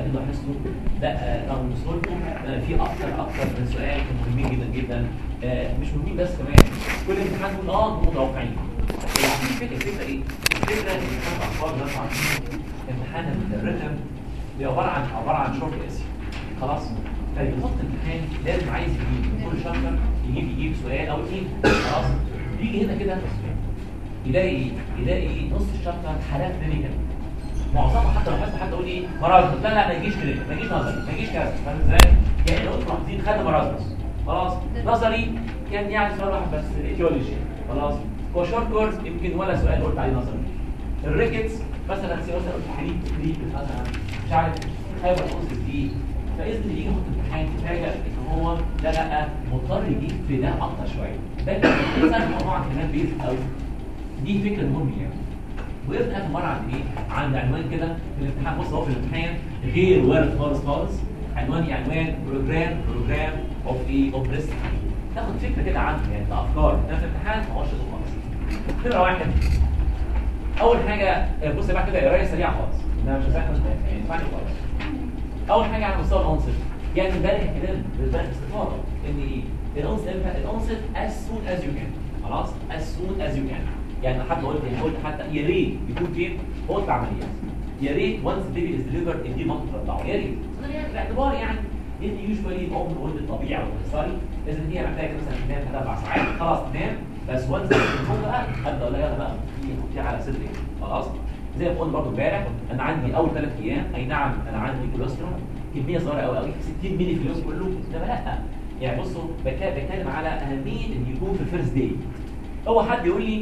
كده لاحظتوا لا رغم سهولته آه، في اكتر اكتر من سؤال مهمين جدا جدا آه، مش مهمين بس كمان كل امتحان يقول اه انتوا متوقعين الفكره الفكره ايه؟ الفكره ان امتحان الاطفال ده طبعا امتحان الريتم عباره عن عباره عن شورت اسي خلاص فيحط امتحان لازم عايز يجيب من كل شابتر يجيب يجيب سؤال او اثنين خلاص يجي هنا كده يلاقي ايه؟ يلاقي نص الشابتر حالات كلينيكال معظمها حتى لو حد حد يقول ايه مرض لا لا ما يجيش كلينيكال ما يجيش نظري ما يجيش كذا فاهم ازاي؟ يعني لو انتوا ملاحظين خدنا مرض بس خلاص نظري كان يعني سؤال واحد بس ايتيولوجي خلاص هو شورت كورس يمكن ولا سؤال قلت عليه نظري الريكتس مثلا سي مثلا قلت كريب كريب مثلا مش عارف خايف القصص دي فاذا اللي يجي يحط امتحان تفاجئ ان هو لا لا مضطر يجيب في ده اكتر شويه ده مثلا الموضوع كمان بيز قوي دي فكره مهمه يعني وقفنا اخر مره عند ايه؟ عند عنوان كده في الامتحان بص هو في الامتحان غير وارد خالص خالص عنوان عنوان بروجرام بروجرام اوف ايه اوف ريسك تاخد فكره كده عنه يعني كافكار ده في الامتحان ما هوش خالص فكره واحد اول حاجه آه، بص بقى كده قرايه سريعه خالص ده مش هسهل يعني ينفعني خالص اول حاجه على مستوى العنصر يعني امبارح كده بالبارح استفاضه ان ايه العنصر امتى العنصر as soon as you can خلاص as soon as you can يعني حتى قلت يعني قلت حتى يا ريت يكون فين قلت العمليات يا ريت وانس بيبي از ديليفرد ان دي منطقه تطلعه يا ريت باعتبار يعني ان يوجوالي الام الولد الطبيعي او القيصري لازم هي محتاجه مثلا تنام ثلاث اربع ساعات خلاص تنام بس وانس النوم بقى ابدا اقول لها يلا بقى حطيها على صدرك خلاص زي ما قلنا برضه امبارح انا عندي اول ثلاث ايام اي نعم انا عندي كوليسترول كميه صغيره قوي قوي 60 مللي في اليوم كله انما لا يعني بصوا بك- بتكلم على اهميه ان يكون في الفيرست داي هو حد يقول لي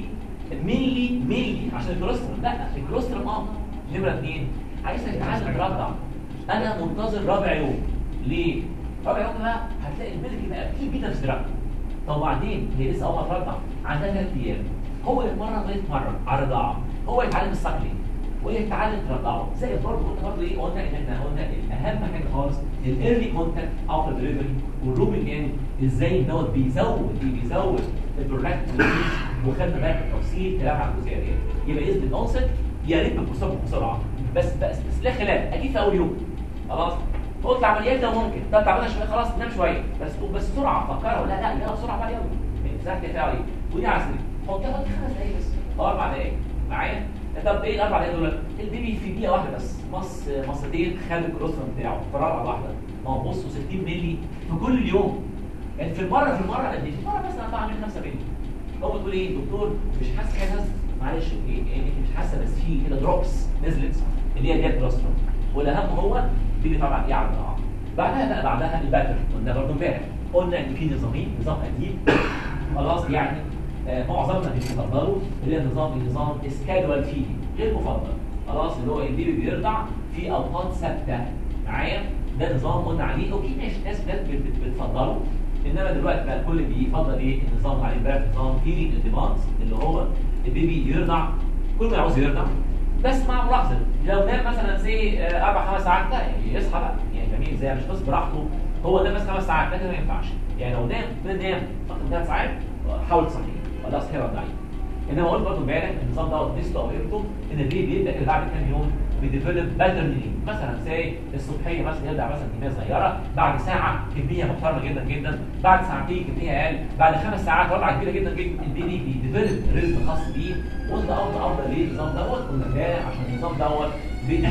ميلي ميلي عشان الكوليسترول لا الكوليسترول اه نمره اثنين عايزك تتعلم ترضع انا منتظر رابع يوم ليه؟ رابع يوم بقى هتلاقي الملك بقى كتير جدا في صدرها طب وبعدين هي لسه اول ما ترضع عندها ثلاث ايام هو يتمرن ويتمرن على الرضاعه هو يتعلم السكلينج وهي تتعلم ترضعه زي برضه قلنا برضه ايه قلنا ان احنا قلنا اهم حاجه خالص الايرلي كونتاكت افتر دليفري والروبنج ان ازاي دوت بيزود إيه؟ بيزود البرولاكتين وخدنا بقى بالتفصيل كلام عن الجزئيه دي يبقى اذن الاونست يا ريت بسرعه بسرعه بس بس بس لا خلاف اكيد في اول يوم خلاص قلت عمليات ده ممكن طب تعبانه شويه خلاص نام شويه بس بس بسرعه فكروا لا لا لا بسرعه بقى يلا ساعه كفايه عليه ودي عسل حطها حط خمس دقايق بس او اربع دقايق معايا طب ايه الاربع دقايق دول البيبي في دقيقه واحده بس مص مصتين خد الكروسفون بتاعه في رابعه واحده ما هو بصوا 60 مللي في كل اليوم يعني في المره في المره قد ايه في المره مثلا بعمل 5 مللي هو تقول ايه دكتور مش حاسس حاجه معلش ايه يعني انت مش حاسه بس في كده دروبس نزلت اللي هي ديت كروسفون والاهم هو دي طبعا ايه على الضعف بعدها بقى بعدها الباتر قلنا برضه امبارح قلنا ان في نظامين نظام قديم خلاص يعني آه، معظمنا بيفضلوا اللي هي نظام نظام سكادوال فيدي غير مفضل خلاص اللي هو البيبي بيرضع في اوقات ثابته معايا ده نظام قلنا عليه اوكي ماشي ناس ناس بت- بت- بتفضله انما دلوقتي بقى الكل بيفضل ايه النظام اللي عليه امبارح نظام فيدي انديمانس اللي هو البيبي يرضع كل ما يعوز يرضع بس مع ملاحظه لو نام مثلا سي اربع خمس ساعات لا يعني يصحى بقى يعني جميل ازاي مش بس براحته هو نام بس خمس ساعات لكن ما ينفعش يعني لو نام نام اكتر من ثلاث ساعات حاول تصحيه خلاص هي رضعيه انما قلت برضه امبارح النظام دوت ميزته او قيمته ان البيبي بيبدا كده بعد كام يوم بيديفلوب باترن مثلا زي الصبحيه مثلا يرجع مثلا كميه صغيره بعد ساعه كميه محترمه جدا جدا بعد ساعتين كميه اقل بعد خمس ساعات رضعه كبيره جدا جدا البيبي بيديفلوب ريزم خاص بيه وده افضل افضل ليه النظام دوت قلنا امبارح عشان النظام دوت بي-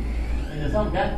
النظام ده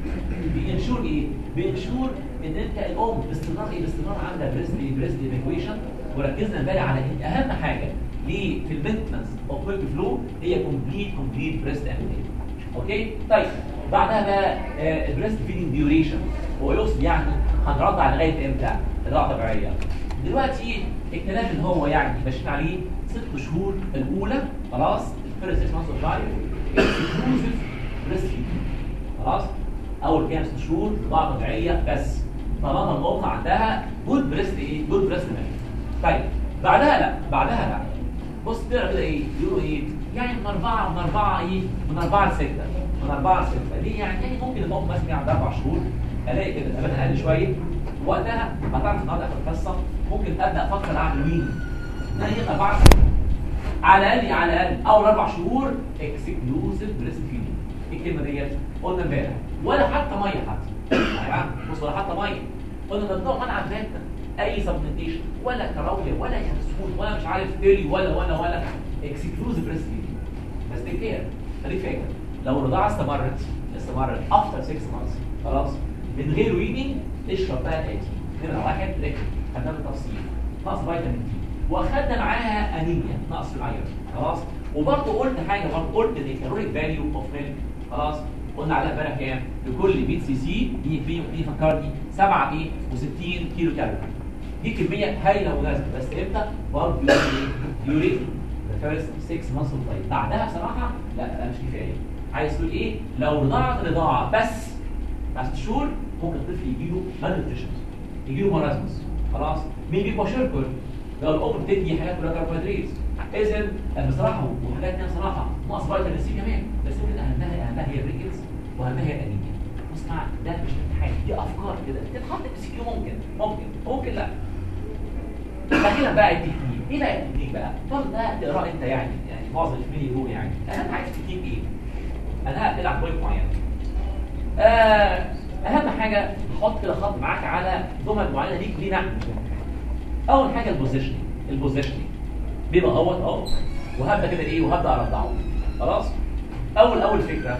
بينشور ايه؟ بينشور ان انت الام باستمرار ايه؟ باستمرار عندها بريست بريست ايفاكويشن وركزنا امبارح على ان اهم حاجه ليه في المينتنس اوف ميلك فلو هي كومبليت كومبليت بريست امبليت اوكي؟ طيب بعدها بقى البريست فيدنج ديوريشن هو يقصد يعني هنرضع لغايه امتى؟ الرضاعه طبيعيه دلوقتي الكلام اللي هو يعني ماشيين عليه ست شهور الاولى خلاص الفيرست 6 مانثs اوف لايف اكسكلوزيف بريست فيدنج خلاص اول كام ست شهور رضاعه طبيعيه بس طالما الام عندها جود بريست ايه جود بريست ميلك طيب بعدها لا بعدها لا بص تقرا كده ايه يقولوا ايه يعني من اربعه من اربعه ايه من اربعه لسته من اربعه لسته ليه يعني يعني ممكن الام مثلا عندها اربع شهور الاقي كده الامان اقل شويه وقتها هتعرف النهارده اخر القصه ممكن ابدا افكر اعمل وين ان انا يبقى اربعه على الاقل على الاقل اول اربع شهور اكسكلوسيف بريست فيدنج ايه الكلمه ديت قلنا امبارح ولا حتى ميه حتى تمام بص ولا حتى ميه قلنا ممنوع منع باتا اي سبلمنتيشن ولا كراوليا ولا ينسون ولا مش عارف تيري ولا ولا ولا اكسكلوزيف بريست بس دي كير خليك فاكر لو الرضاعه استمرت استمرت افتر 6 مانثs خلاص من غير ويدنج اشرب بقى تاتي نمره واحد ركب خدنا بالتفصيل نقص فيتامين دي واخدنا معاها انيميا نقص الايرون خلاص وبرضه قلت حاجه برضه قلت ان الكالوريك فاليو اوف ميلك خلاص قلنا عليها امبارح كام؟ لكل 100 سي سي دي في دي فكرني 7 ايه و60 كيلو كالوري دي كميه هايله ومناسبه بس امتى؟ برضه يوريك ايه؟ يوريك ذا فيرست 6 مانثs طيب بعدها بصراحه لا لا مش كفايه عايز تقول ايه؟ لو رضاعه رضاعه بس بعد ست شهور ممكن الطفل يجي له مالنيوتريشن يجي له مرازمس خلاص مين بيبقى شركر لو الام بتدي حاجات كلها كربوهيدرات اذا بصراحه وحاجات ثانيه بصراحه نقص فيتامين سي كمان بس يمكن اهمها اهمها هي الريكلز واهمها هي الانيميا اسمع ده مش امتحان دي افكار كده تتحط في سي كيو ممكن ممكن ممكن لا اخيرا بقى التكنيك ايه بقى التكنيك بقى؟ طب ده تقراه انت يعني يعني معظم الفيلم يقول يعني اهم حاجه في التكنيك ايه؟ انا هقفل على بوينت معين آه اهم حاجه حط كده خط معاك على جمل معينه ليك لينا اول حاجه البوزيشننج البوزيشننج بيبقى اهوت اهو وهبدا كده ايه وهبدا ارضعه خلاص اول اول فكره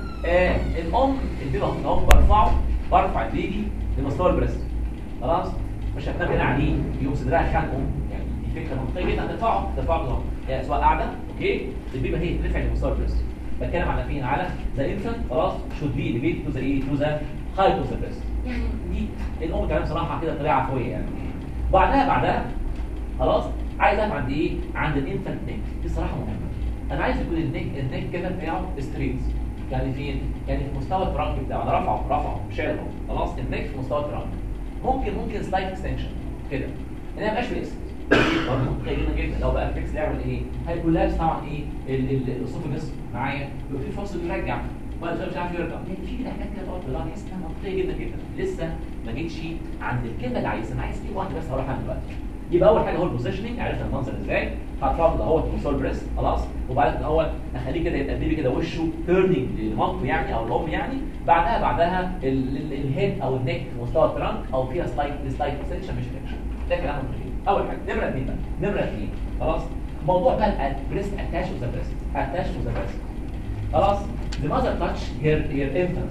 آه الام البيبي اهو برفعه برفع البيبي لمستوى البريست خلاص مش هتنام هنا عليه يقوم صدرها خانقه يعني دي فكره منطقيه جدا هترفعه ترفعه كده يعني سواء قاعده اوكي البيبي هي ترفع لمستوى البريست بتكلم على فين على ذا انفنت خلاص شود بي ديبيت تو ذا ايه تو ذا هاي تو ذا بريست يعني دي الام كمان صراحه كده طريقه عفويه يعني بعدها بعدها خلاص عايز اقف عند ايه عند الانفنت نيك دي صراحه مهمه انا عايز يكون النيك النيك كده بتاعه ستريت يعني فين يعني في مستوى الترانك بتاعه انا رفعه رفعه شايله خلاص النيك في مستوى الترانك ممكن ممكن سلايد اكستنشن كده انها ما يبقاش فيكس برضه جدا جدا لو بقى فيكس يعمل ايه هيكون لابس طبعا ايه الاسوفجس معايا يبقى في فرصه يرجع ولا مش عارف يرجع يعني في كده حاجات كده تقعد تطلع تحس انها منطقيه جدا جدا لسه ما جيتش عند الكلمه اللي عايزها انا عايز كلمه واحده بس هروح عنها دلوقتي يبقى اول حاجه هو البوزيشننج عرفنا المنظر ازاي هترفع كده اهوت مستوى البريست خلاص وبعدين الاول اخليه كده يبقى البيبي كده وشه تيرنينج للمامته يعني او الام يعني بعدها بعدها الهيد او النيك في مستوى الترانك او فيها سلايد سلايد سكشن مش فيكشن ده كلام مهم اول حاجه نمره اثنين بقى نمره اثنين خلاص موضوع بقى البريست اتاش وذا بريست اتاش وذا بريست خلاص the mother touch her her infant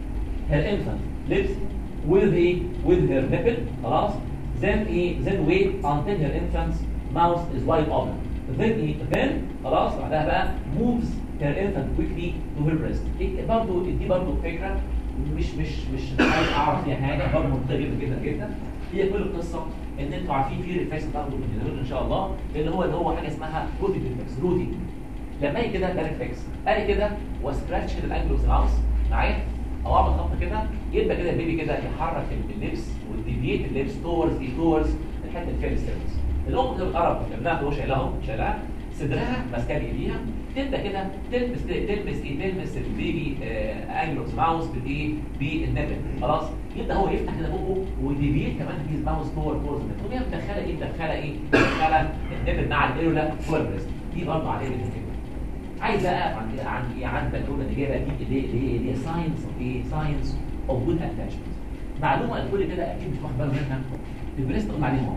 her infant lips with a with her nipple خلاص then a then wait until her infant's mouth is wide open then a then خلاص بعدها بقى moves her infant quickly to her breast إيه برضو دي برضو فكره مش مش مش عايز اعرف فيها حاجه برضه منطقيه جدا جدا جدا هي كل القصه ان انتوا عارفين في ريفلكس بتاخده من الهرمون ان شاء الله اللي هو اللي هو حاجه اسمها روتين ريفلكس روتين لما يجي كده ده ريفلكس اجي كده واسكراتش كده الانجل اوف ماوس معايا او اعمل خط كده يبقى كده البيبي كده يحرك اللبس والديفيت اللبس تورز ايه تورز الحته اللي فيها الستيرنس الام كده بتقرب ابنها هو شايلها اهو شايلها صدرها ماسكه بايديها تبدا كده تلمس تلمس ايه تلمس البيبي انجل اوف ماوس بالايه بالنبل خلاص يبدا هو يفتح كده بقه وديفيت كمان هيز ماوس تور تورز النبل وهي مدخله ايه مدخله ايه مدخله النبل مع الايرولا جوه البريست دي برضه عليها بالفكره عايز بقى عن عن ايه عن بالونه اللي جايه دي اللي اللي اللي هي ساينس اوف ايه ساينس اوف جود اتاتشمنت معلومه الكل كده اكيد مش واخد باله منها البريست قلنا عليهم اهو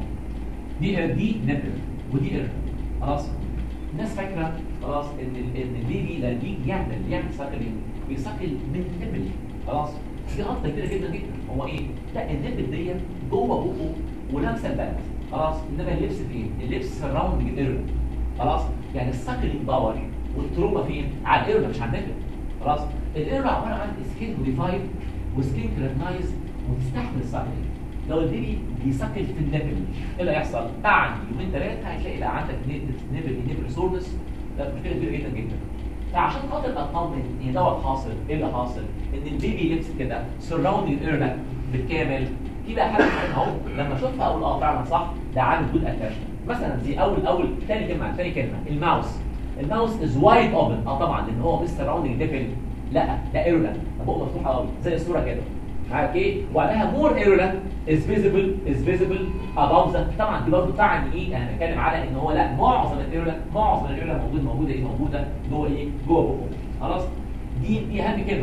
دي دي نبل ودي اير خلاص الناس فاكره خلاص ان ال- ان البيبي لما بيجي يعمل يعمل ساكل بيساكل من نبل خلاص دي غلطه كبيره جدا جدا هو ايه؟ لا النبل ديت جوه بقه ولامسه البلد خلاص انما اللبس فين؟ اللبس سراوند الاير خلاص يعني الساكلينج باور والتروما فين؟ على الاير مش على النبل خلاص الاير عباره عن سكين موديفايد وسكين كريتنايز وتستحمل الساكلينج لو البيبي بيسكل في النبل ايه اللي هيحصل؟ بعد يومين ثلاثه هتلاقي بقى عندك نبل نبل سورنس ده مشكله كبيره جدا جدا فعشان خاطر اطمن ان دوت حاصل ايه اللي حاصل؟ ان البيبي لبس كده سراوندنج اير بالكامل دي بقى حاجه مهمه اهو لما اشوفها اقول اه فعلا صح ده عامل جود اتاشمنت مثلا دي اول اول ثاني كلمه ثاني كلمه الماوس الماوس از وايد اوبن اه طبعا لان هو مش سراوندنج نبل لا ده ايرولا بقه مفتوحه قوي زي الصوره كده عارف ايه وبعدها مور ايرولا از فيزيبل از فيزيبل اباف ذا طبعا دي برضه تعني ايه انا بتكلم على ان هو لا معظم الايرولا معظم الايرولا موجود موجوده ايه موجوده جوه ايه جوه بقه خلاص دي دي اهم كلمه على فكره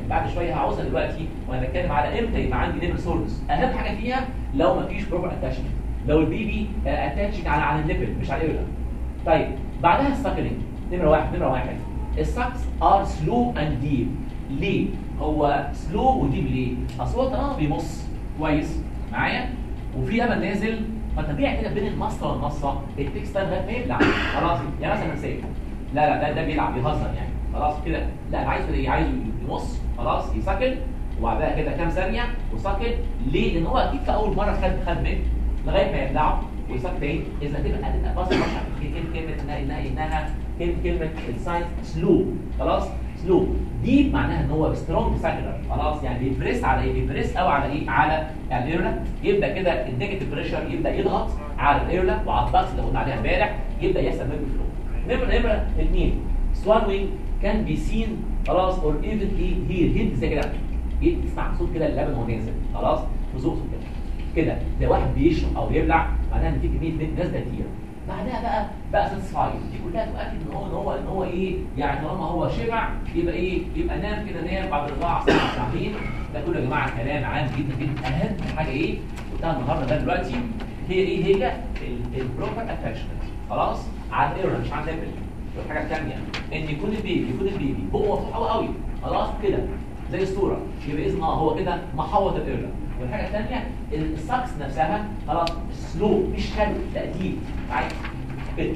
بعد شويه هعوزها دلوقتي وانا بتكلم على امتى يبقى عندي نيبل سورس اهم حاجه فيها لو ما فيش بروبر اتاشمنت لو البيبي اتاتشد على على النيبل مش على الايرلا طيب بعدها السكرينج نمره واحد نمره واحد السكس ار سلو اند ديب ليه؟ هو سلو وديب ليه؟ اصل هو طالما بيمص كويس معايا وفي امل نازل فطبيعي كده بين المصه والمصه التكست ده لغايه ما يبلع خلاص يعني مثلا نسيت لا لا ده ده بيلعب بيهزر يعني خلاص كده لا انا عايز كده ايه عايزه يمص خلاص يسكل وبعدها كده كام ثانيه وسكل ليه؟ لان هو اكيد في اول مره خد خد ميل لغايه ما يبلعه ويسكت تاني اذا تبقى تبقى بص كلمه كلمه انها انها انها كلمه كلمه الساينس سلو خلاص سلو دي معناها ان هو سترونج ساكلر خلاص يعني بيبريس على ايه بيبريس قوي على ايه على الايرلا يبدا كده النيجاتيف بريشر يبدا يضغط على الايرلا وعلى الباكس اللي قلنا عليها امبارح يبدا يحصل منه فلو نمره نمره اثنين سوالوينج كان بي سين خلاص اور ايفن ايه هير هيد زي كده تسمع صوت كده اللبن وهو نازل خلاص بزوق كده كده ده واحد بيشرب او يبلع معناها ان في كميه نازله كتير بعدها بقى بقى ساتسفايد دي كلها تؤكد ان هو ان هو ان هو ايه يعني طالما هو شبع يبقى ايه يبقى نام كده نام بعد اربع ساعات ساعتين ده كله يا جماعه كلام عام جدا جدا اهم حاجه ايه قلتها النهارده ده دلوقتي هي ايه هي البروبر اتاتشمنت خلاص على الايرور مش على الليفل والحاجه الثانيه ان يكون البيبي يكون البيبي بقه مفتوح قوي قوي خلاص كده زي الصوره يبقى اذن اه هو كده محوط الايرور والحاجه الثانيه الساكس نفسها خلاص سلو مش شد تأديب عادي كده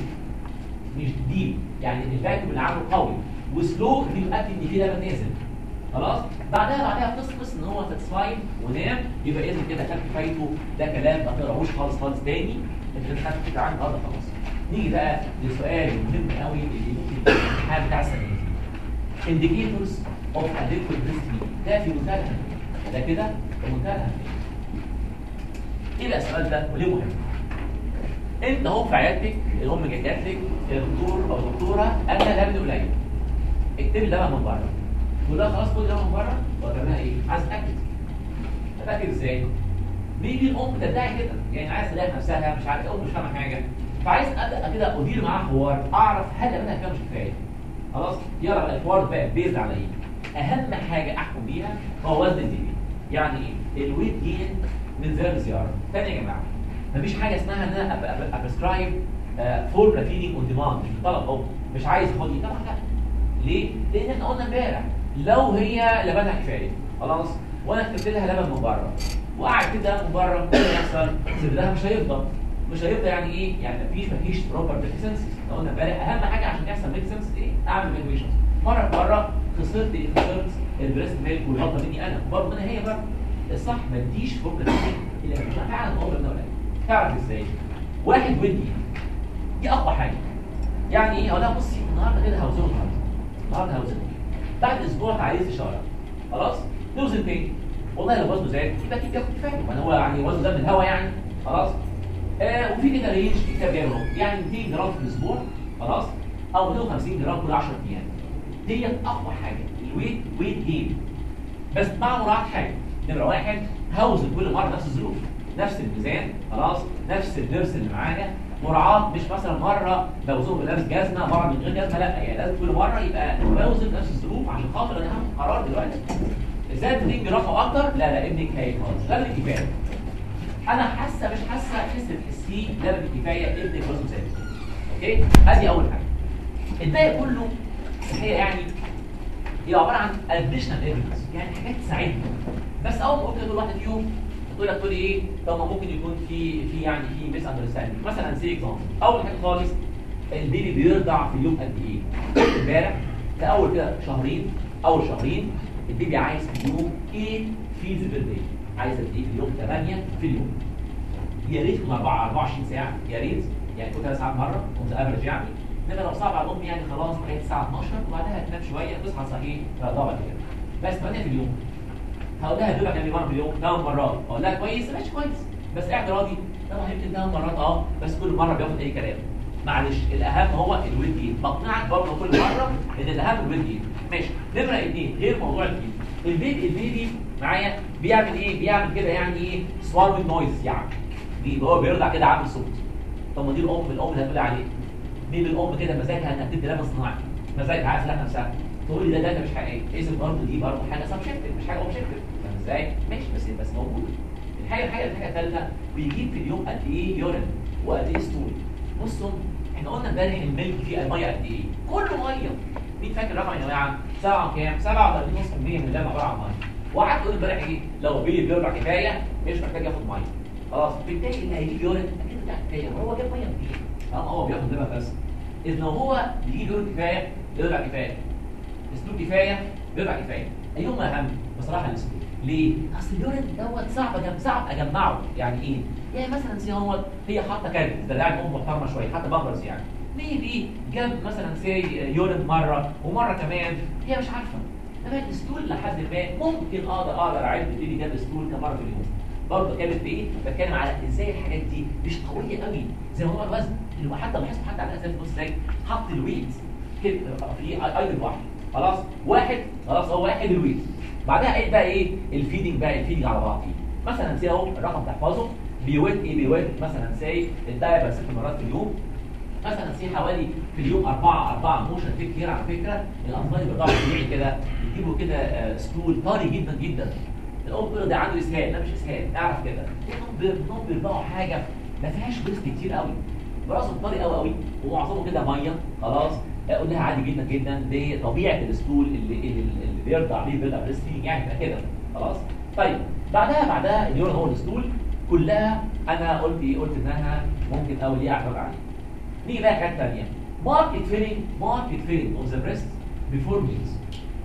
مش ديب يعني الفاكيوم اللي عامله قوي وسلو دي بيؤكد ان في لبن نازل خلاص بعدها بعدها تصفص ان هو ساتسفايد ونام يبقى اذا كده خد كفايته ده كلام ما تقراهوش خالص خالص تاني انت خدت فكره عنه النهارده خلاص نيجي بقى للسؤال المهم قوي اللي ممكن يكون الامتحان بتاع السنه دي indicators of adequate breastfeeding ده في منتهى الأهمية. ده كده في منتهى الأهمية. ايه بقى السؤال ده وليه مهم؟ انت اهو في عيادتك الام جات لك يا دكتور او دكتوره انا لبن قليل اكتبي لبن من بره تقول لها خلاص خدي لبن من بره ولا لها ايه؟ عايز اتاكد اتاكد ازاي؟ بيجي الام تدعي كده يعني عايز تلاقي نفسها مش عارف الام مش فاهمه حاجه فعايز ابدا كده ادير معاها حوار اعرف هل لبنها كده مش كفايه خلاص يلا بقى الحوار بقى بيز على ايه؟ اهم حاجه احكم بيها هو وزن البيبي يعني ايه؟ الويت جين من زياره لزياره تاني يا جماعه مفيش حاجه اسمها ان انا ابرسكرايب فور فيدنج اون ديماند مش طلب اهو مش عايز اخد طبعا لا ليه؟ لان احنا قلنا امبارح لو هي لبنها كفايه خلاص وانا كتبت لها لبن من بره وقعد كده من بره ايه اللي يحصل؟ صدرها مش هيفضى مش هيفضى يعني ايه؟ يعني مفيش مفيش بروبر ميكسنس قلنا امبارح اهم حاجه عشان يحصل ميكسنس ايه؟ اعمل ميكويشنز مره في مره خسرت ايه؟ خسرت البريست ميلك والغلطه مني انا برضه انا هي برضه الصح ما تديش فوق اللي مش فعلا هو ابن ولا تعرف ازاي واحد ودي دي اقوى حاجه يعني ايه اقول لها بصي النهارده كده هوزنه النهارده النهارده هوزنه بعد اسبوع تعالي استشاره خلاص نوزن تاني والله لو وزنه زاد يبقى اكيد ياخد كفايه ما هو يعني وزنه ده من الهواء يعني خلاص آه وفي كده رينج كتاب جايبه يعني 200 جرام في الاسبوع خلاص او 250 جرام كل 10 ايام ديت اقوى حاجه الويت ويت جين بس مع مراعاه حاجه نمره واحد هوزن كل مره نفس الظروف نفس الميزان خلاص نفس الدرس اللي معايا مراعاه مش مثلا مره بوزنه بلابس جزمه مره من غير جزمه لا يعني لازم كل مره يبقى بوزن نفس الظروف عشان خاطر انا هاخد قرار دلوقتي زاد 2 جرام او اكتر لا لا ابنك هي خلاص لبن كفايه انا حاسه مش حاسه احس بتحسيه لبن كفايه ابنك وزنه زاد اوكي ادي اول حاجه الباقي كله هي يعني هي عباره عن additional evidence يعني حاجات تساعدنا بس اول ما قلت كده واحد فيهم تقول لك تقول لي ايه طب ما ممكن يكون في في يعني في ميس اندرستاندينج مثلا سي اكزامبل اول حاجه خالص البيبي بيرضع في اليوم قد ايه امبارح في اول كده شهرين اول شهرين البيبي عايز في اليوم 8 فيدز بير داي عايز قد ايه في اليوم 8 في اليوم يا ريت يكون 4 24 ساعه يا ريت يعني كل ثلاث ساعات مره كنت افرج يعني انما لو صعب على الام يعني خلاص لغايه الساعه 12 وبعدها تنام شويه تصحى صحيح ترضع بعد كده بس 8 في اليوم هقول لها دوبك يعني مره في اليوم ثمان مرات اقول لها كويس ماشي كويس بس قاعد راضي طبعا يمكن ثمان مرات اه بس كل مره بياخد اي كلام معلش الاهم هو الويت جين بقنعك برضه كل مره ان الاهم الويت جين ماشي نمره اثنين غير موضوع الجين البيبي البيبي معايا بيعمل ايه بيعمل كده يعني ايه سوالوينج نويز يعني بيبقى هو بيرضع كده عامل صوت طب ما دي الام الام اللي هتقول عليه دي الام كده مزاجها انها تدي لبن صناعي مزاجها عايز لها نفسها تقول لي ده داتا مش حقيقيه اذا برضه دي برضه حاجه سبجكتيف مش حاجه اوبجكتيف فاهم ازاي ماشي بس بس موجود الحاجه الحاجه الحاجه الثالثه بيجيب في اليوم قد ايه يورين وقد ايه ستول بصوا احنا قلنا امبارح الملك فيه الميه قد ايه كله ميه مين فاكر الرقم يا جماعه 7 كام 37.5% من اللبن عباره عن ميه وقعدت اقول امبارح ايه لو بيلي بيرجع كفايه مش محتاج ياخد ميه خلاص بالتالي اللي هيجيب يورين اكيد بتاع كفايه هو جاب ميه منين اه هو بياخد لبن بس اذا لو هو بيجيب يورين كفايه يرجع كفايه اسلوب كفايه بيرجع كفايه ايهما اهم بصراحه الاسلوب ليه اصل اليورين دوت صعب أجم... صعب اجمعه يعني ايه يعني مثلا سي هو هي حاطه كارت ده لاعب ام محترمه شويه حتى بامبرز يعني ميبي جاب مثلا سي يورين مره ومره كمان هي مش عارفه انما الستول لحد ما ممكن اقدر اقدر اعد ايدي جاب ستول كم مره في اليوم برضه بتكلم في ايه؟ بتكلم على ازاي الحاجات دي مش قويه قوي زي موضوع الوزن اللي حتى لاحظت حتى على اساس بص ازاي حط الويت كده في ايضا واحد خلاص واحد خلاص هو واحد الويت بعدها ايه بقى ايه الفيدنج بقى الفيدنج على بعض مثلا سي اهو الرقم تحفظه بيويت ايه بيويت مثلا سي الدايبر ست مرات في اليوم مثلا سي حوالي في اليوم أربعة أربعة موشن في كتير على فكرة الأطفال اللي بيرضعوا طبيعي كده يجيبوا كده آه، ستول طري جدا جدا الأم تقول ده عنده إسهال لا مش إسهال اعرف كده الأم بيرضعوا حاجة ما فيهاش بريست كتير قوي براسه طري قوي قوي ومعظمه كده مية خلاص اقول لها عادي جدا جدا دي طبيعه الستول اللي اللي, اللي بيرضع بيه بيرضع بريست يعني يبقى كده خلاص طيب بعدها بعدها اليورين هو الستول كلها انا قلت ايه قلت انها ممكن قوي ليه اعتراض عليها نيجي بقى حاجه ثانيه ماركت فيلينج ماركت فيلينج اوف ذا بريست بيفور ميلز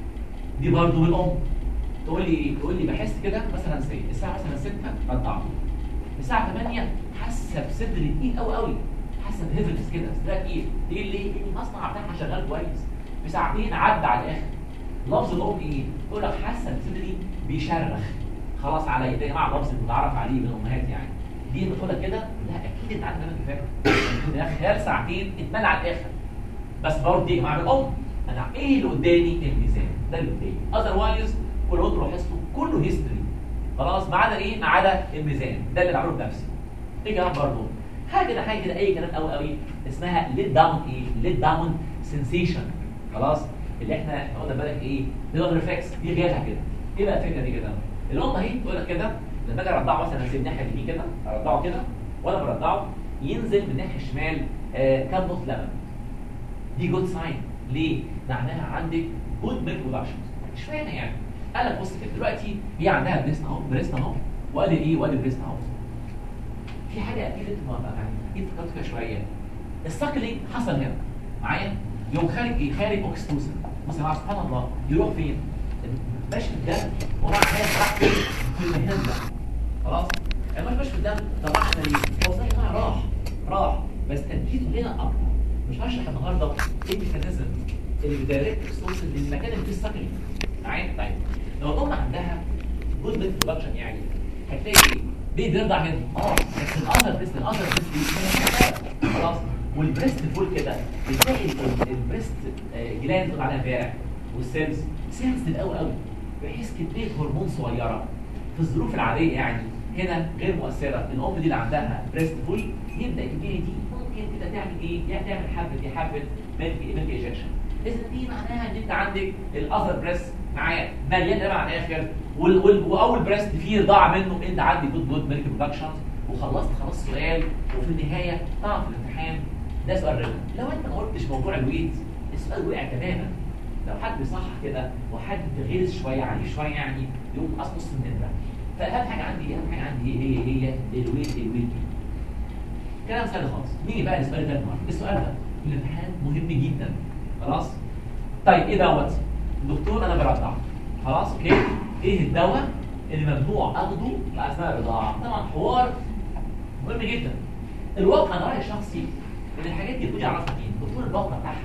دي برضه الام تقول لي ايه تقول لي بحس كده مثلا سي الساعه مثلا 6 رضعت الساعه 8 حاسه بصدري تقيل قوي قوي حاسه بهيفنس كده صدرها تقيل ليه ليه لان المصنع بتاعها شغال كويس في ساعتين عدى على الاخر لفظ الام ايه تقول لك حاسه بصدري بيشرخ خلاص عليا ده يا جماعه لفظ متعرف عليه من الامهات يعني دي بتقول لك كده لا اكيد انت عندك كفايه ده خلال ساعتين اتمنع على الاخر بس برضه دي مع الام انا ايه اللي قدامي الميزان ده اللي قدامي اذروايز كل اللي لاحظته كله هيستوري خلاص ما عدا ايه ما عدا الميزان ده اللي بعمله بنفسي ايه كلام برضه حاجه كده حاجه كده اي كلام قوي قوي اسمها ليت داون ايه ليت داون سنسيشن خلاص اللي احنا قلنا بالك ايه دي ريفلكس دي جالها كده ايه بقى الفكره دي كده الام اهي تقول لك كده لما اجي ارضعه مثلا في الناحيه اليمين كده ارضعه كده وانا برضعه ينزل من الناحيه الشمال آه كام نقطه لبن دي جود ساين ليه؟ معناها عندك جود ميلك برودكشن اشمعنى يعني؟ قال لك بص كده دلوقتي هي عندها بريست اهو بريست اهو وادي ايه وادي بريست اهو في حاجه اكيد انت يعني اكيد فكرت فيها شويه الساكلينج حصل هنا معايا يوم خارج ايه خارج اوكسيتوسين بص يا جماعه سبحان الله يروح فين ماشي في الدم وراح ناس راح فين في المكان ده خلاص يعني مش ماشي في الدم طب احنا ليه هو زي ما راح راح بس تركيزه هنا اكتر مش هشرح النهارده ايه الميكانيزم اللي بيدايركت اوكسيتوسين للمكان اللي فيه الساكلينج معايا طيب لو الام عندها جود ميلك برودكشن يعني هتلاقي ايه ليه بيرضع هنا اه بس الاذر بريست الاذر بريست خلاص والبريست فول كده بتلاقي البريست جلاند اللي عليها امبارح والسيلز سيلز قوي قوي بحيث كميه هرمون صغيره في الظروف العاديه يعني هنا غير مؤثره الام دي اللي عندها بريست فول يبدا الجيني دي ممكن كده تعمل ايه؟ يعني تعمل حبه دي حبه ميلك ميلك ايجكشن اذا دي معناها ان انت عندك الاذر بريست معايا مليان لبن على الاخر وال وال واول بريست فيه ضاع منه انت عندي جود جود ميلك برودكشن وخلصت خلاص سؤال وفي النهايه طلع في الامتحان ده سؤال ريتم لو انت ما قلتش موضوع الويت السؤال وقع تماما لو حد بيصحح كده وحد غيرس شويه عنيف شويه يعني يقوم قص نص النمره فاهم حاجه عندي اهم حاجه عندي هي هي هي الويت الويت كلام سهل خالص نيجي بقى للسؤال ده السؤال ده في الامتحان مهم جدا خلاص طيب ايه دوت دكتور انا برضع خلاص اوكي ايه الدواء اللي ممنوع اخده اثناء الرضاعه طبعا حوار مهم جدا الواقع انا رايي الشخصي ان الحاجات دي المفروض يعرفها مين دكتور البطنه بتاعها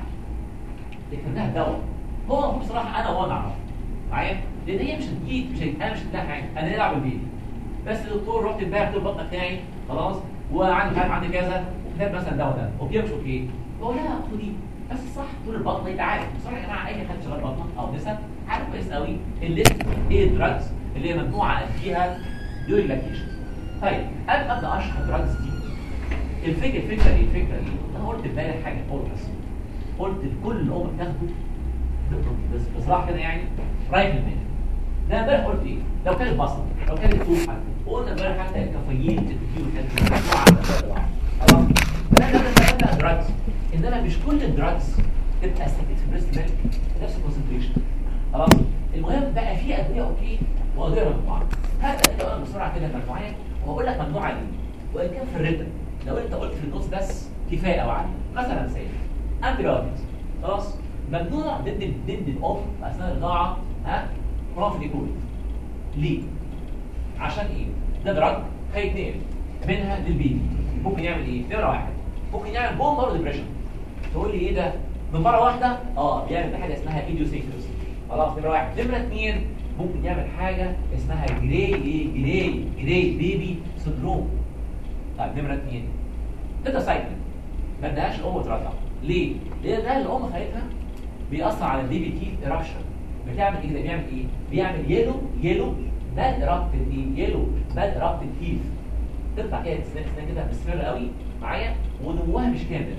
يكتب لها الدواء هو المفروض بصراحه انا هو نعرف معايا لان هي مش هتجيب مش هت... انا مش هتلاقي حاجه انا نلعب بالبيت بس الدكتور رحت امبارح دكتور البطنه بتاعي خلاص وعندي مش عارف عندي كذا وكتب مثلا الدواء ده اوكي مش اوكي بقول لها خدي بس الصح دكتور البطنه يبقى عارف بصراحه يا جماعه اي حد شغال بطنه او نسا عارف كويس قوي الليست ايه الدراجز اللي هي ممنوعه اديها ديوري لاكتيشن طيب قبل ما ابدا اشرح الدراجز دي الفكره الفكره ايه الفكره ايه انا قلت امبارح حاجه قلت بس قلت لكل ام بتاخده بس بصراحه كده يعني رايح المال ده امبارح قلت ايه لو كانت بصل لو كانت توفه وقلنا امبارح حتى الكافيين التكتير كانت مجموعه خلاص ده ده ده دراجز انما مش كل الدراجز تبقى استفيد في بريست ميلك نفس الكونسنتريشن خلاص المهم بقى في ادويه اوكي وادويه مجموعه هات ادويه بسرعه كده مجموعات وهقول لك ممنوعه ليه وان كان في الريتم لو انت قلت في النص بس كفايه او عادي مثلا سيف انتيبيوتكس خلاص ممنوع ضد ضد الام اثناء الرضاعه ها بروفيكول ليه عشان ايه ده دراج هيتنقل منها للبيبي ممكن يعمل ايه نمره واحد ممكن يعمل بوم مارو ديبريشن تقول لي ايه ده من مره واحده اه بيعمل حاجه اسمها ايديوسيكلوس خلاص نمره واحد نمره اثنين ممكن يعمل حاجه اسمها جراي ايه جراي جراي بيبي سندروم طيب نمره اثنين تيتا سايكل ما ادهاش الام ترضع ليه؟ لان ده الام خليتها بيأثر على البيبي تيث ايرابشن بتعمل ايه كده بيعمل ايه؟ بيعمل يلو يلو مال ايرابتد ايه؟ يلو مال ايرابتد تيث تطلع كده سنان سنان كده مصفر قوي معايا ونموها مش كامل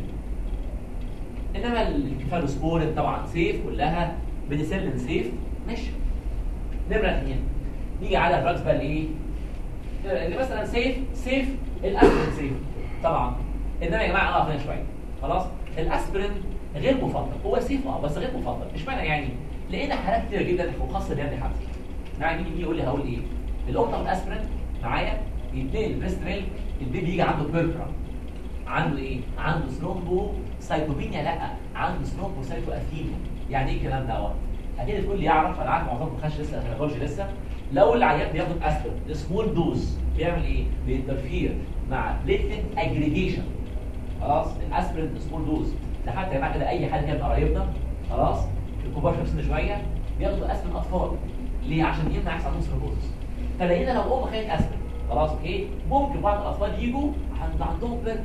انما الكفالوسبورين طبعا سيف كلها بنسلين سيف ماشي نمره اثنين نيجي على الدراجز بقى اللي ايه؟ اللي مثلا سيف سيف الاسبرين سيف طبعا انما يا جماعه اقف هنا شويه خلاص الاسبرين غير مفضل هو سيف اه بس غير مفضل مش معنى يعني لقينا حالات كتير جدا وخاصه بيان حمزه يعني يجي يقول لي هقول ايه الام طب الاسبرين معايا يتنقل البريست ميلك البيبي يجي عنده بيربرا عنده ايه عنده ثرومبو سايتوبينيا لا عنده ثرومبو سايتوافينيا يعني ايه الكلام دوت اكيد الكل يعرف انا عارف معظمكم ما خدش لسه ما خدش لسه لو العيان بياخد اسبرين سمول دوز بيعمل ايه بينترفير مع بليتلت اجريجيشن خلاص الاسبرين سمول دوز ده حتى يا جماعه كده اي حد كان من قرايبنا خلاص الكبار في السن شويه بياخدوا اسبرين اطفال ليه عشان يمنع يحصل عندهم سيروبوزس فلقينا لو ام خدت اسبرين خلاص اوكي ممكن بعض الاطفال يجوا عند عندهم بيرك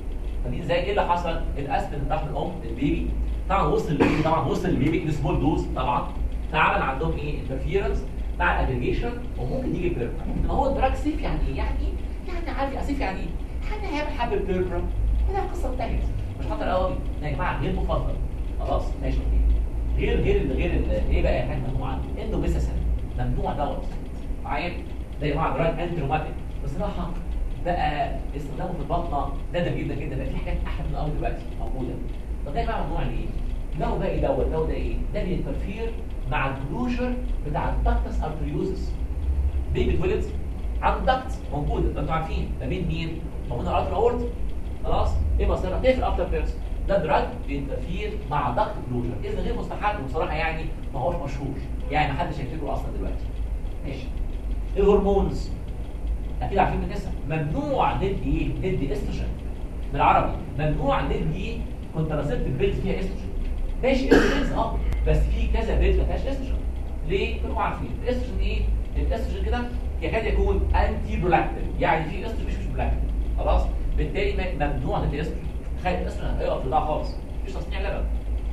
فدي ازاي ايه اللي حصل الاسبرين راح من الام للبيبي طبعا وصل للبيبي طبعا وصل للبيبي سمول دوز طبعا فعمل عندهم ايه انترفيرنس مع الاجريجيشن وممكن يجي بيرك ما هو الدراج سيف يعني ايه يعني يعني عارف سيف يعني ايه حاجه هيعمل حبل بيربرا وده قصه انتهت مش خطر قوي يا جماعه غير مفضل خلاص ماشي اوكي غير غير ال غير ال ايه بقى حاجه ممنوعه انه بيسسن ممنوع دوت معايا ده يا جماعه دراج انتروماتيك بصراحه بقى استخدامه في البطنه نادر جدا جدا بقى في حاجات احلى من الاول دلوقتي موجوده طب ده يا جماعه ممنوع ليه؟ ده ده ايه دوت ده ده ايه؟ ده بينترفير مع الكلوجر بتاع الدكتس ارتريوزس بيبي اتولد عنده دكت موجوده ده انتوا عارفين ده مين مين؟ موجود على الارتر اورت خلاص ايه مصيرها؟ تقفل افتر بيرس ده دراج بينترفير مع دكت كلوجر اذا غير مستحب وبصراحه يعني ما هوش مشهور يعني ما حدش هيفتكره اصلا دلوقتي ماشي الهرمونز اكيد عارفين النساء ممنوع ندي ايه ندي استروجين بالعربي ممنوع ندي كونتراسيبتيف بيلز فيها استروجين ماشي استروجين اه بس في كذا بيلز ما فيهاش استروجين ليه كلكم عارفين الاستروجين ايه الاستروجين كده يكاد يكون انتي برولاكتين يعني في استروجين مش مش برولاكتين خلاص بالتالي ممنوع ندي استروجين تخيل الاستروجين هيقف في ده خالص مفيش تصنيع لبن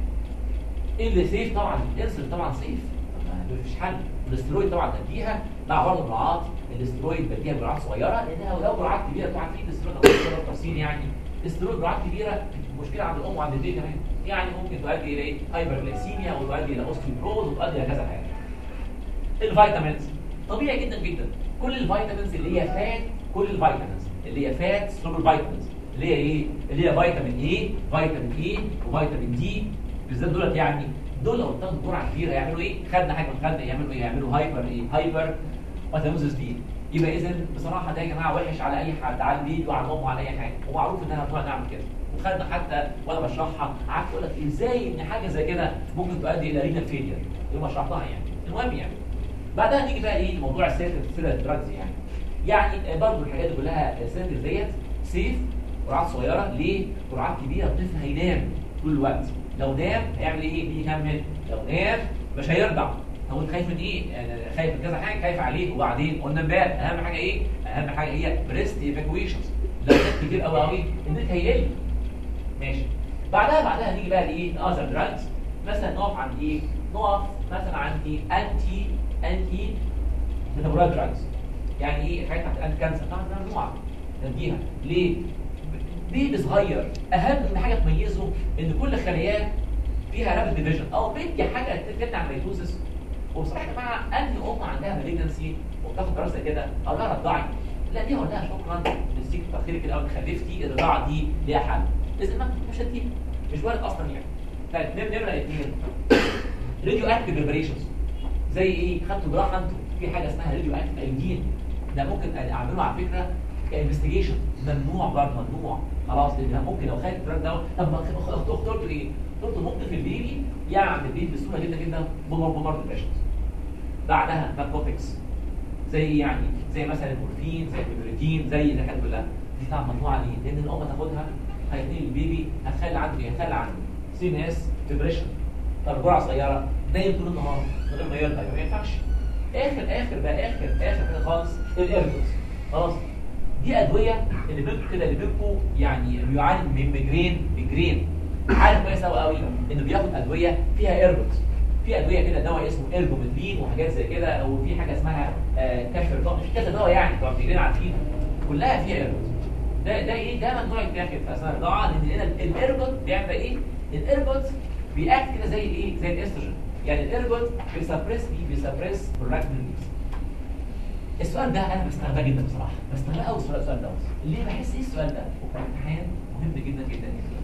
ايه اللي سيف طبعا الانسولين طبعا سيف مفيش حل الاسترويد طبعا تديها مع برضه مراعاه الاسترويد بديها جرعات صغيره لانها لو جرعات كبيره طبعا في الاسترويد تفصيل يعني الاسترويد جرعات كبيره مشكله عند الام وعند البيبي كمان يعني ممكن تؤدي الى ايه هايبرجليسيميا وتؤدي الى اوستيوبروز وتؤدي الى كذا حاجه الفيتامينز طبيعي جدا جدا كل الفيتامينز اللي هي فات كل الفيتامينز اللي هي فات سوبر فيتامينز اللي هي ايه اللي هي فيتامين اي فيتامين اي وفيتامين دي بالذات دولت يعني دول لو اتاخدوا جرعه كبيره يعملوا ايه خدنا حاجه من خدنا يعملوا ايه يعملوا هايبر ايه هايبر وتنوزس دي يبقى اذا بصراحه ده يا جماعه وحش على اي حد على البيت وعلى الام وعلى اي حاجه ومعروف ان انا ممنوع نعمل كده وخدنا حتى وانا بشرحها قعدت اقول لك ازاي ان حاجه زي كده ممكن تؤدي الى رينال فيلير يوم ما شرحتها يعني المهم يعني بعدها نيجي بقى ايه لموضوع السيره الدراجز يعني يعني برضه الحاجات دي كلها السيره ديت سيف جرعات صغيره ليه؟ جرعات كبيره الطفل هينام طول الوقت لو نام هيعمل ايه؟ بيكمل لو نام مش هيرضع هو انت خايف من ايه؟ يعني خايف من كذا حاجه خايف عليه وبعدين قلنا امبارح اهم حاجه ايه؟ اهم حاجه هي بريست ايفاكويشنز لو كانت كتير قوي قوي النت هيقل ماشي بعدها بعدها نيجي بقى لايه؟ اذر دراجز مثلا نقف عند ايه؟ نقف مثلا عند ايه؟ انتي انتي ميتابولايت دراجز يعني ايه؟ حاجات بتاعت الانتي كانسر طبعا ممنوعه نديها ليه؟ بيبي صغير اهم من حاجه تميزه ان كل خلياه فيها رابد ديفيجن او بدي حاجه تمنع الميتوزس وبصراحه يا جماعه انهي ام عندها مالجنسي وبتاخد قرار زي كده اقول لها رضعي لا دي اقول لها شكرا نديك تاخيرك الاول خلفتي الرضاعه دي ليها حل اذا ما مش هديك مش وارد اصلا يعني طيب نمره اثنين راديو اكتيف بريبريشنز زي ايه خدتوا جراحه انتوا في حاجه اسمها راديو اكتيف ايودين ده ممكن اعمله على فكره كانفستيجيشن ممنوع برضه ممنوع خلاص لان ممكن لو خدت الدراج ده طب ما اخترت ايه؟ اخترت ممكن في البيبي يعمل البيبي بسهوله جدا جدا بومر بومر ديبريشنز بعدها ناركوتكس زي يعني زي مثلا المورفين زي البيبريدين زي الحاجات كلها دي طبعا ممنوعه ليه؟ لان الام تاخدها هيتنقل البيبي هتخلي عنده ايه؟ هتخلي عنده سي ان اس ديبريشن طب جرعه صغيره نايم طول النهار من غير ما يرضى ما ينفعش اخر اخر بقى اخر اخر حاجه خالص الايربوس خلاص دي ادويه اللي بينكم كده اللي بينكم يعني بيعاني من ميجرين ميجرين عارف كويس قوي قوي انه بياخد ادويه فيها ايربوس في ادويه كده دواء اسمه ايرجوميدلين وحاجات زي كده وفي حاجه اسمها آه كشف في كذا دواء يعني بتوع الميجرين عارفين كلها فيها ايربوس ده ده ايه ده ممنوع يتاخد في اثناء الرضاعه لان الايربوت بيعمل ايه الايربوت بيأكت كده زي الايه زي الاستروجين يعني الايربوت بيسبريس بي بيسبريس برولاكتين السؤال ده انا بستغربه جدا بصراحه بستغربه قوي السؤال ده ليه بحس ايه السؤال ده وكان امتحان مهم جدا جدا جدا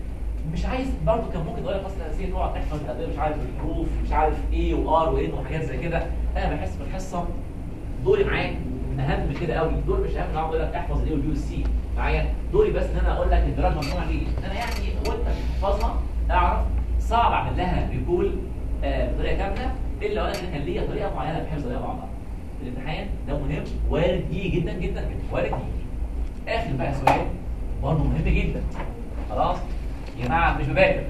مش عايز برضه كان ممكن اقول لك اصلا نسيت تقعد تحفظ الادويه مش عارف الحروف مش عارف ايه وار وان وحاجات زي كده انا بحس في الحصه دوري معاك اهم من كده قوي دول مش اهم اقعد اقول لك احفظ الاي والبي والسي معايا دوري بس ان انا اقول لك الدرجه ممنوع ليه انا يعني وانت بتحفظها اعرف صعب اعمل لها ريكول آه بطريقه كامله الا وانا كان ليا طريقه معينه بحفظ عليها بعضها الامتحان ده مهم وارد يجي جدا جدا جدا وارد يجي اخر بقى سؤال برضه مهم جدا خلاص يا جماعه مش ببالغ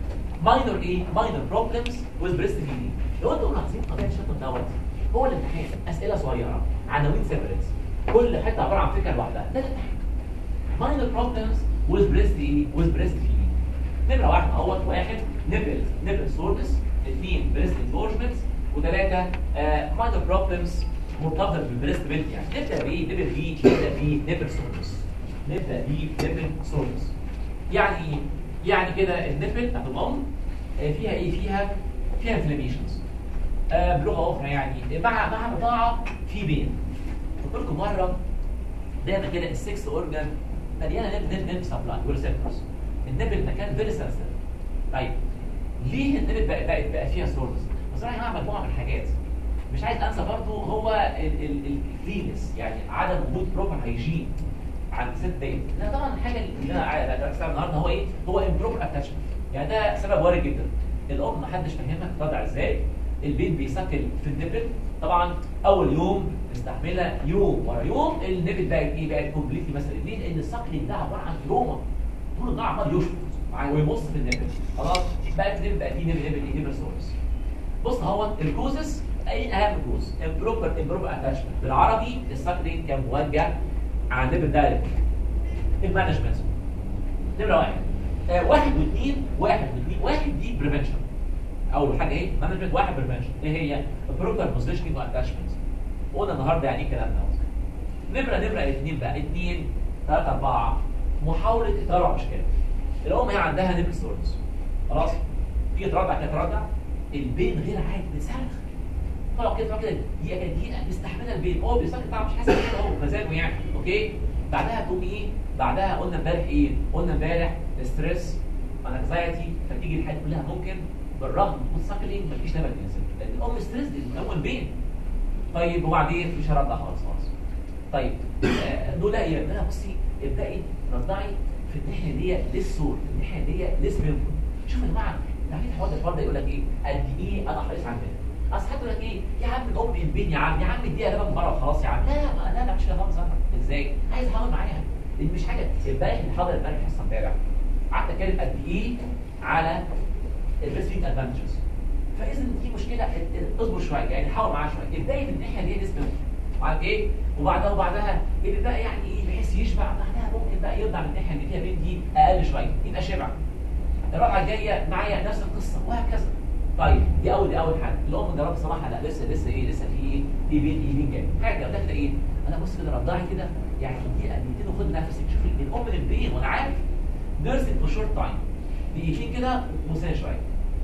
ماينور ايه ماينور بروبلمز ويز بريست فيدنج لو انتوا ملاحظين طبيعه الشطر دوت هو الامتحان اسئله صغيره عناوين سيبريت كل حته عباره عن فكره لوحدها ده الامتحان ماينور بروبلمز ويز بريست ايه ويز بريست فيدنج نمره واحد اهوت واحد نبل نبل سورنس اثنين بريست انفورجمنتس وثلاثه ماينور بروبلمز مرتبطه بالبريست بيلت يعني نبدا بايه نبدا بيه نبدا بيه نبل سورنس نبدا بيه نبل سورنس يعني يعني كده النبل بتاعت الام فيها ايه فيها فيها انفلاميشنز آه بلغه اخرى يعني مع مع بضاعه في بين قلت لكم مره دايما كده السكس اورجان مليانه نب نب نب سبلاي وريسبتورز النبل مكان فيري سنسيتيف طيب ليه النبل بقى بقى, بقى فيها سورس بصراحه يا جماعه مجموعه من الحاجات مش عايز انسى برضه هو الكلينس يعني عدم وجود بروبر هيجين عند ست دقايق لا طبعا الحاجه اللي انا عايز النهارده هو ايه هو امبروبر اتاتشمنت يعني ده سبب وارد جدا الام ما حدش فاهمها تضع ازاي البيت بيسكل في النبل طبعا اول يوم استحملها يوم ورا يوم النبل بقت ايه بقت كومبليتلي مثلا ليه لان السكلينج ده عباره عن تروما طول النهار عمال يشفط ويبص في النبل خلاص بقت النبل بقت دي نبل نبل ايه نبل سورس بص هو الكوزس اي اهم كوز امبروبر امبروبر اتاتشمنت بالعربي السكلينج كان موجه على الليفل دايركت المانجمنت نمره واحد آه واحد واثنين واحد واثنين واحد دي بريفنشن اول حاجه ايه مانجمنت واحد بريفنشن ايه هي بروبر بوزيشننج واتاشمنت قلنا النهارده يعني ايه الكلام ده نمره نمره اثنين بقى اثنين ثلاثه اربعه محاوله تطلع مشكله الام هي عندها نيبل ستورز خلاص تيجي ترضع كده ترضع البين غير عادي بتصرخ طلع كده طلع كده دقيقه كده دقيقه مستحمله البين هو بيسكت طبعا مش حاسس كده هو مزاجه يعني اوكي بعدها تقوم ايه بعدها قلنا امبارح ايه قلنا امبارح ستريس انكزايتي فتيجي الحاجات كلها ممكن بالرغم من ساكلينج مفيش نبات ينزل لان الام ستريس دي بتكون بين طيب وبعدين مش هرضع خالص خالص طيب آه دول ايه لا بصي ابداي رضعي في الناحيه دي للسور الناحيه دي لسه بينفل شوف يا جماعه عارفين حوار الفرد يقول لك ايه قد ايه انا حريص على البنت اصل حد يقول لك ايه يا عم الام البين يا عم يا عم اديها لبن بره خلاص يا عم لا لا لا لا مش كده خالص ازاي عايز احاول معاها دي مش حاجه امبارح اللي حاضر امبارح حصه امبارح قعدت اتكلم قد ايه على البريست فيد ادفانتجز فاذا في مشكله اصبر شويه يعني حاول معاها شويه ابداي من الناحيه دي نسبه وبعد ايه وبعدها وبعدها اللي بقى يعني ايه بحيث يشبع بعدها ممكن بقى يرضع من الناحيه اللي فيها بين دي اقل شويه يبقى شبع الرابعه الجايه معايا نفس القصه وهكذا طيب دي اول دي اول حاجه الام ده بصراحه لا لسه لسه ايه لسه في ايه في بين ايه بين جاي حاجه ده كده ايه انا بص كده رضعي كده يعني دقيقه دقيقتين وخد نفسك شوف الام من البين وانا عارف نيرسنج فور شورت تايم دقيقتين كده وسنه شويه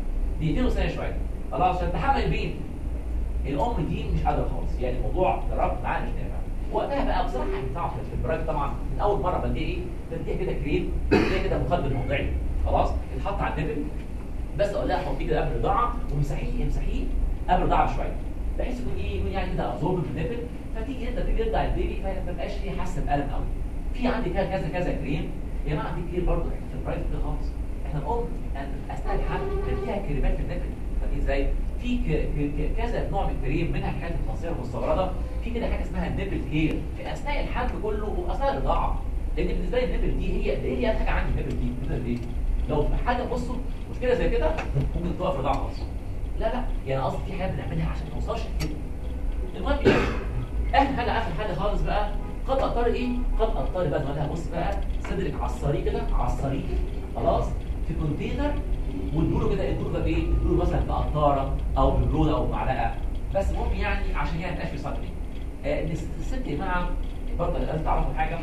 دقيقتين وثانيه شويه خلاص عشان تحمل البين الام دي مش قادره خالص يعني الموضوع ضربت معاها مش نافع وقتها بقى بصراحه هينفع في البراج طبعا من اول مره بديه ايه بديها كده كريم بديها كده مخدر موضعي خلاص يتحط على النبل بس اقول لها حطيه كده قبل الرضاعه وامسحيه امسحيه قبل الرضاعه بشويه بحيث يكون ايه يكون يعني كده ابزورب في النبل فتيجي انت تيجي يرجع البيبي فما تبقاش ليه حاسه بألم قوي في عندي كده كذا كذا كريم يا جماعه عندي كتير برضه في البرايت كده خالص احنا الام اثناء الحمل فيها كريمات في النبل فاهمين ازاي؟ في ك- ك- كذا نوع من الكريم منها الحاجات الخاصيه والمستورده في كده حاجه اسمها النبل كير في اثناء الحمل كله واثناء الرضاعه لان بالنسبه لي النبل دي هي هي هي حاجه عندي النبل دي النبل دي لو في حاجه بصوا مشكله زي كده ممكن توقف رضاعه خالص لا لا يعني قصدي في حاجه بنعملها عشان ما نوصلش لكده المهم يعني اخر حاجه اخر حاجه خالص بقى قد اضطر ايه قد اضطر بقى نقولها بص بقى صدرك عصريه كده عصريه خلاص في كونتينر وادوله كده ادوله بقى ايه ادوله مثلا بقطاره او ببروده او بمعلقه بس المهم يعني عشان يعني ما في صدري آه، الست الست يا جماعه برضه لازم تعرفوا حاجه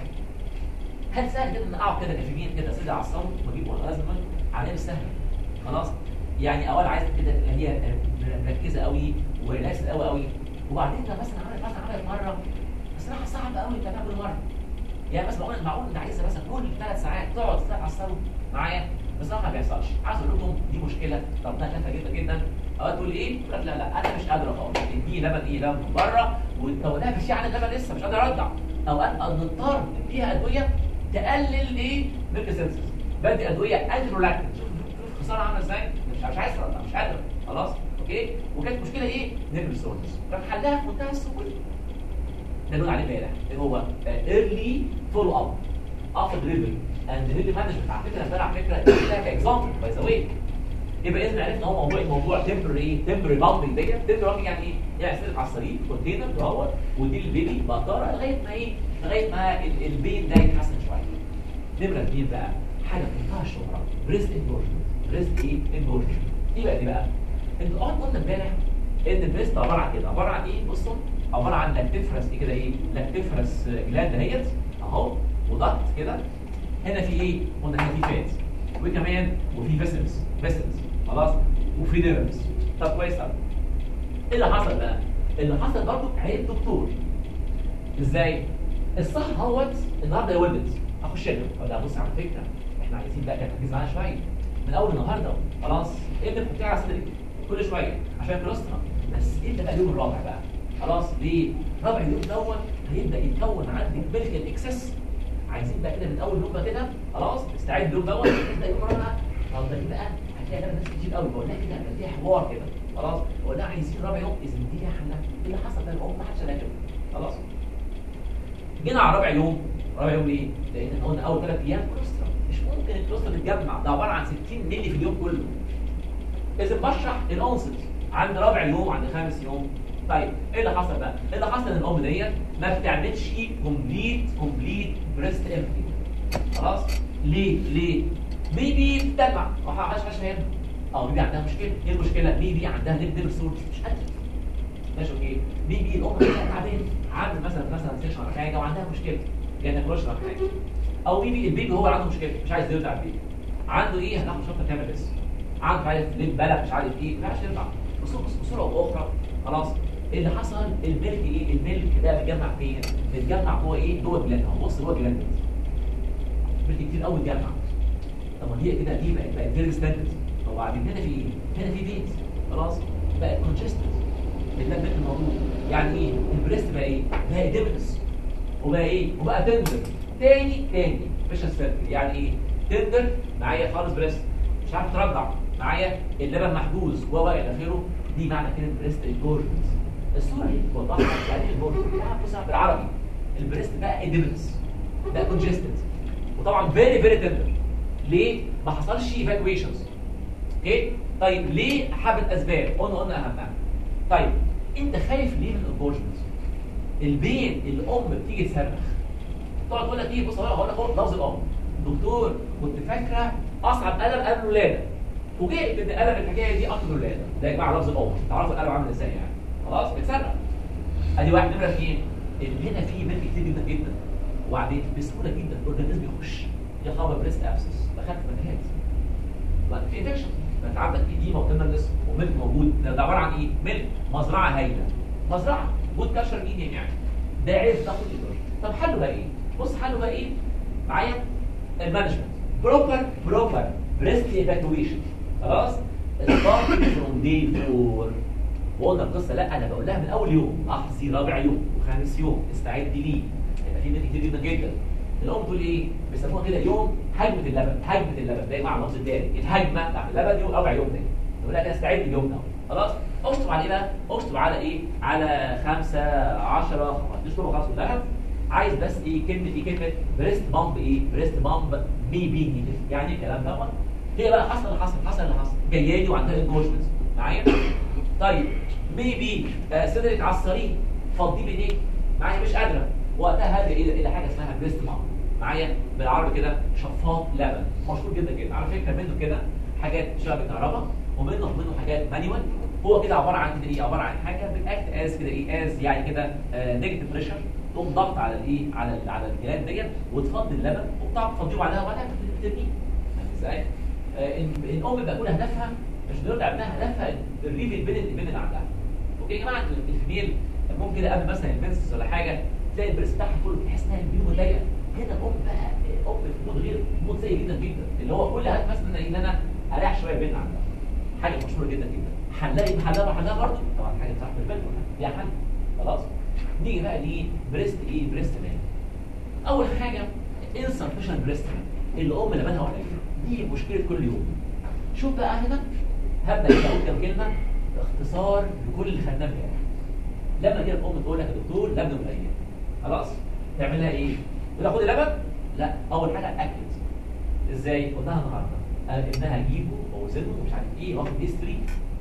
هل سهل كده ان اقعد كده كافيين كده صدري اعصره واجيب اورجازم عليه مش سهل خلاص يعني اول عايز كده تبقى هي مركزه قوي وريلاكس قوي قوي وبعدين لو مثلا عملت مثلا عملت مره بصراحه صعب قوي انت تعمل مره يعني مثلا معقول معقول انت عايزه مثلا كل ثلاث ساعات تقعد تعصروا معايا بس ما بيحصلش عايز اقول لكم دي مشكله طب ده نافع جدا جدا اوقات تقول ايه؟ تقول لك لا لا انا مش قادره خالص اديني لبن ايه لبن من بره ولو لا مش يعني اللبن لسه مش قادر ارضع اوقات نضطر نديها ادويه تقلل ايه؟ ميلك سينسز بدي ادويه انترولاكتين شوف شوف الخساره عامله ازاي؟ مش مش عايز ارضع مش قادره خلاص اوكي وكانت مشكله ايه؟ نيبل سورنس راح حلها في منتهى السهوله ده اللي عليه امبارح اللي هو ايرلي فولو اب افتر دليفري اند دليفري مانجمنت على فكره امبارح على فكره ده كاكزامبل باي ذا واي يبقى اذا عرفنا هو موضوع موضوع تمبرري ايه تمبرري بامبنج ديت تمبرري بامبنج يعني ايه؟ يعني سيرك على الصليب كونتينر دوت ودي البيبي بقطره لغايه ما ايه؟ لغايه ما ال- البين ده يتحسن شويه نمره اثنين بقى حاجه في منتهى الشهره بريست انجورجمنت بريست ايه؟ انجورجمنت ايه بقى دي بقى؟ انت قعدت قلنا امبارح ان البريست عباره عن ايه؟ عباره عن ايه؟ بصوا عباره عن لاكتيفرس ايه كده ايه؟ لاكتيفرس جلاند اهيت اهو وضغط كده هنا في ايه؟ قلنا هنا في فات وكمان وفي فيسلز فيسلز خلاص وفي نيرفز طب كويس قوي ايه اللي حصل بقى؟ اللي حصل برضه عيب دكتور ازاي؟ الصح اهوت النهارده ولدت اخش لها اقول لها بص على فكره احنا عايزين بقى تركيز معانا شويه من اول النهارده خلاص انت بتحطيها على صدرك كل شويه عشان كوليسترول بس انت بقى اليوم الرابع بقى خلاص ليه؟ رابع يوم دوت هيبدا يتكون عندك ميلك اكسس عايزين بقى كده من اول يوم بقى كده خلاص استعد اليوم دوت تبدا يوم الرابع طب ده بقى هتلاقي لها ناس كتير قوي بقول لها كده هيبقى فيها حوار كده خلاص بقول لها عايزين رابع يوم اذا دي يا حنا ايه اللي حصل ده الام ما حدش قال كده خلاص جينا على رابع يوم رابع يوم ليه؟ لان احنا قلنا اول ثلاث ايام كوليسترول مش ممكن الكوليسترول يتجمع ده عباره عن 60 مللي في اليوم كله اذا بشرح الانست عند رابع يوم عند خامس يوم طيب ايه اللي حصل بقى؟ اللي حصل ان الام ديت ما بتعملش كومبليت كومبليت بريست امبتي خلاص؟ ليه؟ ليه؟ بيبي بتدمع ما حدش حاجه فاهم اه بيبي عندها مشكله ايه المشكله؟ بيبي عندها نيب سورس مش قادره ماشي اوكي بيبي الام بتاعها تعبان عامل مثلا مثلا سيشن ولا حاجه وعندها مشكله جايه تاكلش ولا حاجه او بيبي البيبي هو اللي عنده مشكله مش عايز يرضع البيبي عنده ايه هناخد شفطه كامل بس عنده مش عارف ليه بلد مش عارف ايه ما ينفعش يرضع بصوره بصوره اخرى خلاص اللي حصل الملك ايه الملك ده بيتجمع فين بيتجمع جوه ايه جوه الجلاند اهو بص جوه الجلاند ملك كتير قوي اتجمع طب ما هي كده دي بقت بقت فيري ستاندرد طب وبعدين هنا في ايه هنا في بيت خلاص بقت كونجستد بتلبك الموضوع يعني ايه البريست بقى ايه بقى ديمنس وبقى ايه وبقى تندر تاني تاني مش السيركل يعني ايه تندر معايا خالص بريست مش عارف ترضع معايا اللبن محجوز و الى اخره دي معنى كلمه بريست انجورجمنت الصوره دي بتوضحها يعني ايه انجورجمنت بصها بالعربي البريست بقى ديمنس بقى كونجستد وطبعا فيري فيري تندر ليه ما حصلش ايفاكويشنز اوكي طيب ليه حبه اسباب قلنا قلنا اهمها طيب انت خايف ليه من الابورشنز البين الام بتيجي تصرخ تقعد تقول لك ايه بص هقول لك اهو لفظ الام دكتور كنت فاكره اصعب الم قبل الولاده فوجئت ان الم الحكايه دي اكتر الولاده ده يا جماعه لفظ الام تعرفوا الالم عامل ازاي يعني خلاص بتصرخ ادي واحد نمره اثنين اللي هنا فيه ملك كتير جدا جدا وبعدين بسهوله جدا الاورجانيزم يخش يا خبر بريست ابسس دخلت مكانات في انفكشن ما انت عندك ايديما وتندرنس وملك موجود ده, ده عباره عن ايه ملك مزرعه هايله مزرعه جود كاشر ميديم يعني ده عيب تاخد ايدور طب حله بقى ايه بص حله بقى ايه معايا المانجمنت بروبر بروبر بريست ايفاكويشن خلاص ستارت فروم داي 4 وقلنا القصه لا انا بقول لها من اول يوم احظي رابع يوم وخامس يوم استعد ليه هيبقى في ناس كتير جدا جدا الام تقول ايه بيسموها كده يوم هجمه اللبن هجمه اللبن ده مع اللفظ التاني الهجمه بتاعت اللبن يوم رابع يوم ده يقول لك استعد اليوم ده خلاص اكتب على ايه بقى اكتب على ايه على 5 10 15 خلاص كلها عايز بس ايه كلمه ايه كلمه بريست بامب ايه بريست بامب مي بي يعني الكلام دوت هي بقى حصل اللي حصل حصل اللي حصل جايه لي وعندها انجوجمنت معايا طيب ميبي آه صدرك على الصريح فضي بايديك معايا مش قادره وقتها هذه الى الى حاجه اسمها بريست مام معايا بالعربي كده شفاط لبن مشهور جدا جدا على فكره منه كده حاجات شبه الكهرباء ومنه منه حاجات مانيوال هو كده عباره عن كده ايه عباره عن حاجه بتاكت از كده ايه از يعني كده نيجاتيف بريشر تقوم ضغط على الايه على ال على الجلاند ديت وتفضي اللبن وبتعرف تفضيه بعدها وبعدها ترميه ازاي؟ ان الام بقى كل هدفها مش بنرجع ابنها هدفها الريف البين البين اللي عندها اوكي يا جماعه الفيميل ممكن كده قبل مثلا المنسس ولا حاجه تلاقي البريس بتاعها كله تحس انها البين مضيقه هنا الام بقى ام في مود غير مود سيء جدا جدا اللي هو كل هدف مثلا ان انا اريح شويه بين عندها حاجه مشهوره جدا جدا حلها حلها حلها برضه طبعا حاجه بتاعت البين دي حل خلاص نيجي بقى ليه بريست ايه بريست مان اول حاجه insufficient بريست مان اللي ام لبنها قليل دي مشكله كل يوم شوف بقى هنا هبدا كده اقول كام كلمه اختصار لكل اللي خدناه امبارح لما كده الام تقول لك يا دكتور لبن قليل خلاص تعمل لها ايه؟ تقول خدي لبن؟ لا اول حاجه اكد ازاي؟ قلناها النهارده ابنها اجيبه واوزنه ومش عارف ايه واخد هيستوري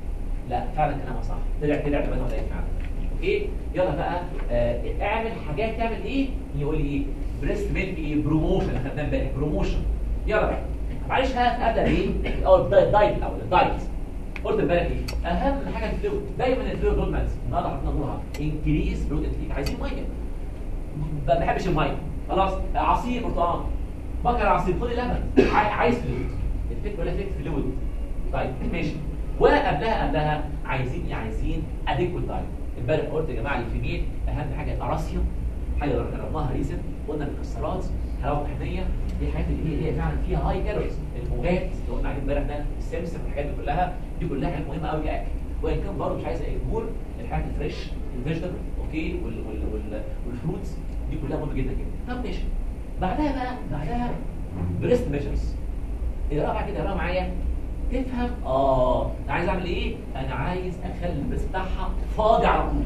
لا فعلا كلامها صح طلع طلع لبن قليل فعلا اوكي يلا بقى آه اعمل حاجات تعمل ايه؟ يقول لي ايه؟ بريست ميلك ايه؟ بروموشن خدناه امبارح بروموشن يلا بقى معلش هبدا بايه؟ الاول الدايت الاول الدايت قلت امبارح ايه؟ اهم حاجه الفلويد دايما الفلويد دول مالز النهارده حطينا نورها انكريز فلويد انتيك عايزين ميه ما بحبش الميه خلاص عصير برتقال بكر عصير خد لبن عايز فلويد الفكره ولا فكره فلويد طيب ماشي وقبلها قبلها عايزين عايزين اديكوت دايت امبارح قلت يا جماعه الفيميل اهم حاجه الاراسيا حاجه جربناها ريسنت قلنا المكسرات حلاوه طحينيه دي الحاجات اللي هي, هي فعلا فيها هاي كالوريز الموجات اللي قلنا عليه امبارح ده السمسم والحاجات دي كلها دي كلها حاجات مهمه قوي كاكل وان كان برضه مش عايز اجبور الحاجات الفريش الفيجيتابل اوكي وال وال وال والفروتس دي كلها مهمه جدا جدا طب ماشي بعدها بقى بعدها بريست ميجرز اقراها بقى كده اقراها معايا تفهم اه انا عايز اعمل ايه انا عايز اخلي البريست بتاعها فاضي على طول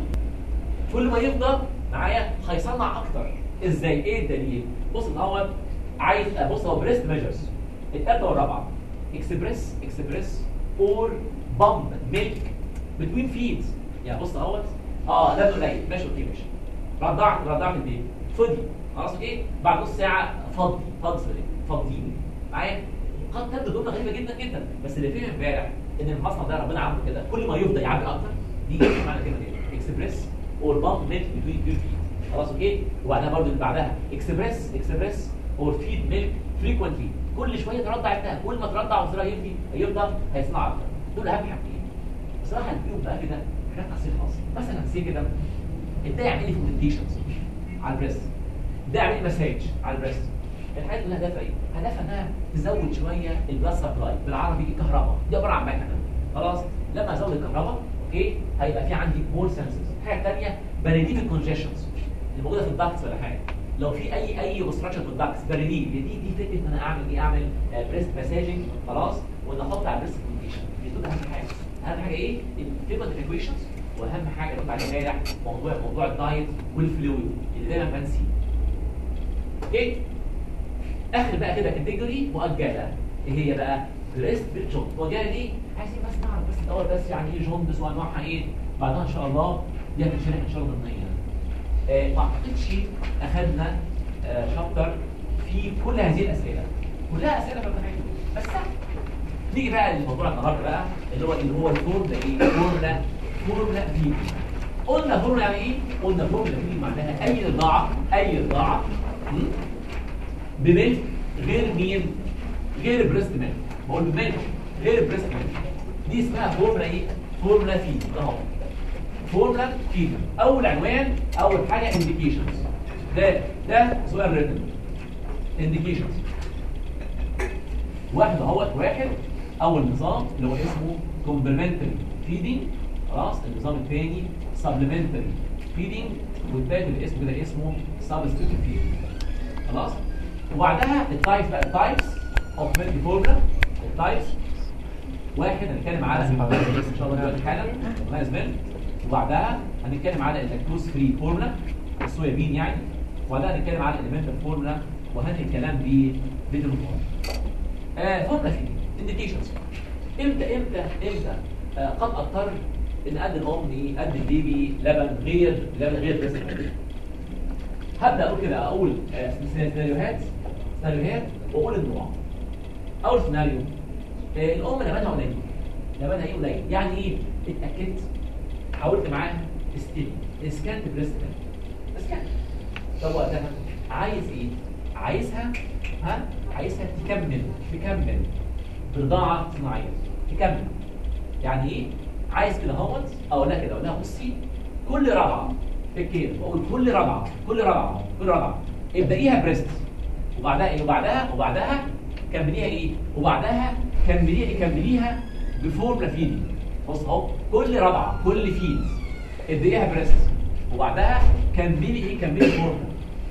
كل ما يفضى معايا هيصنع اكتر ازاي ايه الدليل بص الاول عايز ابص هو بريست ميجرز الثالثه والرابعه اكسبريس اكسبريس اور بامب ميلك بتوين فيدز يعني بص اهوت اه ده قليل ماشي اوكي ماشي رضعت رضعت البيبي فضي خلاص ايه بعد نص ساعه فضي فضي فضيني معايا قد تبدو جمله غريبه جدا جدا بس اللي فهم امبارح ان المصنع ده ربنا عامله كده كل ما يفضى يعبي اكتر دي معنى كلمه ايه اكسبريس اور بامب ميلك بتوين فيدز خلاص اوكي وبعدها برضو اللي بعدها اكسبريس اكسبريس اور فيد ميلك فريكوينتلي كل شويه ترضع ابنها كل ما ترضع وصلها يفضي يفضل هيصنع اكتر دول اهم حاجتين بصراحه البيوت بقى كده حاجات تحصيل خاص مثلا سي كده ده يعمل لي فومنتيشنز على البريست ده يعمل لي مساج على البريست الحاجات اللي هدفها ايه؟ هدفها انها تزود شويه البلاد سبلاي بالعربي الكهرباء دي عباره عن مكنه خلاص لما ازود الكهرباء اوكي هيبقى في عندي مور سنسز حاجه ثانيه بريديف الكونجيشنز اللي موجوده في الدكتس ولا حاجه لو في اي اي اوبستراكشن في الدكتس بريديف دي دي فكره ان انا اعمل ايه اعمل بريست مساجنج خلاص وان احط على البريست كونديشن دي دول اهم حاجه اهم حاجه ايه الفيمنت ايكويشنز واهم حاجه اللي عليها امبارح موضوع موضوع الدايت والفلويد اللي دايما بنسيه اوكي اخر بقى كده كاتيجوري مؤجله ايه هي بقى بريست بالجوند مؤجله ليه عايزين بس نعرف بس الاول بس يعني ايه جوندس وانواعها ايه بعدها ان شاء الله دي هتتشرح ان شاء الله ضمنيا آه ما اعتقدش اخذنا آه شابتر في كل هذه الاسئله كلها اسئله في الامتحان بس سهل نيجي بقى لموضوع النهارده بقى اللي هو اللي هو الفورمولا ايه فورمولا فورمولا في قلنا فورمولا يعني ايه قلنا فورمولا في معناها اي رضاعه اي رضاعه بملك غير مين غير بريست ميلك بقول بملك غير بريست دي اسمها فورمولا ايه فورمولا فيد اهو فورمولا فيد اول عنوان اول حاجه انديكيشنز ده ده سؤال ريتن انديكيشنز واحد اهوت واحد اول نظام اللي هو اسمه كومبلمنتري فيدنج خلاص النظام الثاني سبلمنتري فيدنج والثالث الاسم ده اسمه سبستيتيوت فيدنج خلاص وبعدها التايبس بقى التايبس اوف ميلك فورمولا التايبس واحد هنتكلم على ان شاء الله دلوقتي حالا مايز ميلك وبعدها هنتكلم على اللاكتوز فري فورمولا الصويا بين يعني وبعدها هنتكلم على الاليمنتال فورمولا وهنهي الكلام بفيديو آه فورمولا فيدنج انديكيشنز امتى امتى امتى آه قد اضطر ان ادي الام ايه ادي البيبي لبن غير لبن غير بس هبدا اقول كده اقول آه سيناريوهات سيناريوهات واقول النوع اول سيناريو آه الام لبنها قليل لبنها ايه قليل يعني ايه اتاكدت حاولت معاها استدي اسكانت بريست اسكانت طب وقتها عايز ايه عايزها ها عايزها تكمل تكمل برضاعه صناعيه تكمل يعني ايه عايز كده اهوت اقول لها كده اقول لها بصي كل رضعه في الكير بقول كل رضعه كل رضعه كل رضعه ابدأيها بريست وبعدها ايه وبعدها وبعدها كمليها ايه وبعدها كمليها ايه كمليها بفورمولا فيدي بص اهو كل رضعه كل فيد ابدأيها بريست وبعدها كملي ايه كملي فورمولا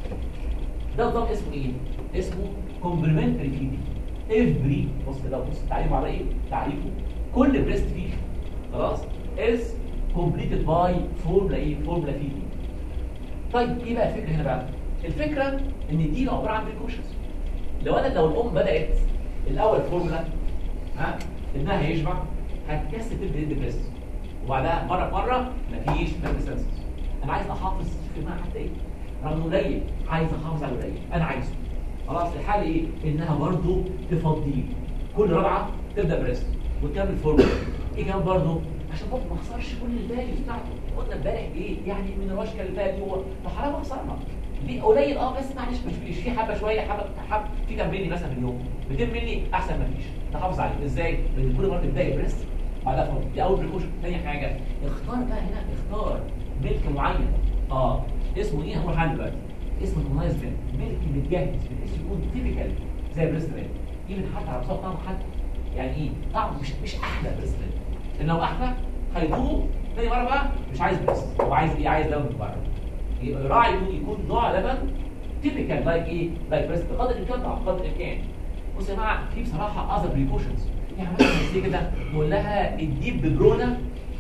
ده نظام اسمه ايه اسمه كومبلمنتري فيدي افري بص كده بص تعريفه على ايه تعريفه كل بريست فيد خلاص is completed by formula ايه formula feeding طيب ايه بقى الفكره هنا بقى الفكره ان دي عباره عن بريكوشنز لو انا لو الام بدات الاول فورمولا ها ابنها هيشبع هتكسر تبدا يد بريست وبعدها مره مره مفيش ميرسنس انا عايز احافظ في ما حتى ايه رغم قليل عايز احافظ على قليل انا عايزه خلاص الحل ايه انها برضو تفضيه كل رابعه تبدا بريست وتكمل فورمولا ايه كمان برضو عشان برضه ما اخسرش كل الفاليوز بتاعته قلنا امبارح ايه يعني من الرشكه الفاليو هو فحرام اخسرها ليه قليل اه بس معلش مش فيش في حبه شويه حبه حبه في كام ملي مثلا في اليوم 200 ملي احسن ما فيش تحافظ عليه ازاي؟ لان كل مره تبداي بريست بعدها فورمولا دي اول بريكوشن ثاني حاجه اختار بقى هنا اختار ملك معين اه اسمه ايه هنروح عنه دلوقتي اسمه كومايز ميلك ملك متجهز بحيث يكون تيبيكال زي بريست ميلك يمكن حتى على مستوى طعمه حتى يعني ايه طعمه مش مش احلى بريست ميلك لان لو احلى هيدوه تاني مره بقى مش عايز بريست هو عايز ايه عايز لبن من بره يبقى الراعي يكون يكون نوع لبن تيبيكال لايك ايه لايك بريست بقدر الامكان بقدر الامكان بص يا جماعه في بصراحه اذر بريكوشنز يعني مثلا زي كده نقول لها اديه ببرونه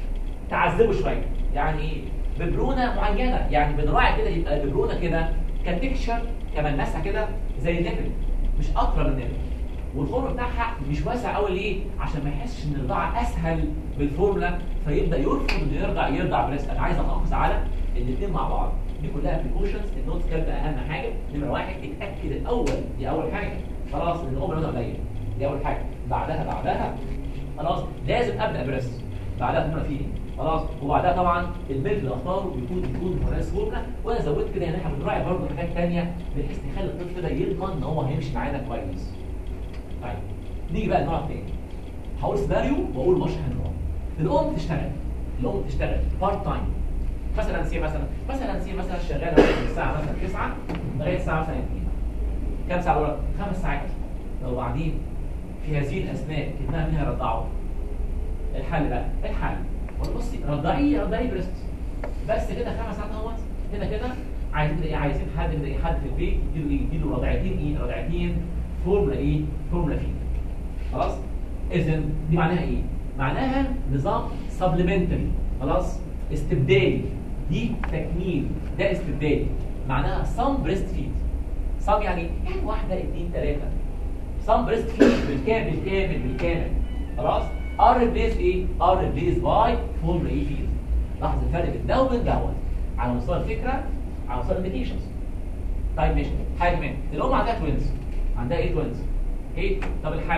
تعذبه شويه يعني ايه ببرونه معينه يعني بنراعي كده يبقى ببرونه كده كتكشر كملمسها كده زي النبل مش اقرب من النبل والخرم بتاعها مش واسع قوي ليه عشان ما يحسش ان الرضاعه اسهل بالفورمولا فيبدا يرفض انه يرضع يرضع بريست انا عايز احافظ على الاثنين مع بعض دي كلها بريكوشنز النوتس كانت اهم حاجه نمره واحد اتاكد الاول دي اول حاجه خلاص ان الام لونها قليل دي اول حاجه بعدها بعدها خلاص لازم ابدا بريست بعدها فورمولا فيه خلاص وبعدها طبعا الملك اللي اختاره بيكون بيكون كويس فورمولا وانا زودت كده ان احنا بنراعي برضه حاجات ثانيه بحيث نخلي الطفل ده يضمن ان هو هيمشي معانا كويس طيب نيجي بقى النوع الثاني هقول سيناريو واقول مشرح النوع الام تشتغل الام تشتغل بارت تايم مثلا سي مثلا مثلا سي مثلا شغاله من الساعه مثلا 9 لغايه الساعه مثلا 2 كام ساعه دول خمس ساعات لو بعدين في هذه الاثناء كتبنا منها رضعوا الحل بقى الحل بصي رضعي رضعي بريست بس كده خمس ساعات اهوت كده كده عايزين ايه عايزين حد كده ايه حد في البيت يديله ايه يديله رضعتين ايه رضعتين فورمولا ايه فورمولا فيه خلاص اذا دي معناها ايه معناها نظام سبلمنتري خلاص استبدالي دي تكميل ده استبدالي معناها سام بريست فيد سام يعني يعني واحده اثنين ثلاثه سام بريست فيد بالكامل بالكامل بالكامل خلاص ار ريبليس ايه ار ريبليس باي فورمولا ايه فيد لاحظ الفرق بين ده وبين دوت على مستوى الفكره على مستوى الانديكيشنز طيب ماشي حاجه من الام عندها توينز عندها ايه توينز ايه طب الحل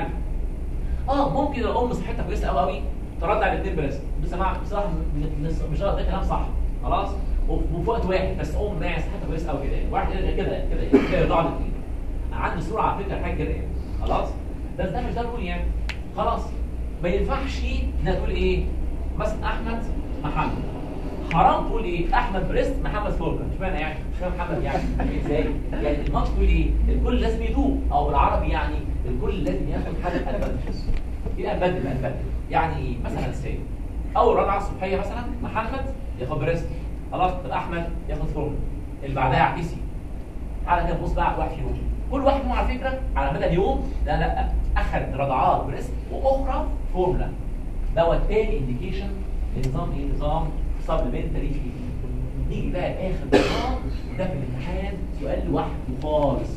اه ممكن الام صحتها كويسه قوي قوي ترضع الاثنين بريست بصراحه بصراحه مش ده كلام صح خلاص وفي وقت واحد بس ام ناس صحتها كويسه قوي كده واحد كده كده كده كده يرضع الاثنين عنده سرعه على فكره حاجه كده يعني خلاص بس ده مش ده الرول يعني خلاص ما ينفعش انها تقول ايه مثلا احمد محمد حرام تقول ايه احمد بريست محمد فوركا مش معنى يعني مش فاهم محمد يعني ازاي يعني الماتش تقول ايه الكل لازم يدوق او بالعربي يعني الكل لازم ياخد حاجه ادفانتج يبقى بدل ادفانتج يعني ايه مثلا سي اول رضعه الصبحيه مثلا محمد ياخد بريست خلاص طب احمد ياخد فوركا اللي بعدها عكسي على كده بص بقى على واحد فيهم كل واحد منهم على فكره على مدى اليوم لا لا اخذ رضعات بريست واخرى فورمولا دوت تاني انديكيشن لنظام ايه نظام سبلمنتري فيدنج نيجي بقى لاخر نظام ده في الامتحان سؤال لوحده خالص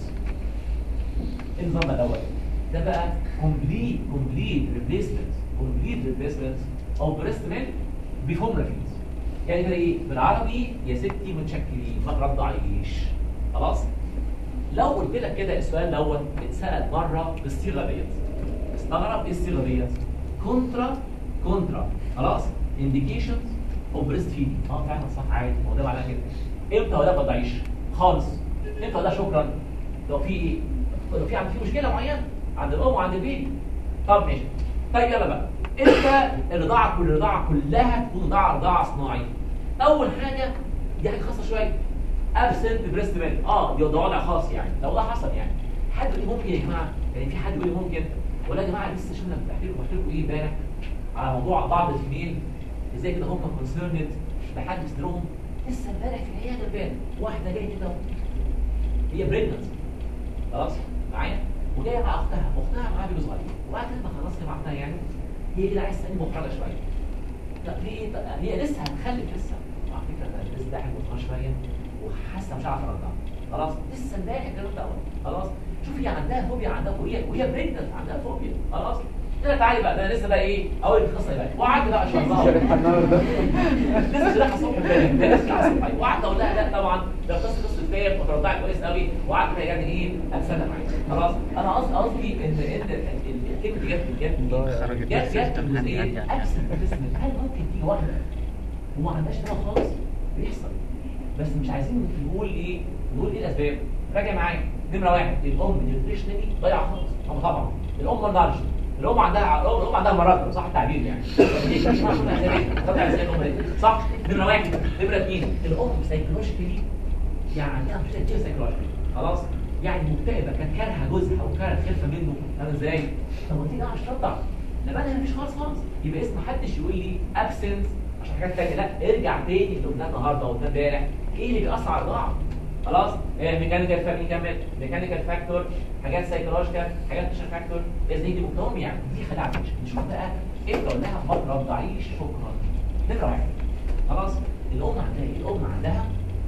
ايه النظام ده دوت ده بقى كومبليت كومبليت ريبليسمنت كومبليت ريبليسمنت او بريست ميلك بفورمولا فيدز يعني كده ايه بالعربي يا ستي متشكلين ما ترضعيش خلاص لو قلت لك كده السؤال دوت اتسال مره بالصيغه ديت استغرب ايه الصيغه ديت كونترا كونترا خلاص انديكيشنز اوف بريست فيدنج اه فعلا صح عادي هو ده معناه كده امتى ولا ما تضيعيش خالص امتى ولا شكرا لو في ايه لو في عند في مشكله معينه عند الام وعند البيبي طب ماشي طيب يلا بقى امتى الرضاعه كل الرضاعه كلها تكون رضاعه رضاعه صناعيه اول حاجه دي حاجه خاصه شويه ابسنت بريست ميلك اه دي ده وضع خاص يعني لو ده حصل يعني حد يقول لي ممكن يا جماعه يعني في حد يقول لي ممكن ولا يا جماعه لسه شفنا بحكي لكم بحكي لكم ايه امبارح على موضوع بعض الفيميل ازاي كده هم كونسيرند بحد صدرهم لسه امبارح في العياده بان واحده جايه كده هي بريجننت خلاص معايا وجايه مع اختها اختها معاها بيبي صغير وبعد ما خلصت مع اختها يعني هي كده عايزه تسالني محرجه شويه طب في ايه طب هي لسه هتخلف لسه على فكره ده لسه ضاحك مطمئن شويه وحاسه مش عارفه ارضع خلاص لسه امبارح الكلام ده خلاص شوف هي عندها فوبيا عندها وهي وهي بريجننت عندها فوبيا خلاص كده تعالي بقى ده انا لسه بقى ايه اول القصه بقى وقعدت بقى اشرحها لسه شرحها الصبح امبارح ده لسه شرحها الصبح وقعدت اقول لها لا طبعا ده قصه قصه كفايه وترضعي كويس قوي وقعدت بقى يعني ايه اتسلى معايا خلاص انا قصدي قصدي ان ان الكلمه دي جت جت جت جت جزئيه ابسنت هل ممكن تيجي واحده وما عندهاش ده خالص بيحصل بس مش عايزين نقول ايه نقول ايه الاسباب راجع معايا نمره واحد الام نيوتريشنالي ضايعه خالص هم طبعا الام ما نقدرش الام عندها الام عندها مرض صح التعبير يعني صح نمره واحد نمره اثنين الام سايكولوجيكالي يعني عندها مشكله كتير سايكولوجيكالي خلاص يعني مكتئبه كانت كارهه جوزها وكانت خلفه منه انا ازاي طب ما تيجي مش ترضع لبنها مفيش خالص خالص يبقى اسم محدش يقول لي ابسنت عشان حاجات ثانيه لا ارجع تاني اللي قلناه النهارده وقلناه امبارح ايه اللي بيأثر على الرضاعه خلاص ميكانيكال فاكتور نكمل ميكانيكال فاكتور حاجات سايكولوجيكال حاجات مش فاكتور زي دي مكتوم يعني دي خدعه مش نشوف بقى انت قلنا لها ما ترضعيش شكرا نمره واحد خلاص الام عندها ايه الام عندها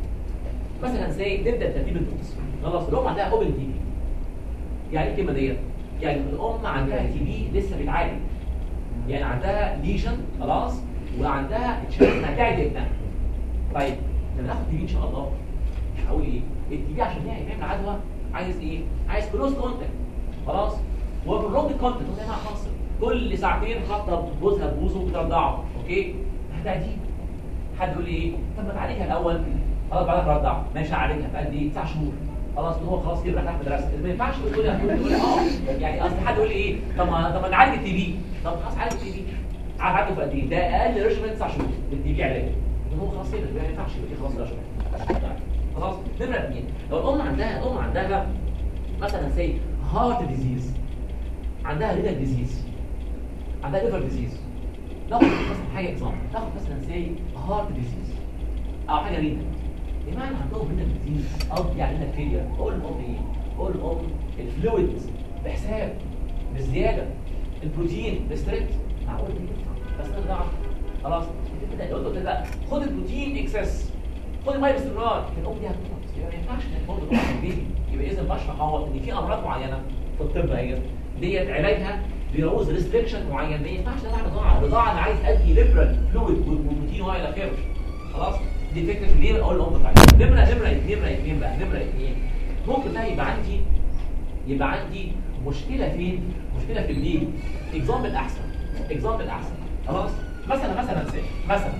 مثلا زي نبدا ترتيب الدروس خلاص الام عندها اوبن تي بي يعني ايه الكلمه ديت يعني الام عندها تي بي لسه بتعالج يعني عندها ليجن خلاص وعندها تشيلز هتعدي ابنها طيب لما ناخد تي بي ان شاء الله هقول ايه التي بي عشان يعمل عدوى عايز ايه عايز كلوز كونتاكت خلاص وبالرونج كونتاكت زي ما حاصل كل ساعتين حاطه جوزها بوزه وبترضعه اوكي هتعدي حد يقول لي ايه طب ما تعالجها الاول خلاص بعدها ترضع ماشي اعالجها في قد ايه 9 شهور خلاص هو خلاص كده راح مدرسه ما ينفعش تقول لي تقول اه يعني اصل حد يقول لي ايه طب ما طب ما نعالج التي بي طب خلاص عالج التي بي عالجه في قد ايه ده اقل ريجيمنت 9 شهور التي بي علاج هو خلاص كده ما ينفعش يبقى خلاص ريجيمنت خلاص نمرة اثنين لو الأم عندها الأم عندها مثلا سي هارت ديزيز عندها رينال ديزيز عندها ليفر ديزيز ناخد مثلا حاجة اكزامبل ناخد مثلا سي هارت ديزيز أو حاجة رينال بمعنى عندهم رينال ديزيز أو يعني رينال فيلير أقول للأم إيه؟ أقول للأم الفلويد بحساب بزيادة البروتين ريستريكت معقول دي بس أنا ضعف خلاص تبدأ يقول له كده خد البروتين اكسس خد الميه باستمرار الام دي هتموت يبقى ما ينفعش انك برضه تروح البيبي يبقى اذا بشرح اهو ان في امراض معينه في الطب اهي ديت علاجها بيعوز ريستريكشن معين ما ينفعش انا اعمل رضاعه الرضاعه انا عايز ادي ليبرال فلويد وبروتين والى اخره خلاص دي فكره ليه اقول للام بتاعتي نمره نمره نمره اثنين بقى نمره اثنين ممكن بقى يبقى عندي يبقى عندي مشكله فين؟ مشكله في البيبي اكزامبل احسن اكزامبل احسن خلاص مثلا مثلا مثلا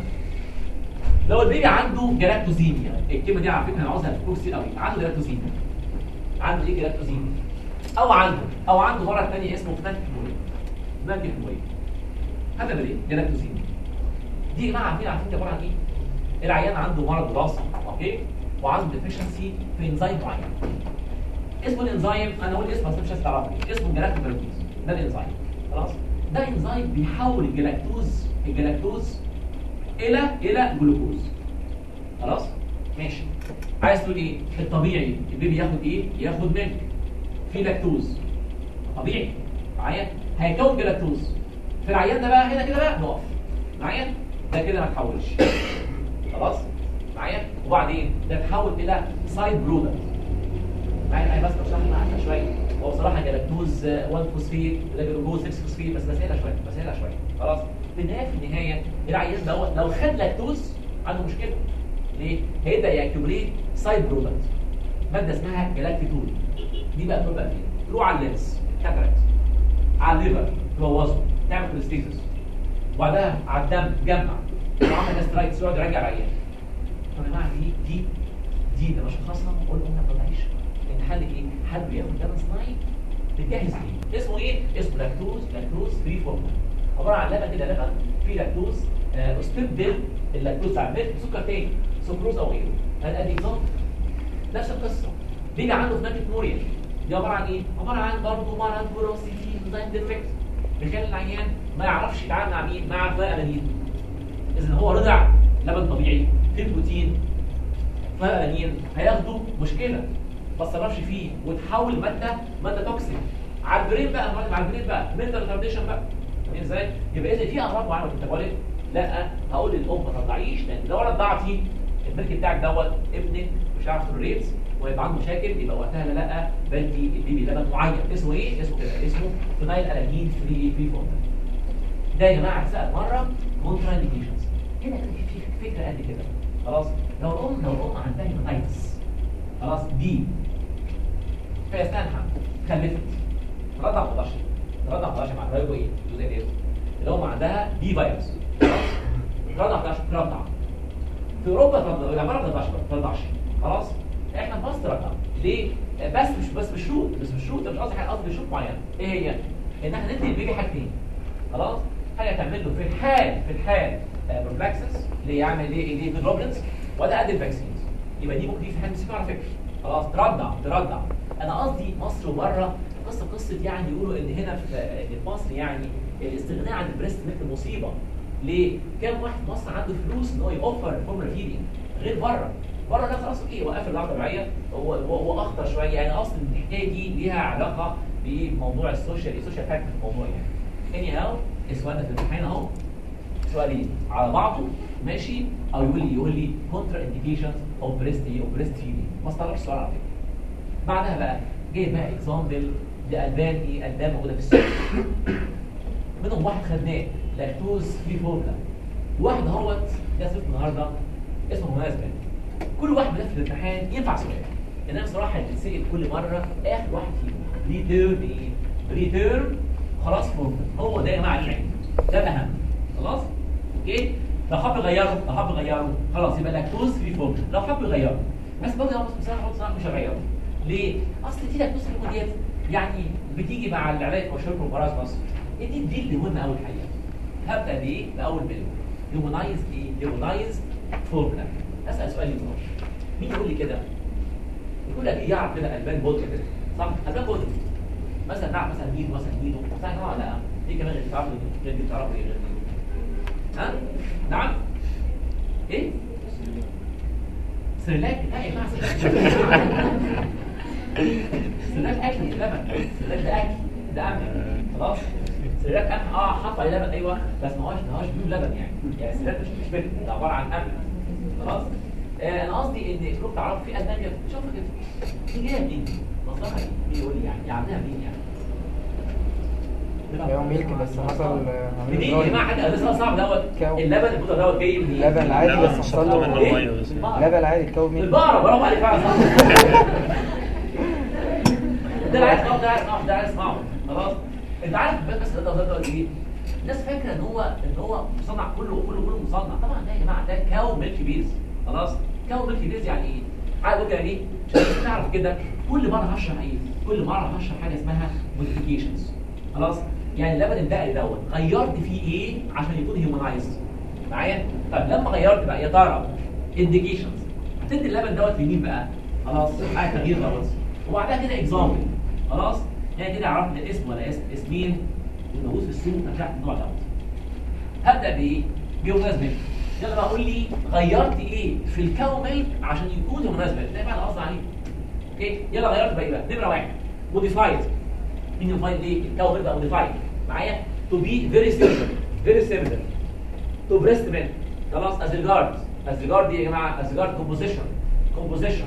لو البيبي عنده جلاكتوزيميا الكلمه دي على فكره انا عاوزها تكون كتير قوي عنده جلاكتوزيميا عنده ايه جلاكتوزيميا او عنده او عنده مرض ثاني اسمه فنانكيموريا فنانكيموريا هايبربليك جلاكتوزيميا دي يا جماعه عارفين عارفين دي عباره عن ايه؟ العيان عنده مرض وراثي اوكي وعنده ديفيشنسي في انزيم معين اسمه الانزيم انا اقول اسمه بس مش هتعرفه اسمه جلاكتوبروتيز ده الانزيم خلاص ده انزيم بيحول الجلاكتوز الجلاكتوز الى الى جلوكوز خلاص ماشي عايز تقول ايه الطبيعي البيبي ياخد ايه ياخد ميلك في لاكتوز طبيعي معايا هيكون جلاكتوز في العيان ده بقى هنا كده بقى نقف معايا ده كده ما تحولش خلاص معايا وبعدين ده تحول الى سايد برودكت معايا انا بس بشرح معاك شويه هو بصراحه جلاكتوز 1 فوسفيت وده جلوكوز 6 فوسفيت بس بسهلها شويه بسهلها شويه خلاص في النهايه في النهايه العيان دوت لو خد لاكتوز عنده مشكله ليه؟ هيبدا ياكيوميليت سايد برودكت ماده اسمها جلاكتيتول دي بقى تروح بقى فين؟ تروح على اللينس كاتراكت على الليفر تبوظه تعمل كوليستيسيس وبعدها على الدم تجمع وعمل جاسترايتس يقعد يرجع العيان طب يا جماعه دي دي دي ده مش خاصه قول ما تطلعيش الحل ايه؟ حد بياخد دم صناعي بتجهز ليه؟ اسمه ايه؟ اسمه لاكتوز لاكتوز فري فورمولا عباره عن لبن كده لبن فيه لاكتوز آه استبدل اللاكتوز بتاع الميلك بسكر تاني سكروز او غيره هذا ادي اكزامبل نفس القصه بيجي عنده فناكت موريا دي عباره عن ايه؟ عباره عن برضه مرض وراثي فيه انزيم ديفكت بيخلي العيان ما يعرفش يتعامل مع مين؟ مع فلانين اذا هو رضع لبن طبيعي فيه بروتين فلانين هياخدوا مشكله ما تصرفش فيه وتحول ماده ماده توكسيك على البرين بقى على البرين بقى منتال ريتارديشن بقى فاهمين ازاي؟ يبقى اذا في امراض معينه ميتابوليك لا هقول للام ما ترضعيش لان لو رضعتي الملك بتاعك دوت ابنك مش عارف تولريت ويبقى عنده مشاكل يبقى وقتها لا لا بدي البيبي لبن معين اسمه ايه؟ اسمه كده اسمه فينايل الانين فري فري فورمولا ده يا جماعه اتسال مره كونترا انديكيشنز هنا في في فكره قد كده خلاص لو الام لو الام عندها هيباتايتس خلاص دي في اثناء الحمل خلفت رضع 11 رضع 11 مع رايبو ايه جزء ايه اللي هو عندها دي فيروس رضع 11 رضع في اوروبا ترضع لا ما رضعش ما ترضعش خلاص احنا في مصر رضع ليه بس مش بس بشروط بس بشروط مش قصدي حاجه قصدي بشروط معينه ايه هي ان احنا ندي البيبي حاجتين خلاص حاجه تعمل له في الحال في الحال بروفلاكسس اللي يعمل ايه اللي في جلوبلينز وده قد الفاكسينز يبقى دي ممكن دي في حاجه نسيبها على فكره خلاص ترضع ترضع انا قصدي مصر وبره قصه قصه يعني يقولوا ان هنا في في مصر يعني الاستغناء عن البريست ميلك مصيبه ليه؟ كام واحد في مصر عنده فلوس ان هو يوفر فورمولا فيدنج غير بره بره ده خلاص ايه وقف الرعايه الطبيعيه هو هو هو اخطر شويه يعني اصلا الحكايه دي ليها علاقه بموضوع السوشيال السوشيال فاكتور في الموضوع يعني اني هاو السؤال ده في الامتحان اهو سؤالين على بعضه ماشي او يقول لي يقول لي كونترا انديكيشنز اوف بريست ايه اوف بريست فيدنج ما استغربش السؤال على فكره بعدها بقى جاي بقى اكزامبل لالبان ايه البان موجوده في السوق منهم واحد خدناه لاكتوز فري فورمولا واحد اهوت ده صفر النهارده اسمه مناسبه كل واحد من في الامتحان ينفع سؤال انما بصراحه اللي بتسال كل مره اخر واحد فيهم ريتيرن ايه ريتيرن خلاص فورمولا هو ده يا جماعه العلم ده الاهم خلاص اوكي لو حب يغيره لو حب يغيره خلاص يبقى لاكتوز فري فورمولا لو حب يغيره بس برضه لو بصراحه بصراحه مش هغيره ليه؟ اصل دي لاكتوز فري ديت يعني بتيجي مع العلاج وشرب المباراه مصر دي دي اللي مهمه قوي الحقيقه هبدا بايه؟ باول مليون هيومنايز ايه؟ هيومنايز فورمولا اسال سؤال يقول مين يقول لي كده؟ يقول لك ايه يعرف كده البان بودي كده صح؟ البان بودي مثلا نعرف مثلا ميدو مثلا ميدو صح اه لا دي كمان اللي تعرفوا غير دي تعرفوا ايه غير ميدو ها؟ نعم؟ ايه؟ سريلاك لا يا جماعه سريلاك اكل لبن سريلاك ده اكل ده قمح خلاص سريلاك قمح اه حط عليه لبن ايوه بس ما هوش ما هوش بيو لبن يعني يعني سريلاك مش مش بيت ده عباره عن قمح خلاص آه انا قصدي ان كلكم تعرفوا في المانيا شوفوا كده دي جايه منين؟ مصدرها ايه؟ مين يقول لي يعني عاملينها منين يعني؟ هو ميلك بس حصل منين يا جماعه حاجه لسه صعب دوت كاو. اللبن البودره دوت جاي منين؟ لبن العادي بس حصل منه له ميه بس لبن عادي اتكون منه البقرة برافو عليك فعلا صح ده اللي عايز اسمعه ده عايز اسمعه ده عايز اسمعه خلاص انت عارف بس بس ده ده ايه الناس فاكره ان هو ان هو مصنع كله كله كله مصنع طبعا ده يا جماعه ده كاو ميلك بيز خلاص كاو ميلك بيز يعني ايه عارف ممكن يعني ايه عشان تعرف كده كل مره هشرح ايه كل مره هشرح حاجه اسمها موديفيكيشنز خلاص يعني اللبن البقري دوت غيرت فيه ايه عشان يكون هيومنايز معايا طب لما غيرت بقى يا ترى انديكيشنز هتدي اللبن دوت لمين بقى خلاص حاجه تغيير دوت وبعدها كده اكزامبل خلاص يعني كده عرفت الاسم ولا اسم اسمين الموجود في السوق بتاعت النوع دوت هبدا بايه بمناسبه يلا بقى قول لي غيرت ايه في الكاو ميلك عشان يكون مناسبه ده بقى القصد عليه اوكي يلا غيرت بقى ايه بقى نمره واحد موديفايد مين موديفايد ليه الكاو ميلك بقى موديفايد معايا تو بي فيري سيمبل فيري سيمبل تو بريست ميلك خلاص از ريجارد از ريجارد يا جماعه از ريجارد كومبوزيشن كومبوزيشن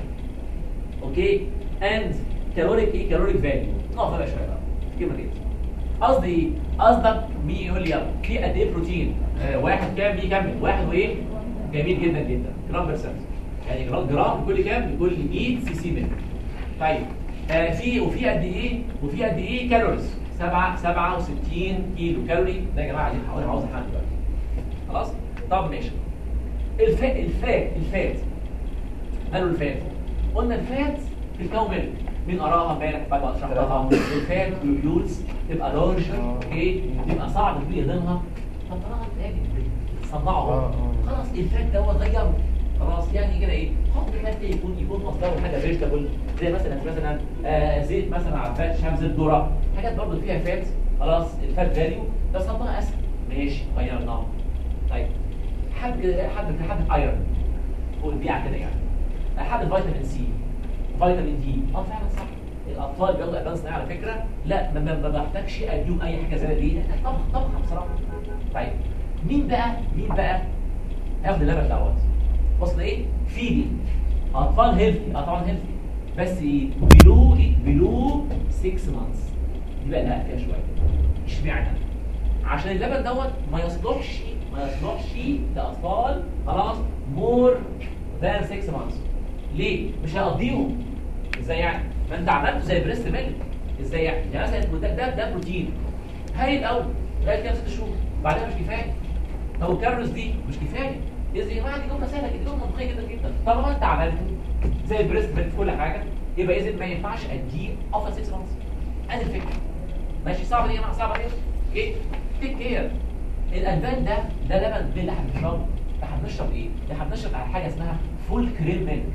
اوكي اند كالوريك ايه كالوريك فاليو نقف بقى شويه بقى الكلمه دي قصدي قصدك مين يقول لي يلا في قد ايه بروتين آه واحد كام بيكمل واحد وايه جميل جدا جدا جرام بيرسنت يعني جرام جرام كل كام لكل 100 سي سي ملك طيب آه في وفي قد ايه وفي قد ايه كالوريز 7 67 كيلو كالوري ده يا جماعه دي حوالي عاوز حد دلوقتي خلاص طب ماشي الفات الفات الفات قالوا الفات قلنا الفات في الكون ملك مين قراها امبارح بعد ما شرحتها الفات واليولز تبقى لارج اوكي تبقى صعب كبير يضمها طب طالما تاني صنعه آه، آه. خلاص الفات دوت غيره خلاص يعني كده ايه حط فات إيه؟ يكون يكون مصدره حاجه فيجيتابل زي مثلا مثلا آه زيت مثلا عفات شام زيت ذره حاجات برضو فيها فات خلاص الفات فاليو بس حطها اسهل ماشي غيرناها طيب حد حد حد ايرون والبيع كده يعني حد فيتامين سي فيتامين دي اه فعلا صح الاطفال بياخدوا ادفانس صناعي على فكره لا ما, ما, ما بحتاجش اديهم اي حاجه زي دي لأن طبخ طبخه بصراحه طيب مين بقى مين بقى هياخد اللبن دوت وصل ايه فيدي اطفال هيلثي اه طبعا هيلثي بس بلو بلو 6 مانثس دي بقى لها فيها شويه اشمعنى عشان اللبن دوت ما يصلحش ما يصلحش لاطفال خلاص مور ذان 6 مانثس ليه مش هيقضيهم ازاي يعني ما انت عملته زي بريست ميلك ازاي يعني يعني مثلا ده ده, ده بروتين هايل قوي لغايه كده ست شهور بعدها مش كفايه طب الكاربس دي مش كفايه يا جماعه دي جمله سهله جدا جمله منطقيه جدا جدا طالما انت عملته زي البريست ميلك في كل حاجه يبقى اذا ما ينفعش اديه افضل 6 مانثس ادي الفكره ماشي صعبه دي يا جماعه صعبه دي ايه تيك كير الالبان ده ده لبن اللي احنا بنشربه احنا بنشرب ايه؟ احنا بنشرب على حاجه اسمها فول كريم ميلك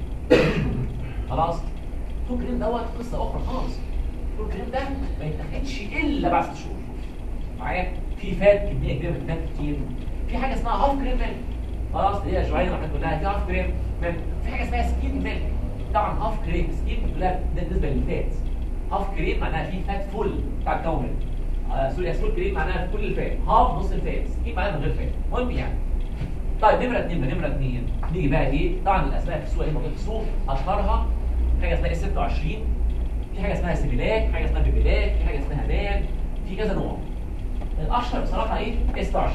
خلاص فول كريم دوت قصه اخرى خالص فول كريم ده ما يتاخدش الا بعد ست شهور معايا في فات كميه كبيره من الفات كتير في حاجه اسمها هاف كريم ميلك خلاص اللي هي شويه راح كلها في هاف كريم ميلك في حاجه اسمها سكين ميلك طبعا هاف كريم سكين كلها ده بالنسبه للفات هاف كريم معناها في فات فول بتاع الكون ميلك آه سوري فول كريم معناها في كل الفات هاف نص الفات سكين معناها من غير فات المهم يعني طيب نمرة اتنين بقى، نمرة اتنين نيجي بقى ايه طبعا الاسماء في السوق ايه موجوده في السوق اشهرها حاجه اسمها اس 26 في حاجه اسمها سيبيلاك حاجه اسمها بيبيلاك في حاجه اسمها مان في كذا نوع الاشهر بصراحه ايه اس 26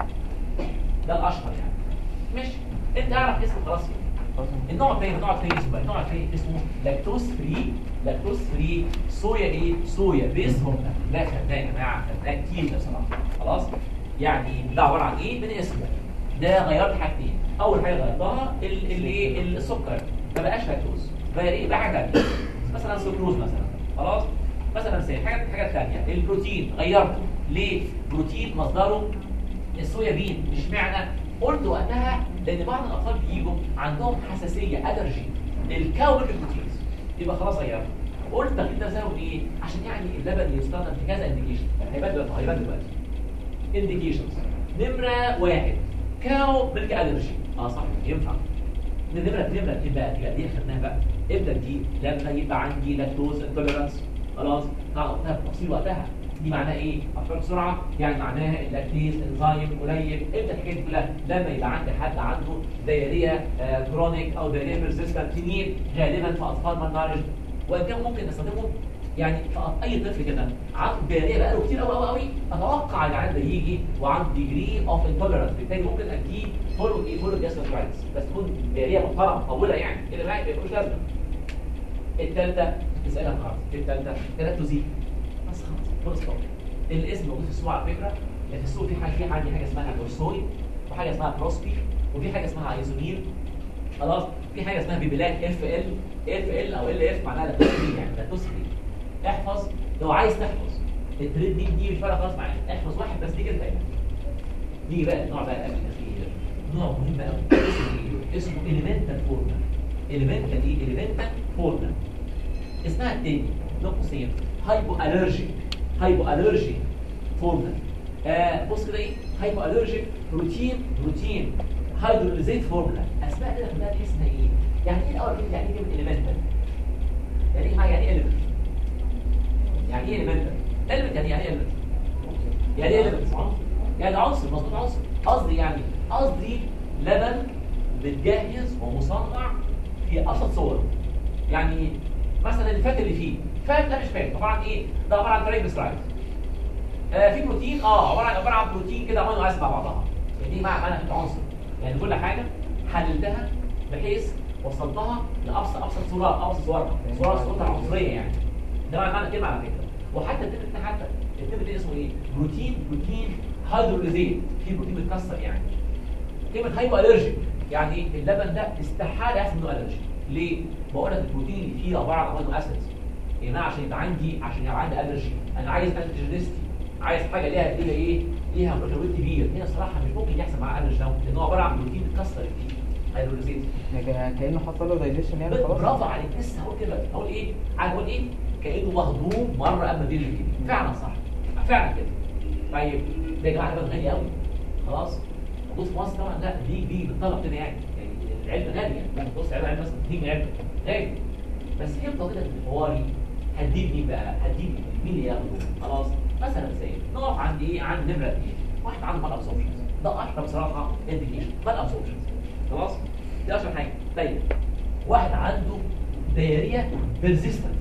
ده الاشهر يعني ماشي انت اعرف اسمه خلاص النوع الثاني النوع الثاني اسمه بقى النوع الثاني اسمه لاكتوز فري لاكتوز فري صويا ايه صويا بيس هرمون لا خدناه يا جماعه خدناه كتير ده بصراحه خلاص يعني ده عباره عن ايه من اسمه ده غيرت حاجتين اول حاجه غيرتها ال- ال- ايه السكر ما بقاش لاكتوز بقى ايه بقى حاجه تانية. مثلا سكروز مثلا خلاص مثلا مثال حاجه حاجه ثانيه البروتين غيرته ليه بروتين مصدره الصويا بين مش معنى قلت وقتها لان بعض الاطفال بيجوا عندهم حساسيه الرجي للكاوبر البروتينز يبقى خلاص غيرته قلت تغيير ده سبب ايه عشان يعني اللبن يستخدم في كذا انديكيشن هيبان دلوقتي هيبان دلوقتي انديكيشنز نمره واحد كاو ميلك الرجي اه صح ينفع نمره نمره اتنين بقى دي دي خدناها بقى امتى دي لما يبقى عندي لاكتوز انتوليرانس خلاص قلتها بتفصيل وقتها دي معناها ايه افكار بسرعه يعني معناها اللاكتيز انزيم قليل امتى الحاجات دي كلها لما يبقى عندي حد عنده دايريه آه كرونيك او دايريه بيرسيستنت سنين غالبا في اطفال مالنارج وان كان ممكن نستخدمه يعني في اي طفل كده عنده دايريه بقاله كتير قوي قوي قوي اتوقع العيان ده يجي وعنده ديجري اوف انتوليرانس بالتالي ممكن اديه فولو ايه فولو جاسترايتس بس تكون دايريه محترمه طويله يعني كده ما يبقاش لازمه الثالثه تسالها خالص الثالثه تلاتوزي بس خلاص فول ستوب الاسم موجود في السوق على فكره يعني في السوق في حاجه في عندي حاجه اسمها بورسوي وحاجه اسمها بروسبي وفي حاجه اسمها ايزونيل خلاص في حاجه اسمها بيبلاك اف ال اف ال او ال اف معناها لاكتوز فري يعني لاكتوز فري احفظ لو عايز تحفظ التريد دي دي مش فارقه خالص معايا احفظ واحد بس دي كده دايما نيجي بقى النوع بقى الاكل الاخير نوع مهم قوي اسمه ايه؟ اسمه اليمنتال فورما اليمنتال ايه؟ اليمنتال فورما اسمها التاني نوع قوسين هايبو الرجيك هايبو الرجيك فورما آه بص كده ايه هايبو الرجيك بروتين بروتين هيدروليزيت فورمولا اسماء كده كلها تحس انها ايه يعني ايه الاول كلمه يعني ايه كلمه اليمنتال يعني ايه يعني ايه element يعني ايه اليمنتال element يعني يعني ايه element يعني ايه element يعني عنصر مظبوط عنصر قصدي يعني قصدي لبن متجهز ومصنع في ابسط صوره يعني مثلا الفات اللي فيه فات ده مش فات عباره عن ايه ده عباره عن ترايجليسرايد آه في بروتين اه عباره عن عباره عن بروتين كده امينو اسيد مع بعضها دي مع معنى عنصر يعني كل حاجه حللتها بحيث وصلتها لابسط ابسط صوره ابسط صورها صوره صورتها عنصريه يعني ده معنى معنى الكلمه على فكره وحتى الترم ده حتى الترم ده اسمه ايه بروتين بروتين هيدروليزيت في بروتين متكسر يعني كلمه هايبو الرجيك يعني ايه اللبن ده استحاله يحصل منه الرجي ليه بقول لك البروتين اللي فيه عباره عن امينو اسيدز يا جماعه عشان يبقى عندي عشان يبقى عندي الرجي انا عايز انتيجينيستي عايز حاجه ليها ليها ايه ليها بروتين كبير هنا صراحه مش ممكن يحصل معاه الرجي لان هو عباره عن بروتين اتكسر فيه هيدروليزيت يعني كأنه حصل له دايجيشن يعني خلاص برافو عليك لسه هقول كده هقول ايه عارف اقول ايه كانه مهضوم مره قبل ما يجي الكبير فعلا صح فعلا كده طيب ده يا جماعه ده غالي قوي خلاص بص في مصر طبعا لا دي دي بالطلب كده يعني يعني العلبه غاليه يعني بص علبه علبه مثلا 2 علبه غالي بس هي بطريقه الحواري هتجيب مين بقى هتجيب مين اللي ياخده خلاص مثلا زي نقف عند ايه عند نمره اثنين واحد عنده مال ابسوربشنز ده اشهر بصراحه انديكيشن مال ابسوربشنز خلاص دي اشهر حاجه طيب واحد عنده دايريا بيرزيستنت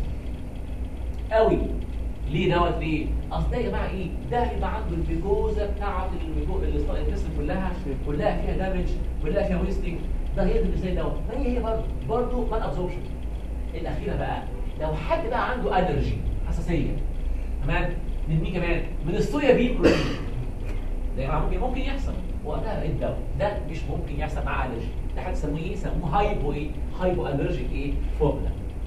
قوي ليه دوت ليه اصل ده يا جماعه ايه ده يبقى عنده الجلوكوزا بتاعه الجسم كلها كلها فيها دامج كلها فيها ويستنج ده هي اللي ازاي دوت ما هي هي برضه برضه مان ابزوربشن الاخيره بقى لو حد بقى عنده الرجي حساسيه تمام من مين كمان من الصويا بين بروتين ده يا جماعه ممكن ممكن يحصل وقتها ايه الدواء ده مش ممكن يحصل مع الرجي ده هتسموه ايه يسموه هايبو ايه هايبو الرجيك ايه فورمولا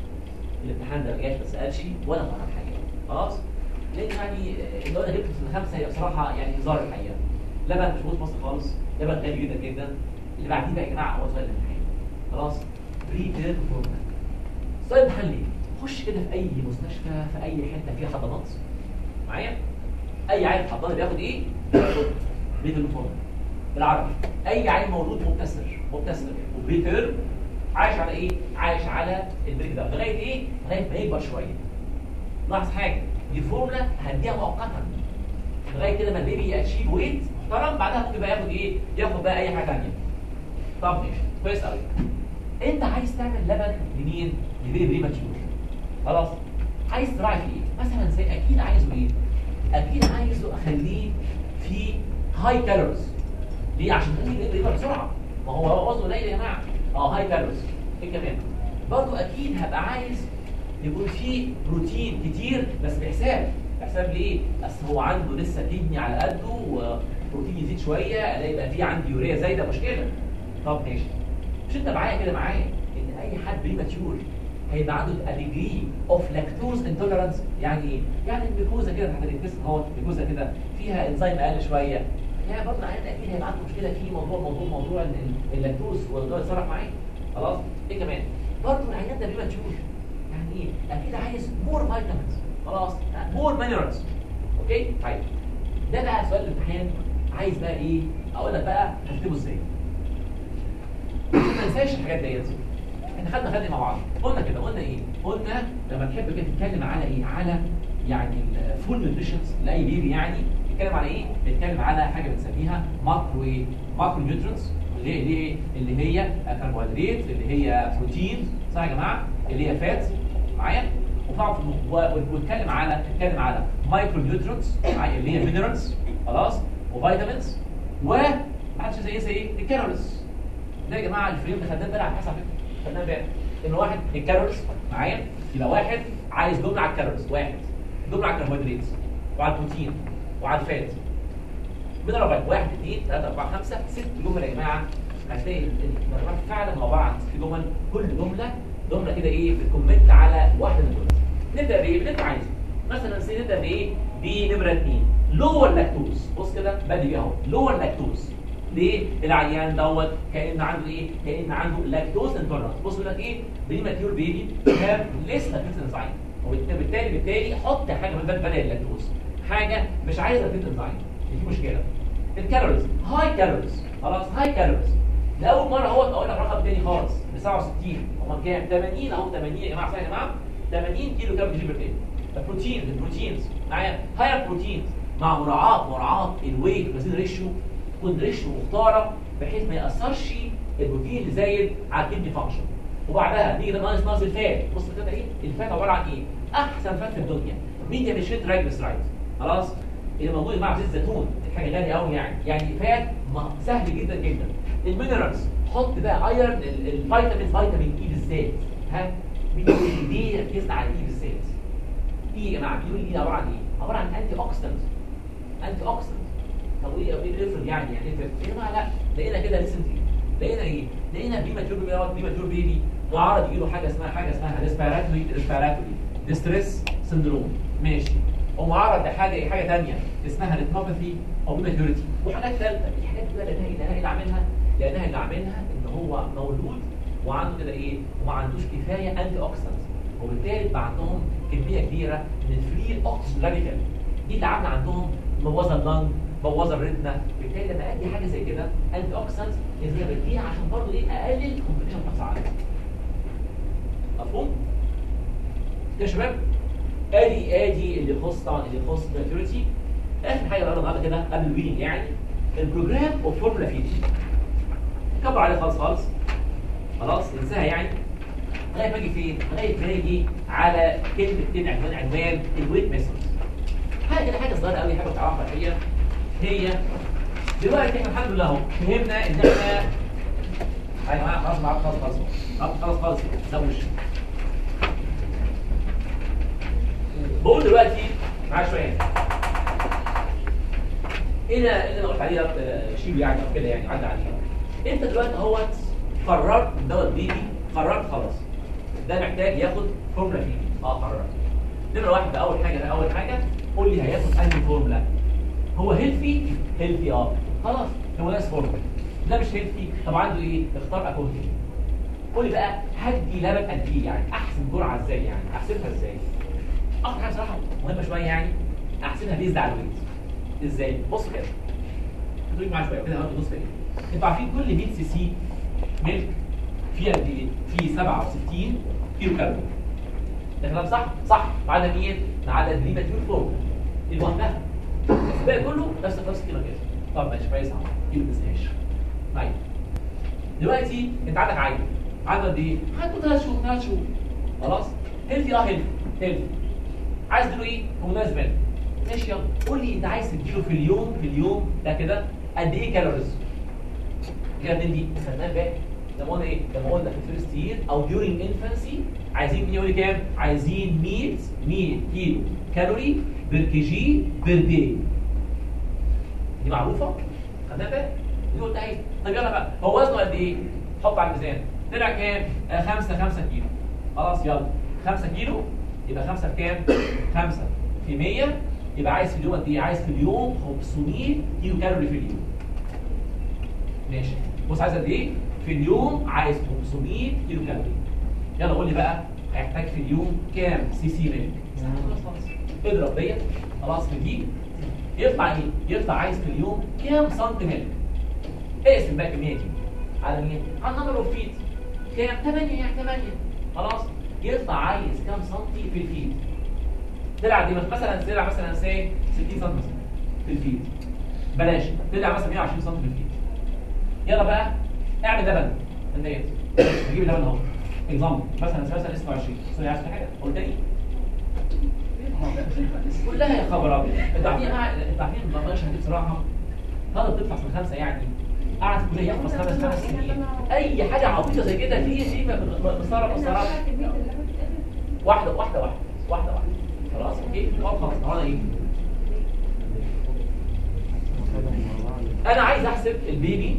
الامتحان ده ما جاش ما سالش ولا طلع حاجه خلاص لان يعني اللي انا جبته في الخمسه هي بصراحه يعني هزار الحقيقه لبن مش موجود في مصر خالص لبن غالي جدا جدا اللي بعديه بقى يا جماعه هو سؤال الامتحان خلاص بري تيرم فورمولا سؤال الامتحان ليه؟ خش كده في اي مستشفى في اي حته فيها حضانات معايا اي عيل حضانه بياخد ايه؟ بياخد بري فورمولا بالعربي اي عيل مولود مبتسر مبتسر وبري تيرم عايش على ايه؟ عايش على البريك ده لغايه ايه؟ لغايه ما يكبر شويه لاحظ حاجه دي فورمولا هديها مؤقتا لغايه كده ما البيبي ياتشيف ويت محترم بعدها ممكن بقى ياخد ايه؟ ياخد بقى اي حاجه ثانيه طب ماشي كويس قوي انت عايز تعمل لبن لمين؟ لبيبي بريماتشور خلاص عايز تراعي في ايه؟ مثلا زي اكيد عايزه ايه؟ اكيد عايزه اخليه في هاي كالوريز ليه؟ عشان تخليه يكبر بسرعه ما هو وزنه قليل يا جماعه اه هاي كالوريز ايه كمان؟ برضه اكيد هبقى عايز يكون فيه بروتين كتير بس بحساب بحساب ليه؟ اصل هو عنده لسه كدني على قده وبروتين يزيد شويه الاقي يبقى فيه عندي يوريا زايده مشكله طب ماشي مش انت معايا كده معايا ان اي حد بريماتيور هيبقى عنده ديجري اوف لاكتوز انتوليرانس يعني ايه؟ يعني الجلوكوزا كده تحت الجسم اهو الجلوكوزا كده فيها انزيم اقل شويه يعني برضه العيان اكيد هيبقى عنده مشكله في موضوع موضوع موضوع ال- ال- اللاكتوز والدواء يتصرف معاه خلاص ايه كمان؟ برضه العيان ده بريماتيور يعني ايه؟ اكيد عايز مور فيتامينز خلاص مور مينرالز اوكي طيب ده بقى سؤال الامتحان عايز بقى ايه؟ اقول لك بقى هكتبه ازاي؟ ما تنساش الحاجات ديت احنا خدنا خدنا مع بعض قلنا كده قلنا ايه؟ قلنا لما تحب كده تتكلم على ايه؟ على يعني الفول نيوتريشنز لاي بيبي يعني بيتكلم على ايه؟ بيتكلم على حاجه بنسميها ماكرو ايه؟ ماكرو نيوترينز اللي هي اللي هي اللي هي كربوهيدرات اللي هي بروتين صح يا جماعه؟ اللي هي فات معايا؟ وطبعا في الم- و- ونتكلم على نتكلم على مايكرو نيوترينز معايا اللي هي مينرالز خلاص وفيتامينز و معلش زي ايه زي ايه؟ الكالوريز ده يا جماعه الفريم اللي خدناه امبارح على حسب فكره خدناه امبارح ان واحد الكالوريز معايا يبقى واحد عايز جمله على الكالوريز واحد جمله على الكربوهيدرات وعلى البروتين وعلى الفات من ربع واحد اثنين ثلاثة أربعة خمسة ست جمل يا جماعة هتلاقي الدرجات فعلا عبارة عن ست جمل كل جملة جملة كده ايه بتكومنت على واحدة من الجمل نبدأ بايه؟ باللي انت عايزه مثلا سيدتها بايه دي نمره 2 لور لاكتوز بص كده بدي بيه اهو لور لاكتوز ليه العيان دوت كان عنده ايه كان عنده لاكتوز انتولرانس بص يقول لك ايه بريماتيور بيبي هاف ليس لاكتوز انزايم وبالتالي بالتالي حط حاجه بدل بدل اللاكتوز حاجه مش عايزه لاكتوز انزايم دي مشكله الكالوريز هاي كالوريز خلاص هاي كالوريز لاول مره هو اقول لك رقم تاني خالص ب 67 امال كام 80 اهو 80 يا جماعه صح يا جماعه 80 كيلو كالوري بير داي البروتين البروتينز معايا هاير بروتينز مع مراعاه مراعاه الويت والوزن ريشيو تكون ريشيو مختاره بحيث ما ياثرش البروتين اللي زايد على الكدني فانكشن وبعدها نيجي ناقص ناقص الفات بص كده ايه الفات عباره عن ايه احسن فات في الدنيا ميديا مش ترايجلسرايد خلاص اللي موجود مع زيت الزيتون حاجه غاليه قوي يعني يعني فات ما- سهل جدا جدا المينرالز حط بقى ايرن الفيتامين فيتامين اي بالذات ها مين يقول لي ليه ركزنا على الاي بالذات ايه يا جماعه بيقول لي عباره عن ايه عباره عن انتي اوكسيدنت انتي اوكسيدنت طب ايه ايه افرض يعني يعني ايه يا جماعه لا لقينا كده لسنت لقينا ايه لقينا بريماتور بيبي بريماتور بيبي معرض يجي له حاجه اسمها حاجه اسمها ريسبيراتوري ريسبيراتوري ديستريس سندروم ماشي ومعرض لحاجه ايه حاجه ثانيه اسمها ريتنوباثي او بريماتوريتي وحاجات ثالثه الحاجات دي بقى اللي اللي اللي عاملها لانها اللي عاملها ان هو مولود وعنده كده ايه وما عندوش كفايه انتي اوكسيدنت وبالتالي بقى عندهم كميه كبيره من الفري اوكسجين راديكال دي اللي عامله عندهم مبوظه اللنج مبوظه الريتنا بالتالي لما ادي حاجه زي كده انتي اوكسيدنت لازم بديها عشان برضه ايه اقلل الكومبليكيشن بتاع العالم مفهوم؟ كده يا شباب ادي ادي اللي يخص طبعا اللي يخص ماتيوريتي اخر حاجه بقى النهارده كده قبل الويننج يعني البروجرام اوف فورمولا فيد كبر عليه خالص خالص خلاص انساها يعني لغايه ما اجي فين؟ لغايه ما اجي على كلمتين عنوان عنوان الويت ميثود حاجه كده حاجه صغيره قوي حاجه تعرفها هي هي دلوقتي احنا الحمد لله اهو فهمنا ان احنا يا جماعه خلاص معاك خلاص خلاص خلاص خلاص خلاص ده وش بقول دلوقتي معاك شويه ايه ده اللي انا قلت عليه ده شيل يعني او كده يعني عدى عليه انت دلوقتي اهوت قررت دوت بيبي قررت خلاص ده محتاج ياخد فورمولا فيه اه قررت نمره واحده اول حاجه اول حاجه قول لي هياخد انهي فورمولا هو هيلثي هيلثي اه خلاص هو ناقص فورمولا ده مش هيلثي طب عنده ايه اختار اكوردنج قول لي بقى هدي لبن قد ايه يعني احسن جرعه ازاي يعني احسبها ازاي اكتر حاجه صراحه مهمه شويه يعني احسبها بيزد على الويت ازاي بص كده خليك معايا شويه كده هاخد نص ايه انتوا عارفين كل 100 سي سي ميلك فيها قد ايه فيه 67 كيلو كالوري ده كلام صح صح ما عدا مين ما عدا البريماتيور فورم دي لوحدها بس الباقي كله نفس نفس القيمه كده طب ماشي كويس اهو دي ما تنساهاش طيب دلوقتي انت عندك عيل عنده قد ايه؟ عنده ثلاث شهور ثلاث شهور خلاص هيلثي اه هيلثي هيلثي عايز تديله ايه؟ هرمونات مال ماشي يلا قول لي انت عايز تديله في اليوم في اليوم ده كده قد ايه كالوريز؟ كده منين دي؟ خدناها بقى لما قلنا ايه؟ لما قلنا في الفيرست يير او during infancy عايزين مين يقول لي كام؟ عايزين 100 100 كيلو كالوري بير كي جي بير داي دي معروفه؟ خدناها بقى؟ دي قلت اهي طب يلا بقى هو وزنه قد ايه؟ حط على الميزان طلع كام؟ 5 5 كيلو خلاص يلا 5 كيلو يبقى 5 في كام؟ 5 في 100 يبقى عايز في اليوم قد ايه؟ عايز في اليوم 500 كيلو كالوري في اليوم ماشي بص عايز قد ايه؟ في اليوم عايز 500 كيلو كالوري يلا قول لي بقى هيحتاج في اليوم كام سي سي ميلك؟ خلاص خلاص اضرب ديت خلاص في دي يطلع ايه؟ يطلع عايز في اليوم كام سنتي ميلك؟ اقسم بقى الكميه دي على مين؟ على النمبر اوف فيت كام؟ 8 يعني 8 خلاص يطلع عايز كام سنتي في الفيت؟ طلع دي مثلا طلع مثلا سي 60 سم مثلا في الفيت بلاش طلع مثلا 120 سم في الفيت يلا بقى اعمل لبن من ديت نجيب اللبن اهو اكزامبل مثلا مثلا اسمه 20 سوري عايز حاجه قلت لي كلها يا خبر ابيض انتوا عارفين انتوا عارفين ما بقاش هدي بصراحه طالب تطلع من خمسه يعني قعد في الكليه يحفظ خمس خمس سنين اي حاجه عبيطه زي كده في في مصارى مصارى واحده واحده واحده واحده واحده خلاص اوكي خلاص خلاص هو ايه انا عايز احسب البيبي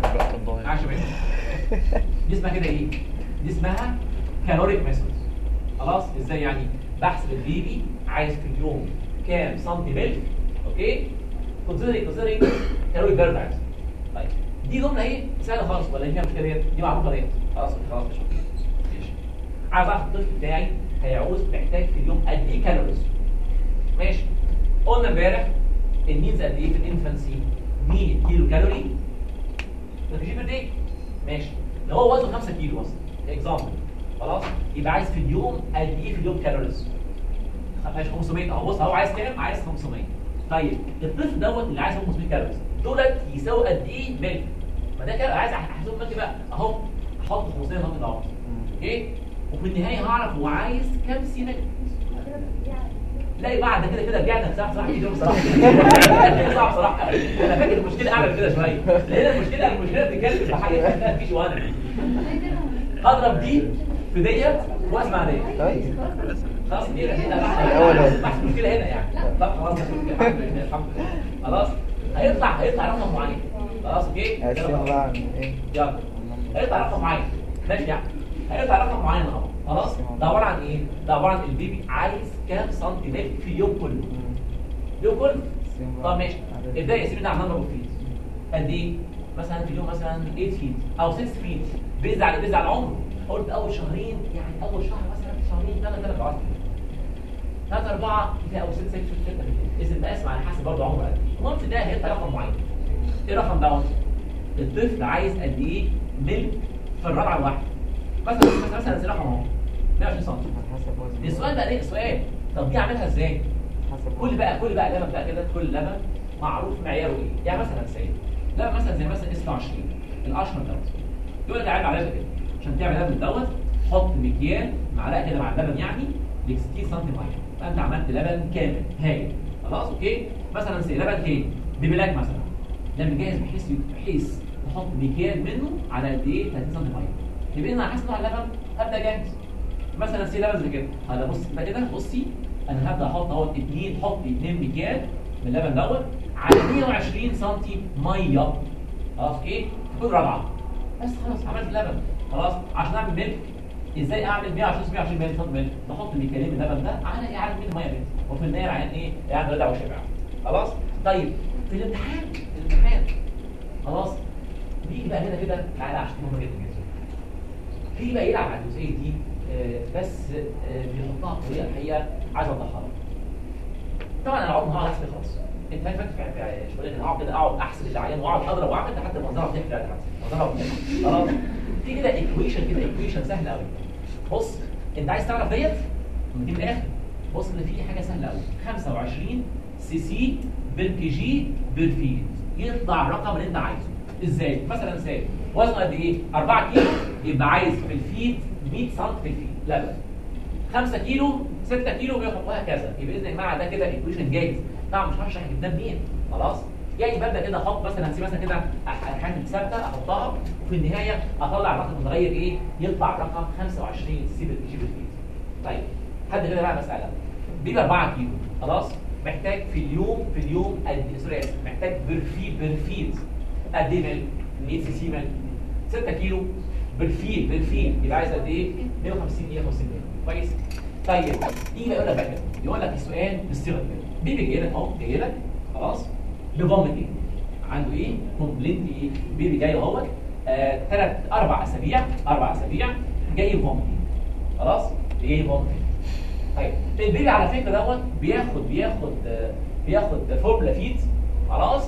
عشان دي اسمها كده ايه دي اسمها كالوريك ميثود خلاص ازاي يعني بحسب البيبي عايز في اليوم كام سنتي ميلك اوكي considering considering calorie burn times طيب دي جمله ايه سهله خالص ولا فيها مشكله ديت دي معروفه ديت خلاص خلاص مش مشكله ماشي عايز اعرف الطفل بتاعي هيعوز محتاج في اليوم قد ايه كالوريز ماشي قلنا امبارح النيدز قد ايه في الانفانسي 100 كيلو كالوري في بير داي ماشي لو هو وزنه 5 كيلو مثلا اكزامبل خلاص يبقى عايز في اليوم قد ايه في اليوم كالوريز ماشي 500 اهو بص اهو عايز كام عايز 500 طيب الطفل دوت اللي عايز 500 كالوريز دولت يساوي قد ايه ملك ما ده كده عايز احسبهم ملك بقى اهو احط 500 ملك اهو اوكي وفي النهايه هعرف هو عايز كام سي ملك لا بعد كده كده رجعنا صح صح كده بصراحه صح بصراحه انا فاكر المشكله اعلى من كده شويه لان المشكله المشكله بتتكلم في حاجه ما فيش وانا اضرب دي في ديت واسمع ديت طيب خلاص دي هنا الأول بحث هنا. بحث المشكله هنا يعني طب خلاص مش مشكلة. الحمد لله الحمد لله خلاص هيطلع هيطلع رقم معين خلاص اوكي عشرين بقى من ايه يلا هيطلع رقم معين ماشي يعني هيطلع رقم معين اهو خلاص ده عباره عن ايه ده عباره عن البيبي عايز كام سنتيمتر في اليوم كله اليوم كله طب ماشي ابدا يا سيدي ده عمال فيت قد ايه مثلا في اليوم مثلا 8 فيت او 6 فيت بيز على بيز على عمره قلت اول شهرين يعني اول شهر مثلا شهرين ثلاث ثلاث عشر ثلاث اربعه كده او ست ست ست ست اذا بقسم على حسب برضه عمره قد ايه المهم في ده هيطلع رقم معين ايه الرقم دوت الطفل عايز قد ايه ملك في الرضعه الواحده مثلا مثلا مثلا زي رقم اهو 120 سم على حسب وزن السؤال بقى ايه السؤال طب دي اعملها ازاي حسب كل بقى كل بقى لبن بقى كده كل لبن معروف معياره ايه يعني مثلا سيد لبن مثلا زي مثلا اسمه 20 الاشهر دوت يقول لك عيب على كده عشان تعمل لبن دوت حط مكيال معلقه كده مع اللبن يعني ل 60 سم ميه فانت عملت لبن كامل هايل خلاص اوكي مثلا سي لبن ايه ببلاك مثلا لما جاهز بحيث بحيث تحط مكيال منه على قد ايه 30 سم ميه يبقى انا حاسس على اللبن ابدا جاهز مثلا سي لبن زي كده هذا بص كده كده بصي انا هبدا احط اهو اتنين حط اتنين مكيال من اللبن دوت على 120 سم ميه خلاص اوكي كل رابعه بس خلاص عملت لبن خلاص عشان اعمل ملك ازاي اعمل 120 120 مللي سم ملك بحط المكيالين من اللبن ده على ايه على 100 ميه بس وفي النهايه العيان ايه يعني رضع وشبع خلاص طيب في الامتحان في الامتحان خلاص بيجي بقى هنا كده تعالى عشان مهمه جدا جدا في بقى يلعب على الجزئيه دي آه، بس آه، بيحطها بطريقه الحقيقه عايز اوضحها لك طبعا انا اقعد هقعد احسب خلاص انت فاهم فاكر في شويه انا اقعد كده اقعد احسب العيان واقعد اضرب واعمل لحد ما منظرها بتحكي لحد منظرها بتحكي خلاص في كده ايكويشن كده ايكويشن سهله قوي بص انت عايز تعرف ديت دي من الاخر بص ان في حاجه سهله قوي 25 سي سي بير كي جي بير فيد يطلع الرقم اللي انت عايزه ازاي مثلا سالب وزنه قد ايه 4 كيلو يبقى عايز في الفيد 100 سم في الفيد لبن 5 كيلو 6 كيلو بياخد وهكذا يبقى اذا يا جماعه ده كده ايكويشن جاهز طبعا مش هشرح الكلام منين خلاص يعني ببدا كده احط مثلا سي مثلا كده أح- حاجه ثابته احطها وفي النهايه اطلع الرقم المتغير ايه يطلع رقم 25 سي بال جي بالفيد طيب حد كده بقى مساله بيبقى 4 كيلو خلاص محتاج في اليوم في اليوم قد سوري آسف، محتاج برفيد برفيد قد ايه ملك 100 سي سي ملك 6 كيلو بالفيل بالفيل يبقى عايز قد ايه 150 150 ملك كويس طيب يجي يقول لك بقى كده يقول لك السؤال بالصيغه دي بيبي جاي لك اهو جاي لك خلاص بفوميتنج عنده ايه كومبلينت ايه بيبي جاي اهوت ثلاث اربع اسابيع اربع اسابيع جاي فوميتنج خلاص جاي فوميتنج طيب البيبي على فكره دوت بياخد بياخد آه، بياخد فورمولا فيت خلاص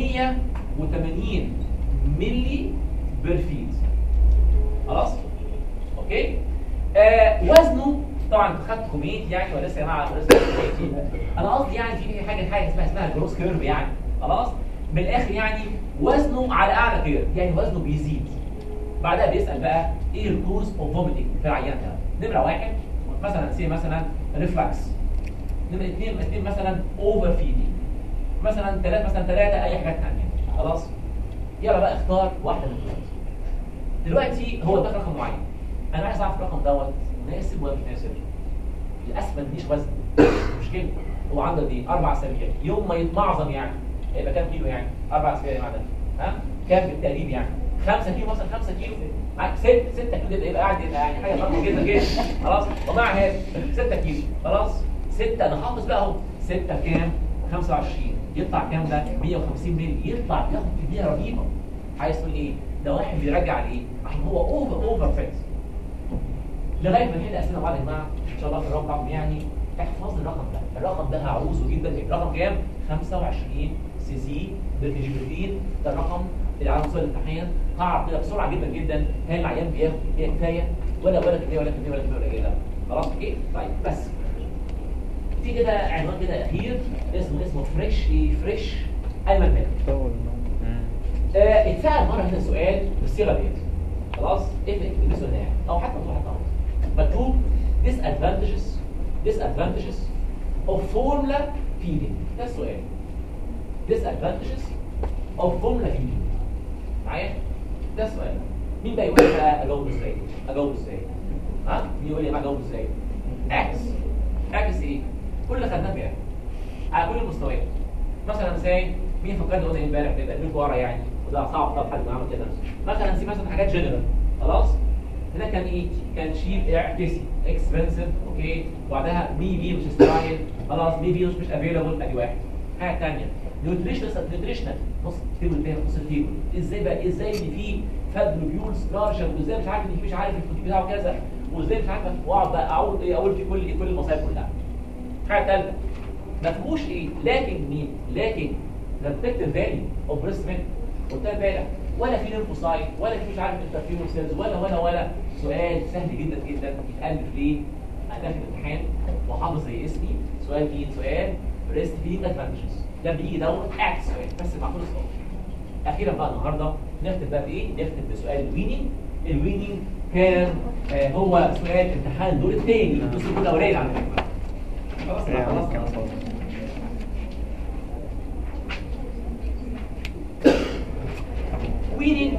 180 ملي بير فيت خلاص اوكي آه وزنه طبعا خدت كوميت يعني ولسه يا جماعه ولسه كوميت. انا قصدي يعني في حاجه حاجه اسمها اسمها الجروس كيرف يعني خلاص من الاخر يعني وزنه على اعلى كيرف يعني وزنه بيزيد بعدها بيسال بقى ايه الكوز اوف فوميتنج في العيان ده نمره واحد مثلا سي مثلا ريفلكس نمره اثنين اثنين مثلا اوفر فيدنج مثلا ثلاثه مثلا ثلاثه اي حاجات ثانيه خلاص يلا بقى اختار واحده من دول دلوقتي هو ده رقم معين انا عايز اعرف الرقم دوت مناسب ولا مش مناسب للاسف ما اديش وزن مشكله هو عنده دي اربع اسابيع يوم ما يتمعظم يعني هيبقى كام كيلو يعني اربع اسابيع يا معدن ها كام بالتقريب يعني 5 كيلو مثلا 5 كيلو معاك 6 6 كيلو يبقى قاعد يبقى يعني حاجه ضخمه جدا كده خلاص ومع هذا 6 كيلو خلاص 6 انا حافظ بقى اهو 6 كام 25 يطلع كام ده 150 مللي يطلع ياخد كميه رهيبه عايز تقول ايه ده واحد بيرجع لايه عشان هو اوفر اوفر فات لغايه ما نحل اسئله بعض يا جماعه ان شاء الله في الرقم يعني احفظ الرقم ده الرقم ده هعوزه جدا الرقم كام 25 سي سي بالتجربتين ده الرقم اللي على مستوى الامتحان هعرف كده بسرعه جدا جدا هل العيان بياخد كميه كفايه ولا ولا كميه ولا كميه ولا كميه ولا كده خلاص اوكي طيب بس في كده عنوان كده اخير اسمه اسمه فريش ايه فريش ايمن ميلك طول آه، اتسال مره هنا سؤال بالصيغه ديت خلاص ايه السؤال ده او حتى مكتوب حتى أهو. مكتوب disadvantages disadvantages of formula feeding ده السؤال disadvantages of formula feeding معايا ده السؤال مين بقى يقول لي بقى اجاوب ازاي اجاوب ازاي ها مين يقول لي بقى اجاوب ازاي اكس اكس ايه كل اللي خدناه بيعمل على كل المستويات مثلا زي مين فكرني قلنا امبارح كده مين ورا يعني وده صعب طب حد عمل كده مثلا سي مثلا حاجات جنرال خلاص هنا كان ايه كان شيب اعكسي اكسبنسيف اوكي وبعدها مي بي مش ستايل خلاص مي بي مش مش افيلابل ادي واحد حاجه ثانيه نيوتريشنال نيوتريشنال نص التيبل تاني نص التيبل ازاي بقى ازاي ان في فاد ريفيولز لارجر وازاي مش عارف ان في مش عارف البروتين بتاعه كذا وازاي مش عارف واقعد بقى اقول ايه اقول في كل إيه كل المصايب كلها حاجه ثالثه ما فيهوش ايه لكن مين لكن لا بتكتب فاليو اوف بريست ميلك قلت لها بالك ولا في ليمفوسايت ولا في مش عارف انترفيرون سيلز ولا ولا ولا سؤال سهل جدا جدا يتالف ليه انا داخل الامتحان وحافظ زي اسمي سؤال مين سؤال بريست فيدنج ادفانتجز ده بيجي دوت اكت سؤال بس مع كل صوت اخيرا بقى النهارده نختم بقى بايه نختم بسؤال الويننج الويننج كان آه هو سؤال امتحان الدور الثاني الدور الاولاني على فكره خلاص خلاص خلاص ويننج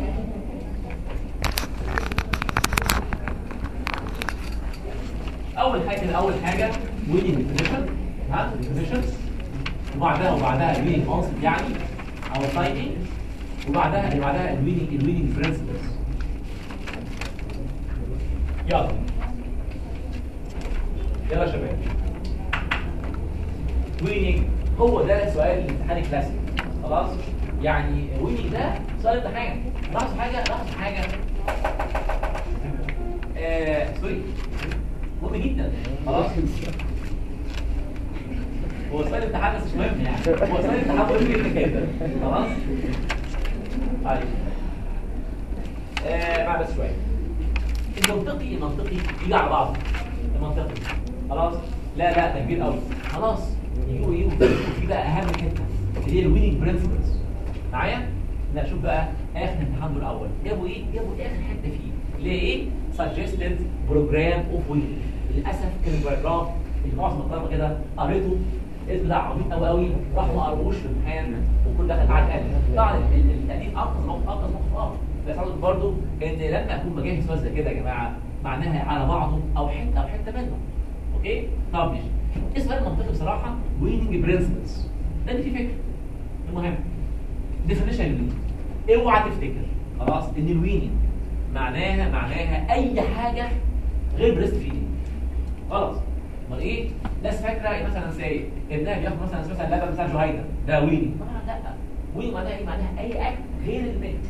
اول حاجه اول حاجه ويننج ديفينيشن ها ديفينيشن وبعدها وبعدها الويننج كونسبت يعني او سايننج وبعدها اللي بعدها الويننج الويننج برنسبلز يلا يلا يا شباب ويننج هو ده سؤال الامتحان الكلاسيك خلاص يعني ويننج ده سؤال امتحان لاحظ حاجه لاحظ حاجه آه سوري مهم جدا خلاص هو سؤال الامتحان بس مش مهم يعني هو سؤال الامتحان مهم جدا جدا خلاص طيب آه بعد بس شويه المنطقي المنطقي يجي على بعض المنطقي خلاص لا لا ده كبير قوي خلاص يجوا ايه في بقى اهم حته اللي هي الويننج برنسبلز معايا لا شوف بقى اخر امتحان دول الاول جابوا ايه جابوا اخر حته فيه اللي هي ايه suggested program of winning للاسف كان الباراجراف اللي معظم الطلبه كده قريته الاسم ده عميق قوي قوي راح ما قروش في الامتحان وكل دخل قاعد قال طبعا ال- التقديم انقذ موقف انقذ موقف اه بس عاوز برضه ان لما اكون بجهز سؤال زي كده يا جماعه معناها على بعضه او حته او حته منه اوكي طب ماشي السؤال المنطقي بصراحه ويننج برنسبلز ده اللي فيه فكره المهم ديفينيشن الويننج اوعى تفتكر خلاص ان الويننج معناها معناها اي حاجه غير بريست فيدنج خلاص امال ايه ناس فاكره مثلا زي ابنها بياخد مثلا مثلا لبن بتاع جهينه ده ويننج طبعا لا ويننج معناها ايه معناها اي اكل غير الميلك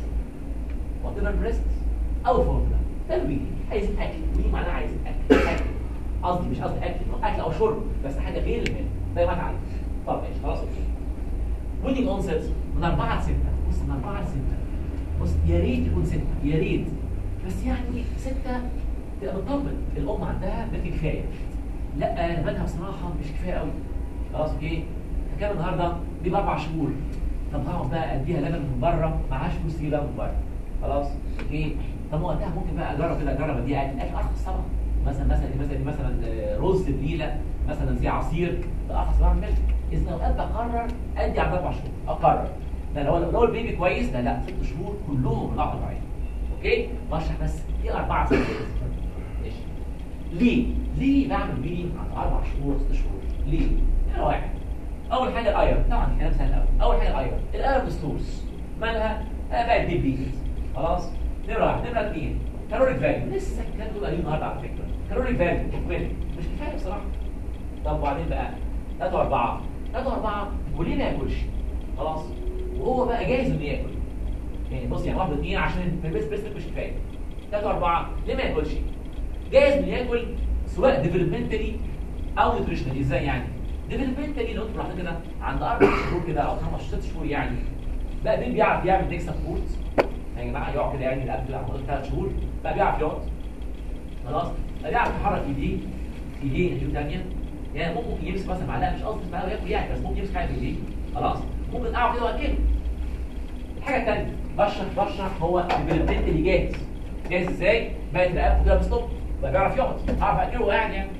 وات بريست او فورمولا ده الويننج عايز اكل ويننج معناها عايز اكل اكل قصدي مش قصدي اكل اكل او شرب بس حاجه غير الميلك زي ما انت عايز طب ماشي خلاص اوكي ويننج اون سيتس من 4 ل 6 بص من 4 ل 6 بص يا ريت يكون 6 يا ريت بس يعني 6 تبقى مطمن الام عندها بنت كفايه لا لبنها بصراحه مش كفايه قوي خلاص اوكي كان النهارده دي باربع شهور طب هقعد بقى اديها لبن من بره معهاش فلوس تجيب لبن من بره خلاص اوكي طب وقتها ممكن بقى اجرب كده اجرب اديها اكل اكل ارخص طبعا مثلا مثلا مثلا مثلا آه، رز بليله مثلا زي عصير ده ارخص طبعا من الملك اذا لو ابقى اقرر ادي على اربع شهور اقرر لا لو لو البيبي كويس لا لا ست شهور كلهم رضاعه طبيعيه اوكي بشرح بس ايه اربعه ست ماشي ليه؟ ليه بعمل مينينج عن اربع شهور ست شهور؟ ليه؟ هنا واحد اول حاجه الايرون طبعا كلام سهل قوي اول حاجه الايرون الايرون ستورز مالها؟ آه بقت دي بليت خلاص نمره واحد نمره اثنين كالوريك فاليو لسه الكلام دول قايلين النهارده على فكره كالوريك فاليو مش كفايه بصراحه طب وبعدين بقى 3 و4 3 و4 وليه ما ياكلش خلاص وهو بقى جاهز انه ياكل يعني بص يعني واحد واثنين عشان بس بس مش كفايه 3 و4 ليه ما ياكلش جاهز انه ياكل سواء ديفلوبمنتالي او نيوتريشنالي ازاي يعني ديفلوبمنتالي لو انتوا لاحظين كده عند اربع شهور كده او خمس ست شهور يعني بقى مين بيعرف يعمل نيك سبورت يا جماعه يقعد كده يعني قبل كده ثلاث شهور بقى بيعرف يقعد خلاص بقى بيعرف يحرك ايديه ايديه ايديه ثانيه يعني ممكن يمسك مثلا معلقه مش قصدي معلقه وياكل يعني بس ممكن يمسك حاجه في ايديه خلاص ممكن اقعد كده واكله الحاجه الثانيه بشرح بشرح هو ديفلوبمنتالي جاهز جاهز ازاي بقت رقبته كده بستوب بقى بيعرف يقعد عارف اكله وقاعد يعني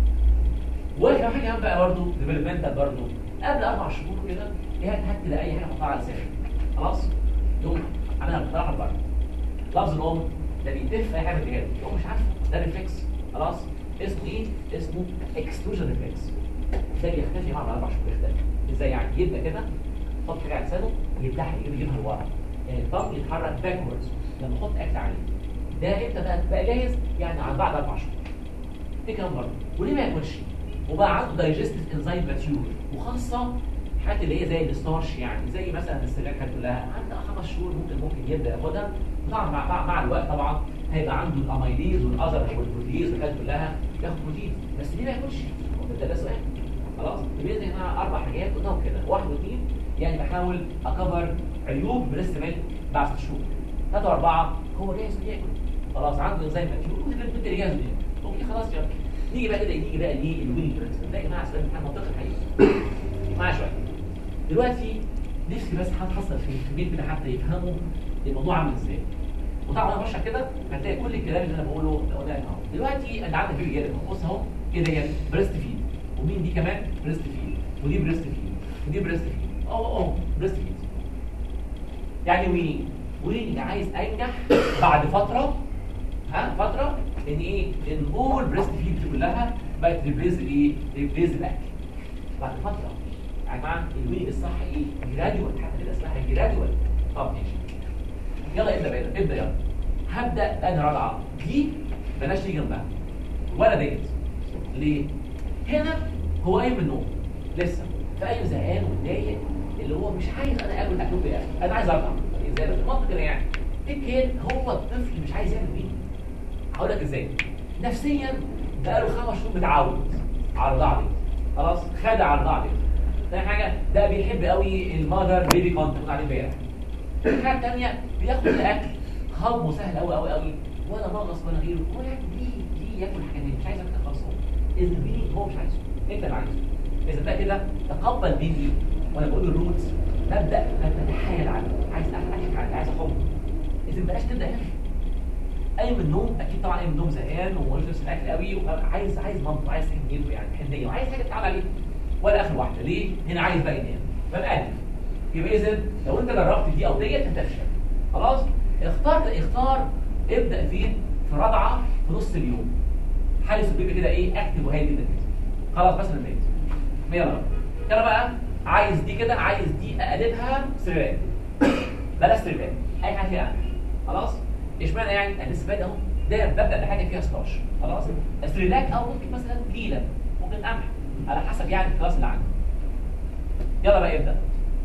وكمان حاجه كمان بقى برضه ديفلوبمنتال برضه قبل اربع شهور كده هي هات كده اي حاجه حطها على لسانك خلاص يقوم عاملها بطريقه بره لفظ الام ده بيتف اي حاجه بتجيله يقوم مش عارفه ده ريفلكس خلاص اسمه ايه اسمه اكستروجن ريفلكس ده بيختفي مع اربع شهور يختفي ازاي يعني يبدا كده يحط حاجه على لسانه يفتحها يجيبها لورا يعني الطم يتحرك باكوردز لما يحط اكل عليه ده امتى بقى بقى جاهز يعني على بعد اربع شهور دي كمان برضه وليه ما ياكلش وبقى عنده دايجستيف انزيم ماتيور وخاصه الحاجات اللي هي زي الستارش يعني زي مثلا السلاكه كلها عندها خمس شهور ممكن ممكن يبدا ياخدها طبعا مع, مع, مع الوقت طبعا هيبقى عنده الاميليز والاذر والبروتيز والحاجات كلها ياخد بروتين بس ليه ما ياكلش؟ ده ده سؤال خلاص يبقى اذا هنا اربع حاجات قلناهم كده واحد واثنين يعني بحاول اكفر عيوب بريست ميلك بعد ست شهور ثلاثه واربعه هو جاهز انه ياكل خلاص عنده انزيم ماتيور وانت اللي جاهز انه ياكل اوكي خلاص يا نيجي بقى كده نيجي بقى ليه الويننج برنسبل ده يا جماعه سؤال امتحان منطقي الحقيقه معايا شويه دلوقتي نفسي بس هتحصل في البيت كده حتى يفهموا الموضوع عامل ازاي وطبعا انا بشرح كده هتلاقي كل الكلام اللي انا بقوله قدامك اهو دلوقتي انت عندك في رجاله بص اهو كده هي بريست فيد ومين دي كمان بريست فيد ودي بريست فيد ودي بريست فيد اه اه بريست فيد يعني وين وين عايز انجح بعد فتره ها فتره ان ايه ان اول بريست فيد دي كلها بقت ريبليز ايه ريبليز الاكل بعد فتره يا جماعه الوين الصح ايه جراديوال حتى كده اسمها جراديوال طب ماشي يلا ابدا بقى ابدا يلا هبدا انا رضعه دي بلاش تيجي جنبها ولا ديت ليه هنا هو قايم من النوم لسه فقايم زهقان ومتضايق اللي هو مش عايز انا اكل اكل بايه انا عايز ارضع ازاي بس المنطق كده يعني لكن هو الطفل مش عايز يعمل ايه هقول لك ازاي نفسيا بقاله خمس شهور متعود على الرضاعه دي خلاص خد على الرضاعه دي تاني حاجه ده بيحب قوي المذر بيبي كونتاكت عليه امبارح الحاجه الثانيه بياخد الاكل هضمه سهل قوي قوي قوي ولا مغص ولا غيره ولا دي دي ياكل الحاجات دي مش عايز ياكل خالص اذا دي هو مش عايزه انت اللي عايزه اذا ده كده تقبل مني وانا بقول الروتس نبدا نتحايل عليه عايز احكي عليه عايز احبه اذا بلاش تبدا هنا قايم من النوم اكيد طبعا قايم من النوم زهقان ومش نفس الاكل قوي وعايز عايز مامته عايز حنيته يعني حنيه وعايز حاجه تتعب عليه ولا اخر واحده ليه هنا عايز بقى ينام فبقى يبقى اذا لو انت جربت دي او ديت هتفشل خلاص اختار اختار ابدا فين في رضعه في نص اليوم حارس البيبي كده ايه اكتب وهادي جدا كده خلاص بس البيت يلا كده بقى عايز دي كده عايز دي اقلبها سريرات بلاش سريرات اي حاجه فيها خلاص اشمعنى يعني انا لسه بادئ اهو ده ببدا بحاجه فيها 16 خلاص سريلاك او ممكن مثلا ليله ممكن قمح على حسب يعني الكلاس اللي عندي يلا بقى ابدا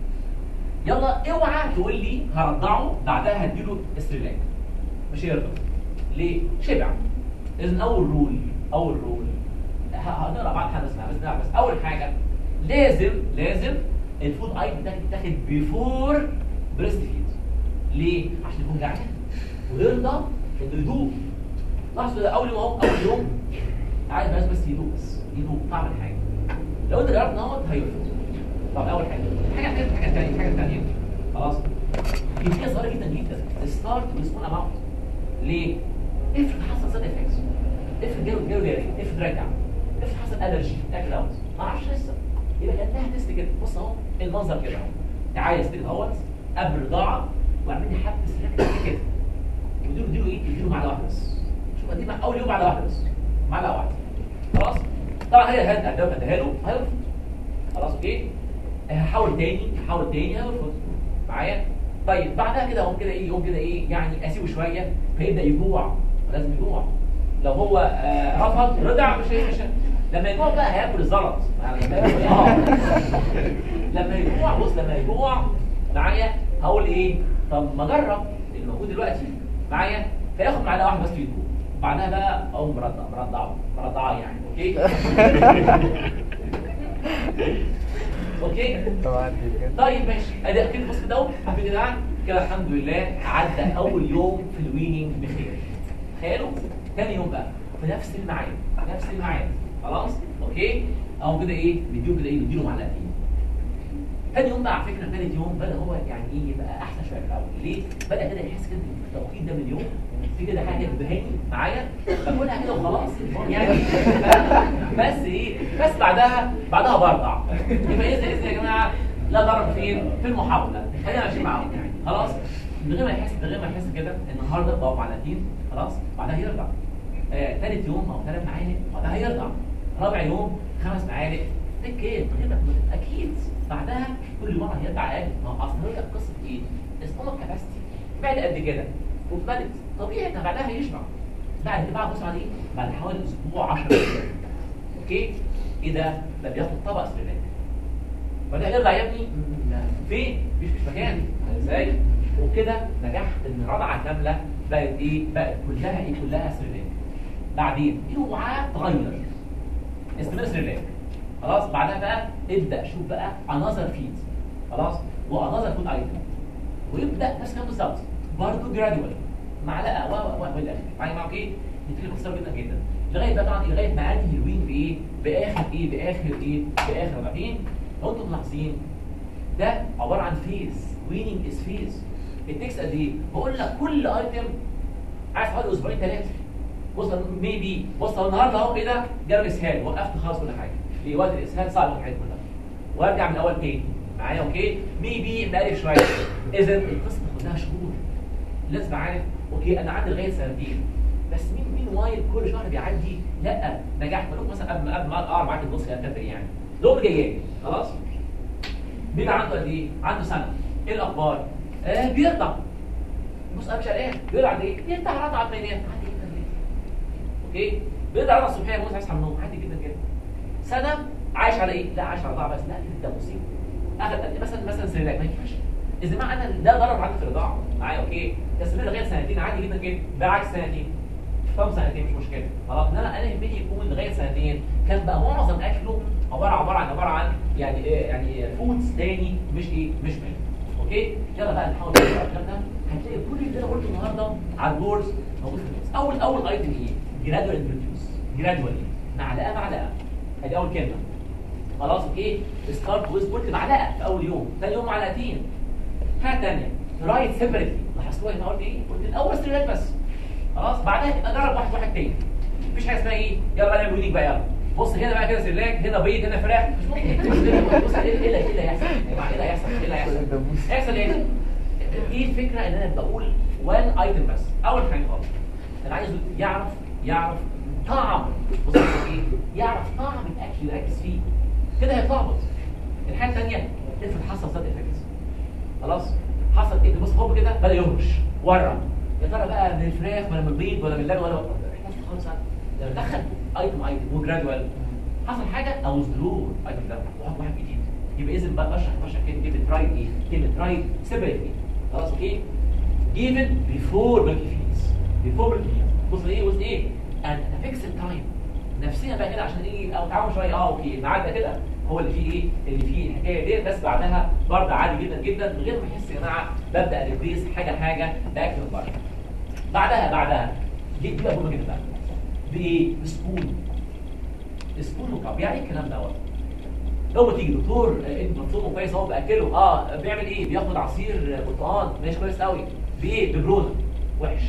يلا اوعى تقول لي هرضعه بعدها هديله استريلاك مش هيرضى ليه شبع اذا اول رول اول رول هنقرا بعد حاجه اسمها بس نعرف بس اول حاجه لازم لازم الفود ايتم ده يتاخد بيفور بريست فيد ليه عشان يكون جعان ويرضى انه يدوق لاحظوا ده اول يوم اهو اول يوم عايز بس بس يدوق بس يدوق طعم الحاجه لو انت جربت نهوت هيرفض طب اول حاجه حاجه حاجه حاجه ثانيه حاجه ثانيه خلاص دي فيها صغيره جدا جدا ستارت وسمول اماونت ليه افرض حصل سايد افكتس افرض جاله جاله جاري افرض رجع افرض حصل الرجي اكل اوت ما اعرفش لسه يبقى كانها تيست كده بص اهو المنظر كده اهو تعالى ستيل اهوت قبل الرضاعه واعمل لي حبه سلاك كده وديله اديله ايه اديله معلقه واحده بس شوف دي اول يوم معلقه واحده بس معلقه واحده خلاص طبعا هي هديها اديها له هيرفض خلاص اوكي هحاول تاني هحاول تاني هيرفض معايا طيب بعدها كده يقوم كده ايه يقوم كده ايه يعني اسيبه شويه فيبدا يجوع لازم يجوع لو هو آه رفض رضع مش هي- مش هي- لما يجوع بقى هياكل الزلط يعني لما ياكل اه لما يجوع بص لما يجوع معايا هقول ايه طب ما اجرب الموجود دلوقتي معايا فياخد معلقه واحده بس يدوق بعدها بقى اقوم مرضع مرضعه مرضعه يعني اوكي اوكي طبعا دي كده طيب ماشي ادي اكيد بص كده اهو حبيبي يا جدعان كده الحمد لله عدى اول يوم في الويننج بخير تخيلوا تاني يوم بقى في نفس الميعاد نفس الميعاد خلاص اوكي اهو كده ايه بيديله كده ايه بيديله معلقتين تاني يوم بقى على فكره تالت يوم بدا هو يعني ايه يبقى احسن شويه من الاول ليه؟ بدا كده يحس كده إن في التوقيت ده من اليوم في كده حاجه تبهني معايا باكلها كده وخلاص يعني بس ايه بس بعدها بعدها برضع يبقى اذا اذا يا جماعه لا ضرر فين؟ في المحاوله خلينا ماشيين معاهم يعني خلاص من غير ما يحس من غير ما يحس كده النهارده بقى معلقتين خلاص بعدها يرضع آه، ثالث يوم او ثلاث معالق بعدها يرضع رابع يوم خمس معالق تك ايه من غير ما- اكيد بعدها كل مره هيرجع اقل ما هو اصل هي قصه ايه؟ اسمها كاباسيتي بعد قد كده واتملت طبيعي ان بعدها هيشبع بعد كده بقى بص على ايه؟ بعد حوالي اسبوع 10 ايام اوكي؟ ايه ده؟ ده بياخد طبق سريلاك بعدها يرجع يا ابني لا، فين؟ مفيش مش مكان ازاي؟ وكده نجحت ان رضعه كامله بقت ايه؟ بقت كلها ايه؟ كلها سريلاك بعدين اوعى تغير استمر سريلاك خلاص بعدها بقى ابدا شوف بقى انذر فيد خلاص وانذر فود ايتم ويبدا نفس الكلام بالظبط برضه جرادوال معلقه و و و والاخر معايا معاك ايه؟ يبتدي يخسر جدا جدا لغايه بقى طبعا لغايه ما انهي الوين بايه؟ باخر ايه؟ باخر ايه؟ باخر بعدين لو انتم ملاحظين ده عباره عن فيز ويننج از فيز التكست قد ايه؟ بقول لك كل ايتم عايز حوالي اسبوعين ثلاثه بص ميبي بص هو النهارده اهو كده جاب اسهال وقفت خلاص كل حاجه ليه وقت الاسهال صعب الحاجات كلها وارجع من الاول تاني معايا اوكي ميبي نقلب شويه اذا القصه كلها شهور لازم عارف اوكي انا عندي لغايه سنتين بس مين مين وايل كل شهر بيعدي لا نجحت بقول مثلا قبل قبل ما اقرا معاك النص الكتاب يعني دول جايين خلاص بيبقى عنده قد ايه؟ عنده سنه ايه الاخبار؟ آه بيرضع بص انا مش قلقان بيرضع قد ايه؟ بيرضع رضع عمليات عادي جدا جدا اوكي بيرضع رضع الصبحيه موت هيصحى من النوم عادي جدا جدا سنه عايش على ايه؟ لا عايش على رضاعه بس لا ده مصيبه اخذ قد إيه؟ مثلا مثلا سريلاك ما ينفعش اذا ما انا ده ضرر عندي في الرضاعه معايا اوكي تستمر لغايه سنتين عادي جدا جدا بعد سنتين طب سنتين مش مشكله خلاص انما انا يهمني يكون لغايه سنتين كان بقى معظم اكله عباره عباره عن عباره عن يعني إيه يعني فودز تاني مش ايه مش ميل اوكي يلا بقى نحاول نقرا الكلام ده هتلاقي كل اللي انا قلته النهارده على البورز موجود في النص اول اول ايتم ايه جرادوال انتروديوس جرادوالي معلقه معلقه ادي اول كلمه خلاص اوكي ستارت ويز قلت معلقه في اول يوم ثاني يوم معلقتين حاجه ثانيه رايت سيبريتلي لاحظتوها هنا قلت ايه قلت الاول سريلاك بس خلاص بعدها تبقى جرب واحد واحد تاني مفيش حاجه اسمها ايه يلا بقى نعمل وينيك بقى يلا بص هنا بقى كده سريلاك هنا بيض هنا فراخ مش ممكن بص ايه اللي ايه اللي هيحصل يا جماعه ايه اللي هيحصل ايه اللي هيحصل هيحصل ايه دي الفكره ان انا بقول وان ايتم بس اول حاجه خالص انا عايزه يعرف يعرف طعم بص ايه يعرف طعم الاكل يركز فيه كده هيتلخبط الحاجه الثانيه افرض حصل صدق افكت خلاص حصل ايه بص هو كده بدا يهرش ورا يا ترى بقى من الفراخ ولا من البيض ولا من اللبن ولا احنا خالص لما دخل ايتم ايتم وجرادوال حصل حاجه او زلور ايتم ده وحط واحد جديد يبقى اذا بقى بشرح بشرح كلمه كلمه رايت ايه كلمه رايت سيبريتلي خلاص اوكي given before milky feeds before milky feeds بص ايه بص ايه and fix التايم نفسيا بقى كده عشان ايه او تعاون شويه اه اوكي الميعاد ده كده هو اللي فيه ايه اللي فيه الحكايه ديت بس بعدها برضه عادي جدا جدا من غير ما احس يا جماعه ببدا ريبليس حاجه حاجه باكل من بره بعدها بعدها دي دي بقى مهمه جدا بقى بايه بسبون سبون وكاب يعني ايه الكلام دوت لو ما تيجي دكتور آه، انت مطلوبه كويس اهو باكله اه بيعمل ايه بياخد عصير آه، برتقال ماشي كويس قوي بايه ببرونه وحش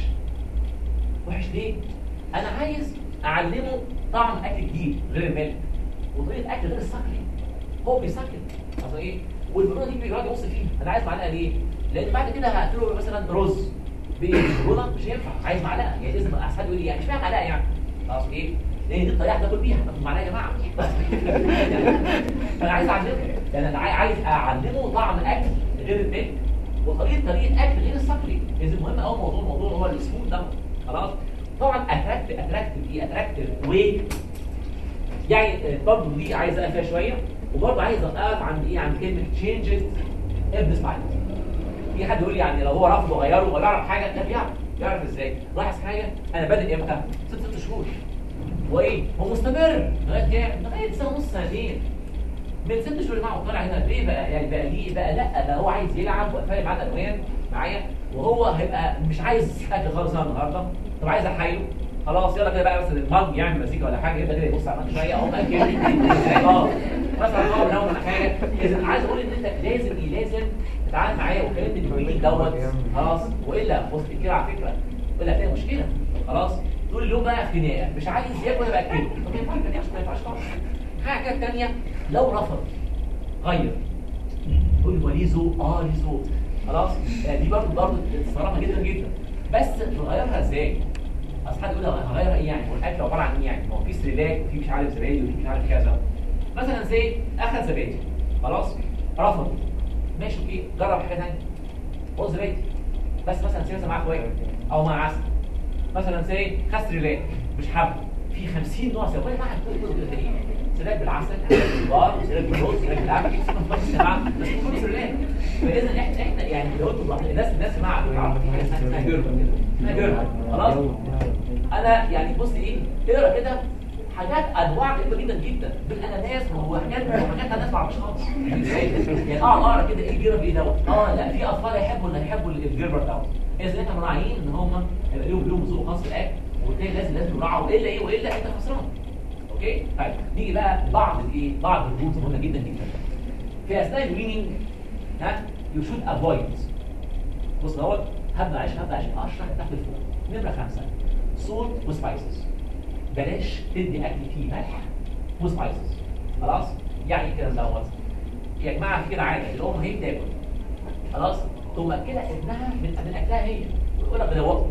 وحش ليه انا عايز اعلمه طعم اكل جديد غير الملك وطريقه اكل غير السكري هو بيسكر اصل ايه والبرونه دي بيقعد يبص فيها انا عايز معلقه ليه لان بعد كده هاكله مثلا رز بالبرونه مش هينفع عايز معلقه يعني لازم احسن يقول لي يعني اشمعنى معلقه يعني خلاص ايه لان دي الطريقه تاكل بيها طب معلقه يا جماعه فانا عايز اعلمه يعني انا عاي- عايز اعلمه طعم اكل غير الملك وطريقه طريقه اكل غير الصقري اذا المهم قوي موضوع الموضوع هو السموث ده خلاص طبعا اتراكتيف اتراكتيف ايه اتراكتيف ويت يعني برضه دي عايز اقف فيها شويه وبرضه عايز اقف عند ايه عند كلمه changes ابن سباينز في حد يقول لي يعني لو هو رفض وغيره ولا يعرف حاجه لا بيعرف يعرف ازاي لاحظ حاجه انا بادئ امتى ست ست شهور وايه هو مستمر لغايه كام لغايه سنه ونص سنتين من ست شهور معه طالع هنا ليه بقى يعني بقى ليه بقى لا بقى هو عايز يلعب وفاهم معاه الالوان معايا وهو هيبقى مش عايز اكل خالص أنا النهارده طب عايز احايله خلاص يلا كده بقى مثلا المج يعمل مزيكا ولا حاجه يبقى كده يبص على المج شويه اقوم اكل اه مثلا اه بنوم ولا حاجه اذا عايز اقول ان انت لازم ايه لازم تتعامل معايا وكلمه البيبي دوت خلاص والا بص كده على فكره والا هتلاقي مشكله خلاص طول اليوم بقى خناقه مش عايز ياكل يبقى اكله طب ما ينفعش ما ينفعش ما ينفعش طبعا حاجه ثانيه لو رفض غير تقول هو ليه ذوق اه ليه ذوق خلاص آه، دي برضه برضه صراحه جدا جدا بس تغيرها ازاي؟ اصل حد يقول لي هغيرها ايه يعني؟ هو الاكل عباره عن ايه يعني؟ ما هو في سريلاك وفي مش عارف زبادي وفي مش عارف كذا مثلا زي اخذ زبادي خلاص رفض ماشي اوكي جرب حاجه ثانيه خد زبادي بس مثلا سيرة معاه فوائد او مع عسل مثلا زي خد سريلاك مش حابه في 50 نوع سريلاك واحد كل كل كل ايه سريلاك بالعسل سريلاك بالخضار سريلاك بالرز سريلاك بالعسل بس جماعه بس كل سريلاك فاذا احنا احنا يعني لو انتوا ملاحظين- الناس الناس مع عارفه في حاجه اسمها اسمها جربه كده اسمها جربه خلاص انا يعني بص ايه اقرا كده حاجات انواع غريبه جدا جدا بالاناناس وحاجات وحاجات الناس ما اعرفش خالص يعني اقعد اقرا كده ايه الجرب ايه دوت اه لا في اطفال يحبوا اللي يحبوا الجربر دوت اذا احنا مراعيين ان هم هيبقى لهم لهم ذوق خاص في الاكل وبالتالي لازم لازم يراعوا والا ايه والا انت خسران اوكي طيب نيجي بقى بعض الايه بعض الرولز مهمه جدا جدا في اثناء الويننج ها يو شود افويد بص دوت هبدا عشان هبدا عشان اشرح تحت الفوق نمره خمسه صوت وسبايسز بلاش تدي اكل فيه ملح وسبايسز خلاص يعني كده دوت يا جماعه في كده عاده الام هي بتاكل خلاص تقوم مأكله ابنها من من اكلها هي وتقول لك بدوقه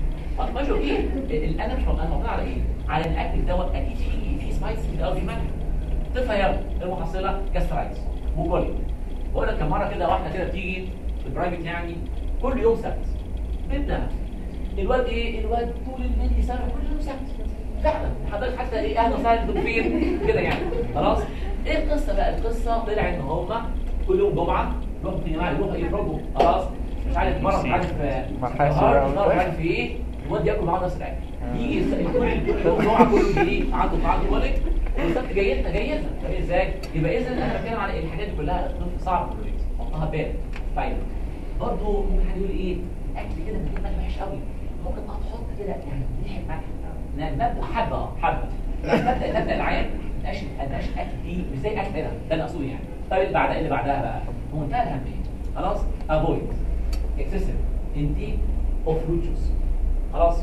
طب ماشي اوكي ال- انا مش انا مقتنع على ايه؟ على ان الاكل دوت اكيد فيه فيه سبايسز كده او فيه ملح طفل يلا المحصله جاسترايتس وكولي بقول لك كم مره كده واحده كده بتيجي في البرايفت يعني كل يوم سبت بنتها الواد ايه الواد طول الليل سنه كل يوم سبت فعلا حضرتك حتى ايه اهلا وسهلا انتوا فين كده يعني خلاص ايه القصه بقى القصه طلع ان هم كل يوم جمعه يروحوا يا جماعه يروحوا يضربوا خلاص مش عارف مره مش عارف آه، محاسن نهار، بقى. نهار، مش عارف في ايه الواد ياكل معاه نفس الاكل يجي يس- كل كل يوم جمعه كله ايه عنده عنده ولد والسبت جاي لنا جاي لنا فاهم ازاي يبقى اذا انا بتكلم على الحاجات دي كلها الطفل صعب التوليد حطها بال طيب برضه ممكن حد يقول لي ايه اكل كده من غير ملح وحش قوي ممكن بقى تحط كده يعني ريحه ملح لا، مبدا حبه اه حبه مبدا مبدا العام مبقاش مبقاش اكل دي مش زي اكل هنا ده اللي اقصده يعني طيب اللي بعدها اللي بعدها بقى بمنتهى الاهميه خلاص افويد اكسسيف انتيك اوف فروت جوس خلاص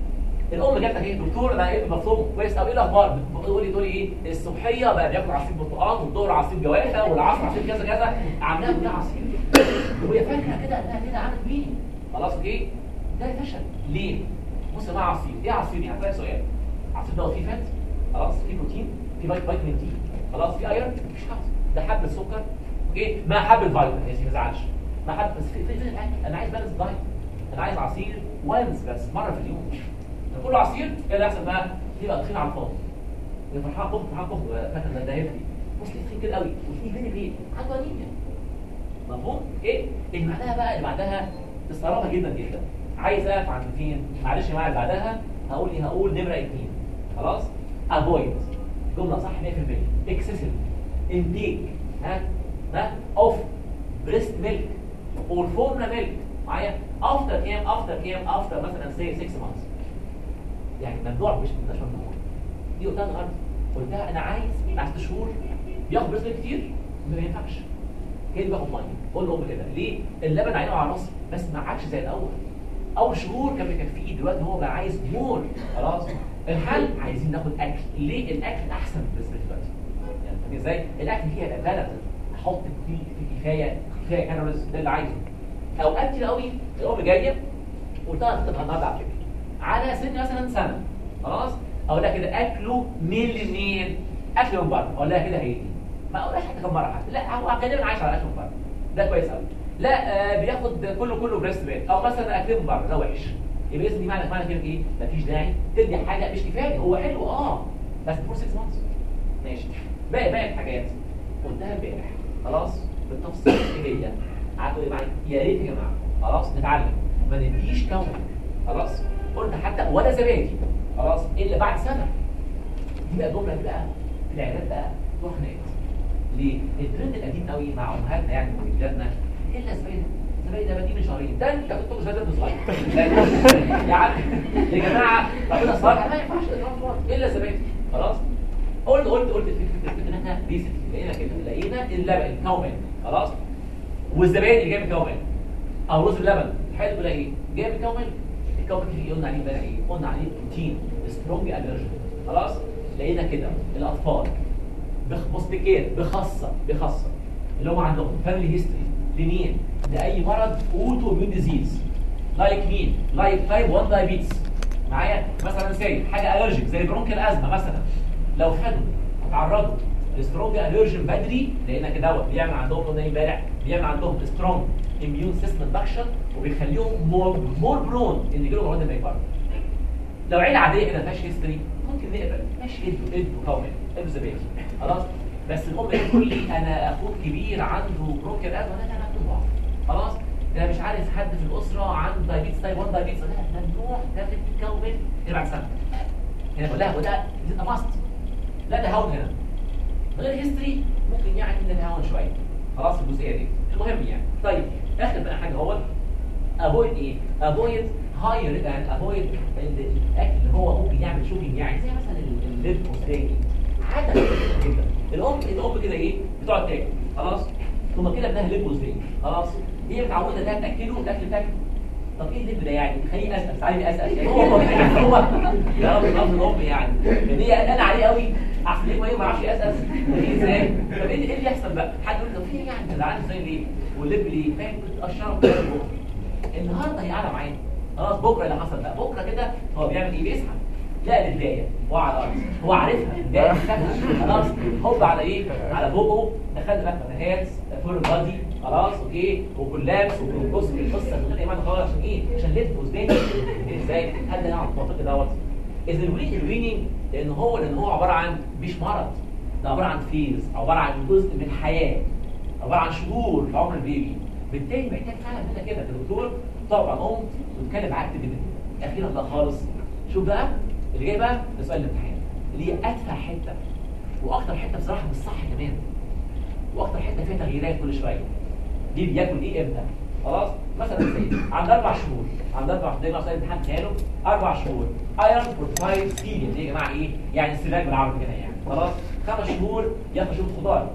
الام جات لك ايه دكتور انا ايه مفهوم كويس قوي ايه الاخبار بتقول لي تقول لي ايه الصبحيه بقى بياكل عصير برتقال والظهر عصير جوافه والعصر عصير كذا كذا عاملاها كلها عصير وهي فاكره كده انها كده عملت مين خلاص اوكي ده فشل ليه بص مع عصير ايه عصير يعني هسألك سؤال عصير ده فيه فات خلاص فيه بروتين فيه فيت- فيتامين دي خلاص فيه ايرون مفيش حاجه ده حبه سكر اوكي مع حبه فيتامين يا سيدي ما تزعلش مع حبه بس في في في الاكل انا عايز بالانس دايت انا عايز عصير وانس بس مره في اليوم ده كله عصير ايه اللي يحصل بقى يبقى تخين على الفاضي يبقى فرحان كفر فرحان كفر فاكر ده ده هيفري بص ليه تخين كده قوي وفي فين ليه عنده انيميا مفهوم ايه اللي بعدها بقى اللي بعدها استغربها جدا جدا عايز اقف عند فين معلش يا جماعه اللي بعدها هقول ايه هقول نمره اثنين خلاص افويد جمله صح 100% اكسسيف انتيك ها ها اوف بريست ميلك اور فورمولا ميلك معايا افتر كام افتر كام افتر مثلا سي 6 مانثs يعني ممنوع مش مش ممنوع دي قلتها النهارده قلتها انا عايز بعد ست شهور بياخد بريست ميلك كتير ما ينفعش كده باخد ميه بقول لهم كده ليه اللبن عينه على راسي بس ما عادش زي الاول اول شهور كان بيكفيه دلوقتي هو بقى عايز مور خلاص الحل عايزين ناخد اكل ليه الاكل احسن بالنسبه لي دلوقتي يعني فاهم ازاي الاكل فيه هيبقى بالانس احط فيه فيه كفايه كفايه كالوريز ده اللي عايزه اوقات كتير قوي الام جايه قلتها تبقى النهارده على فكره على سن مثلا سنه خلاص اقول لها كده اكله مين منين اكل من بره اقول لها كده هي دي ما اقولهاش حتى كم مره حتى لا هو غالبا عايش على اكل من بره ده كويس قوي لا آه بياخد كله كله بريست بيت او مثلا اكلمه بره ده وحش يبقى اذا دي معنى معنى كده ايه مفيش داعي تدي حاجه مش كفايه هو حلو اه بس فور 6 مانثs ماشي باقي باقي الحاجات قلتها امبارح خلاص بالتفصيل ايه هي عارفوا ايه معايا يا ريت يا جماعه خلاص نتعلم ما نديش كون خلاص قلت حتى ولا زبادي خلاص الا بعد سنه دي بقى جمله دي بقى في العيادات بقى تروح ناقص ليه؟ الترند القديم قوي مع امهاتنا يعني ورجالاتنا الا زبايد زبايد ده من شهرين ده انت كنت زبايد ده صغير يعني يا جماعه ربنا صالح ما ينفعش اضراب الا زبايد خلاص قلت قلت قلت الفكره ان احنا ريسنت لقينا كده لقينا اللبن الكومن خلاص والزبادي اللي جاي من كومن او رز اللبن الحاجه كلها ايه جاي من كومن الكومن اللي قلنا عليه امبارح ايه قلنا عليه بروتين سترونج الرجين خلاص لقينا كده الاطفال بمستكين بخاصه بخاصه اللي هم عندهم فاميلي هيستوري لمين لاي مرض اوتو اميون ديزيز لايك مين لايك تايب 1 دايابيتس معايا مثلا سي حاجه الرجيك زي برونكيال ازمه مثلا لو خدوا اتعرضوا لسترونج الرجين بدري لقينا كده دوت بيعمل عندهم قلنا امبارح بيعمل عندهم سترونج اميون سيستم اندكشن وبيخليهم مور مور برون ان يجيلهم امراض الميكارد لو عيله عاديه كده ما فيهاش هيستوري ممكن نقبل ماشي ادوا ادوا كومن ادوا زبادي خلاص بس الام تقول لي انا اخوك كبير عنده برونكيال ازمه لا لا لا ممنوع خلاص ده مش عارف حد في الاسره عنده دايابيتس تايب 1 دايابيتس لا ممنوع تاخد كومن بعد سنه هنا بقول لها وده ده ماست لا ده هون هنا غير هيستوري ممكن يعني نتهاون شويه خلاص الجزئيه دي المهم يعني طيب اخر بقى حاجه هو افويد ايه افويد هاير يعني افويد الاكل اللي هو ممكن يعمل شوكينج يعني زي مثلا الليب والستيك عاده جدا الام الام كده ايه بتقعد تاكل خلاص ثم كده ابنها ليب وستيك خلاص هي متعوده انها تاكله الاكل تاكله طب ايه الليب ده يعني خليه اسال عايز اسال يعني هو يعني هو يا رب رب الام يعني يعني هي انا عليه قوي احسن ليه ما يعرفش اسال ايه ازاي طب ايه اللي يحصل بقى حد يقول طب في يعني ده عارف زي ليه والليب ليه فاهم كنت اشرب النهارده هي قاعده معايا خلاص بكره اللي حصل بقى بكره كده هو بيعمل ايه بيسحب لا البدايه هو على الارض هو عارفها البدايه خلاص هوب على ايه على بوبو دخلنا بقى فتحات فول بادي خلاص اوكي وكلابس وبص القصه من غير ايمان خالص عشان ايه عشان لف وزدان ازاي حد يعرف المنطق دوت اذا الوين الويننج لان هو لان هو عباره عن مش مرض ده عباره عن فيز عباره عن جزء من الحياه عباره عن شهور في عمر البيبي بالتالي محتاج فعلا منك كده كدكتور طبعا ام وتتكلم معاك جدا اخيرا بقى خالص شوف بقى اللي جاي بقى ده سؤال الامتحان اللي هي ادفع حته واكتر حته بصراحه مش صح كمان واكتر حته فيها تغييرات كل شويه دي بياكل ايه امتى خلاص مثلا زي عند اربع شهور عند اربع شهور ده مثلا امتحان كانوا اربع شهور ايرون فورتايد سيريال دي يا جماعه ايه يعني السلاك بالعربي كده يعني خلاص خمس شهور ياخد شوف خضار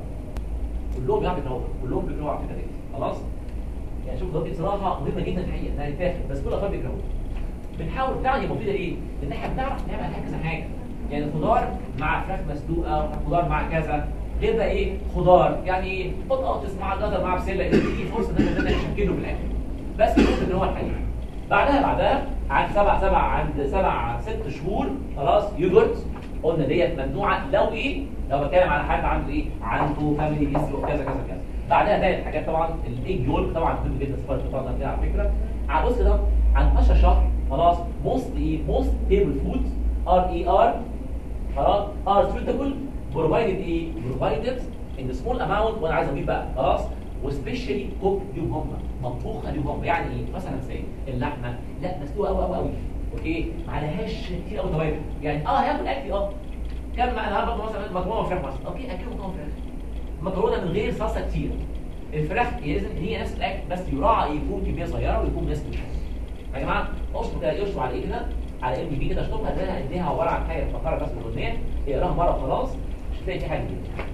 كلهم بيعملوا كده كلهم بيجروا على فكره دي خلاص يعني شوف ده بصراحه مهمه جدا الحقيقه انها تتاخد بس كل الاطفال بيجروا بنحاول فعلا هي مفيده ليه؟ لان احنا بنعرف نعمل عليها كذا حاجه يعني خضار مع فراخ مسلوقه خضار مع كذا غير بقى ايه خضار يعني ايه بطاطس مع جزر مع بسله دي فرصه ان احنا نشكله في الاكل بس ممكن ان هو الحقيقه بعدها بعدها عند سبع سبع عند سبع ست شهور خلاص يوجرت قلنا ديت ممنوعه لو ايه لو بتكلم على حد عنده ايه عنده فاميلي هيستري وكذا كذا كذا بعدها ثالث حاجات طبعا الايج يولك طبعا مهم جدا سفاره الفرد كده على فكره على بص ده عند 12 شهر خلاص موست ايه موست تيبل فود ار اي ار خلاص ار سويتابل بروفايدد ايه بروفايدد ان سمول اماونت وانا عايز اضيف بقى خلاص وسبيشالي كوك ليهم هم مطبوخه ليهم هم يعني ايه مثلا زي اللحمه لا مسلوقه قوي قوي قوي اوكي ما عليهاش كتير قوي توابل يعني اه هياكل اكل اه كم انا هاخد مثلا مكرونه فراخ مثلا اوكي اكل مكرونه فراخ مكرونه من غير صلصه كتير الفراخ لازم هي نفس الاكل بس يراعى يكون كميه صغيره ويكون نسبه يا جماعه اشطب كده يشطب على ايه كده على ام بي كده اشطبها ده هديها عباره عن حاجه فقره بس الاغنيه اقراها مره خلاص مش هتلاقي في حاجه جديده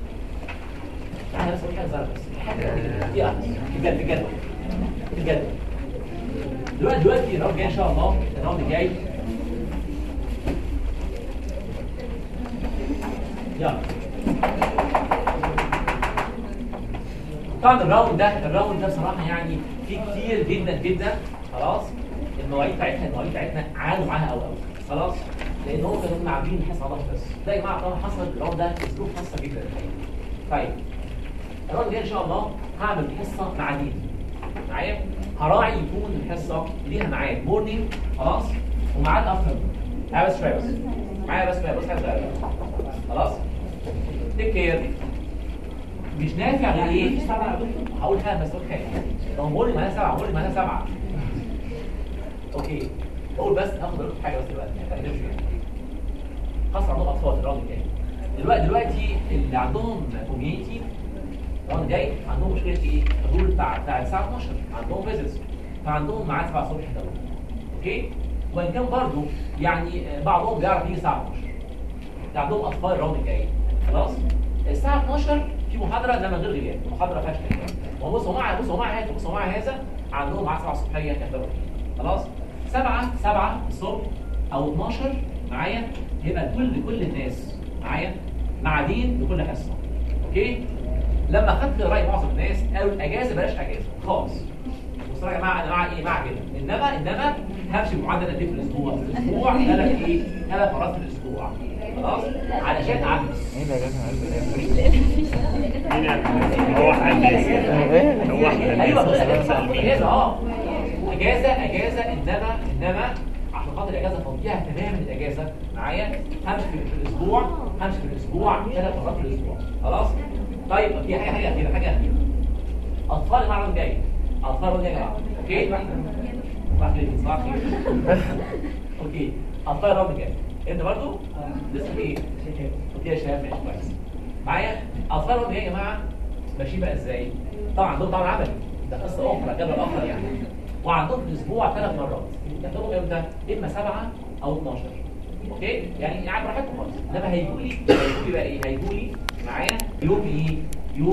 تعالى بس حاجه صغيره بس حاجه كده بجد بجد بجد دلوقتي دلوقتي الراوند جاي ان شاء الله الراوند الجاي يلا طبعا الراوند ده الراوند ده بصراحه يعني في كتير جدا جدا خلاص المواعيد بتاعتنا المواعيد بتاعتنا عانوا معاها قوي قوي خلاص لان هو كانوا هم عاملين حصه الله بس ده يا جماعه طبعا حصل الراوند ده اسلوب خاصه جدا الحقيقه طيب الراوند الجاي ان شاء الله هعمل حصه مع دين معايا هراعي يكون الحصه ليها ميعاد مورنينج خلاص وميعاد افتر معايا بس شويه بس معايا بس شويه بس حاجه صغيرة. خلاص تيك كير مش نافع غير ايه؟ هقول حاجه بس اقول حاجه لو مورنينج معناها سبعه مورنينج معناها سبعه اوكي اقول بس اخد رأيك في حاجه بس دلوقتي ما تقلقش يعني خاصة عندهم اطفال في الراوند الجاي دلوقتي دلوقتي اللي عندهم كوميونتي الراوند الجاي عندهم مشكله ايه؟ الحضور بتاع بتاع الساعه 12 عندهم فيزيتس فعندهم ميعاد 7 الصبح ده اوكي وان كان برضه يعني آه، بعضهم بيعرف يجي الساعه 12 ده عندهم اطفال الراوند الجاي خلاص الساعه 12 في محاضره انما غير غياب محاضره فيها اشكاليه هو بص هو مع بص هو مع هذا بص هو مع هذا عندهم ميعاد 7 الصبحيه يحضروا فيه خلاص 7 7 الصبح او 12 معايا يبقى كل كل الناس معايا معادين لكل حصه اوكي لما خدت راي معظم الناس قالوا الاجازه بلاش اجازه خالص بصوا يا جماعه انا مع ايه مع كده انما انما همشي بمعدل قد ايه في الاسبوع في الاسبوع ثلاث ايه ثلاث مرات في الاسبوع خلاص علشان اعمل ايه ده يا جدع هو حدث ايه هو حدث ايوه بص اجازه اه اجازه اجازه انما انما عشان خاطر الاجازه فضيها تماما الاجازه معايا همشي في الاسبوع همشي في الاسبوع ثلاث مرات في الاسبوع خلاص طيب في حاجه حاجه اخيره حاجه اخيره اطفال المعرض الجاي اطفال المعرض الجاي يا جماعه اوكي صباح الخير صباح الخير اوكي اطفال المعرض الجاي انت برضو لسه في ايه اوكي يا شباب ماشي كويس معايا اطفال المعرض الجاي يا جماعه ماشيين بقى ازاي طبعا عندهم طبعا عملي ده قصه اخرى جبل اخر يعني وعندهم في الاسبوع ثلاث مرات يعتبروا امتى اما سبعه او 12 اوكي يعني يعني براحتكم خالص انما هيجوا لي هيجوا لي بقى ايه هيجوا لي معايا يوم ايه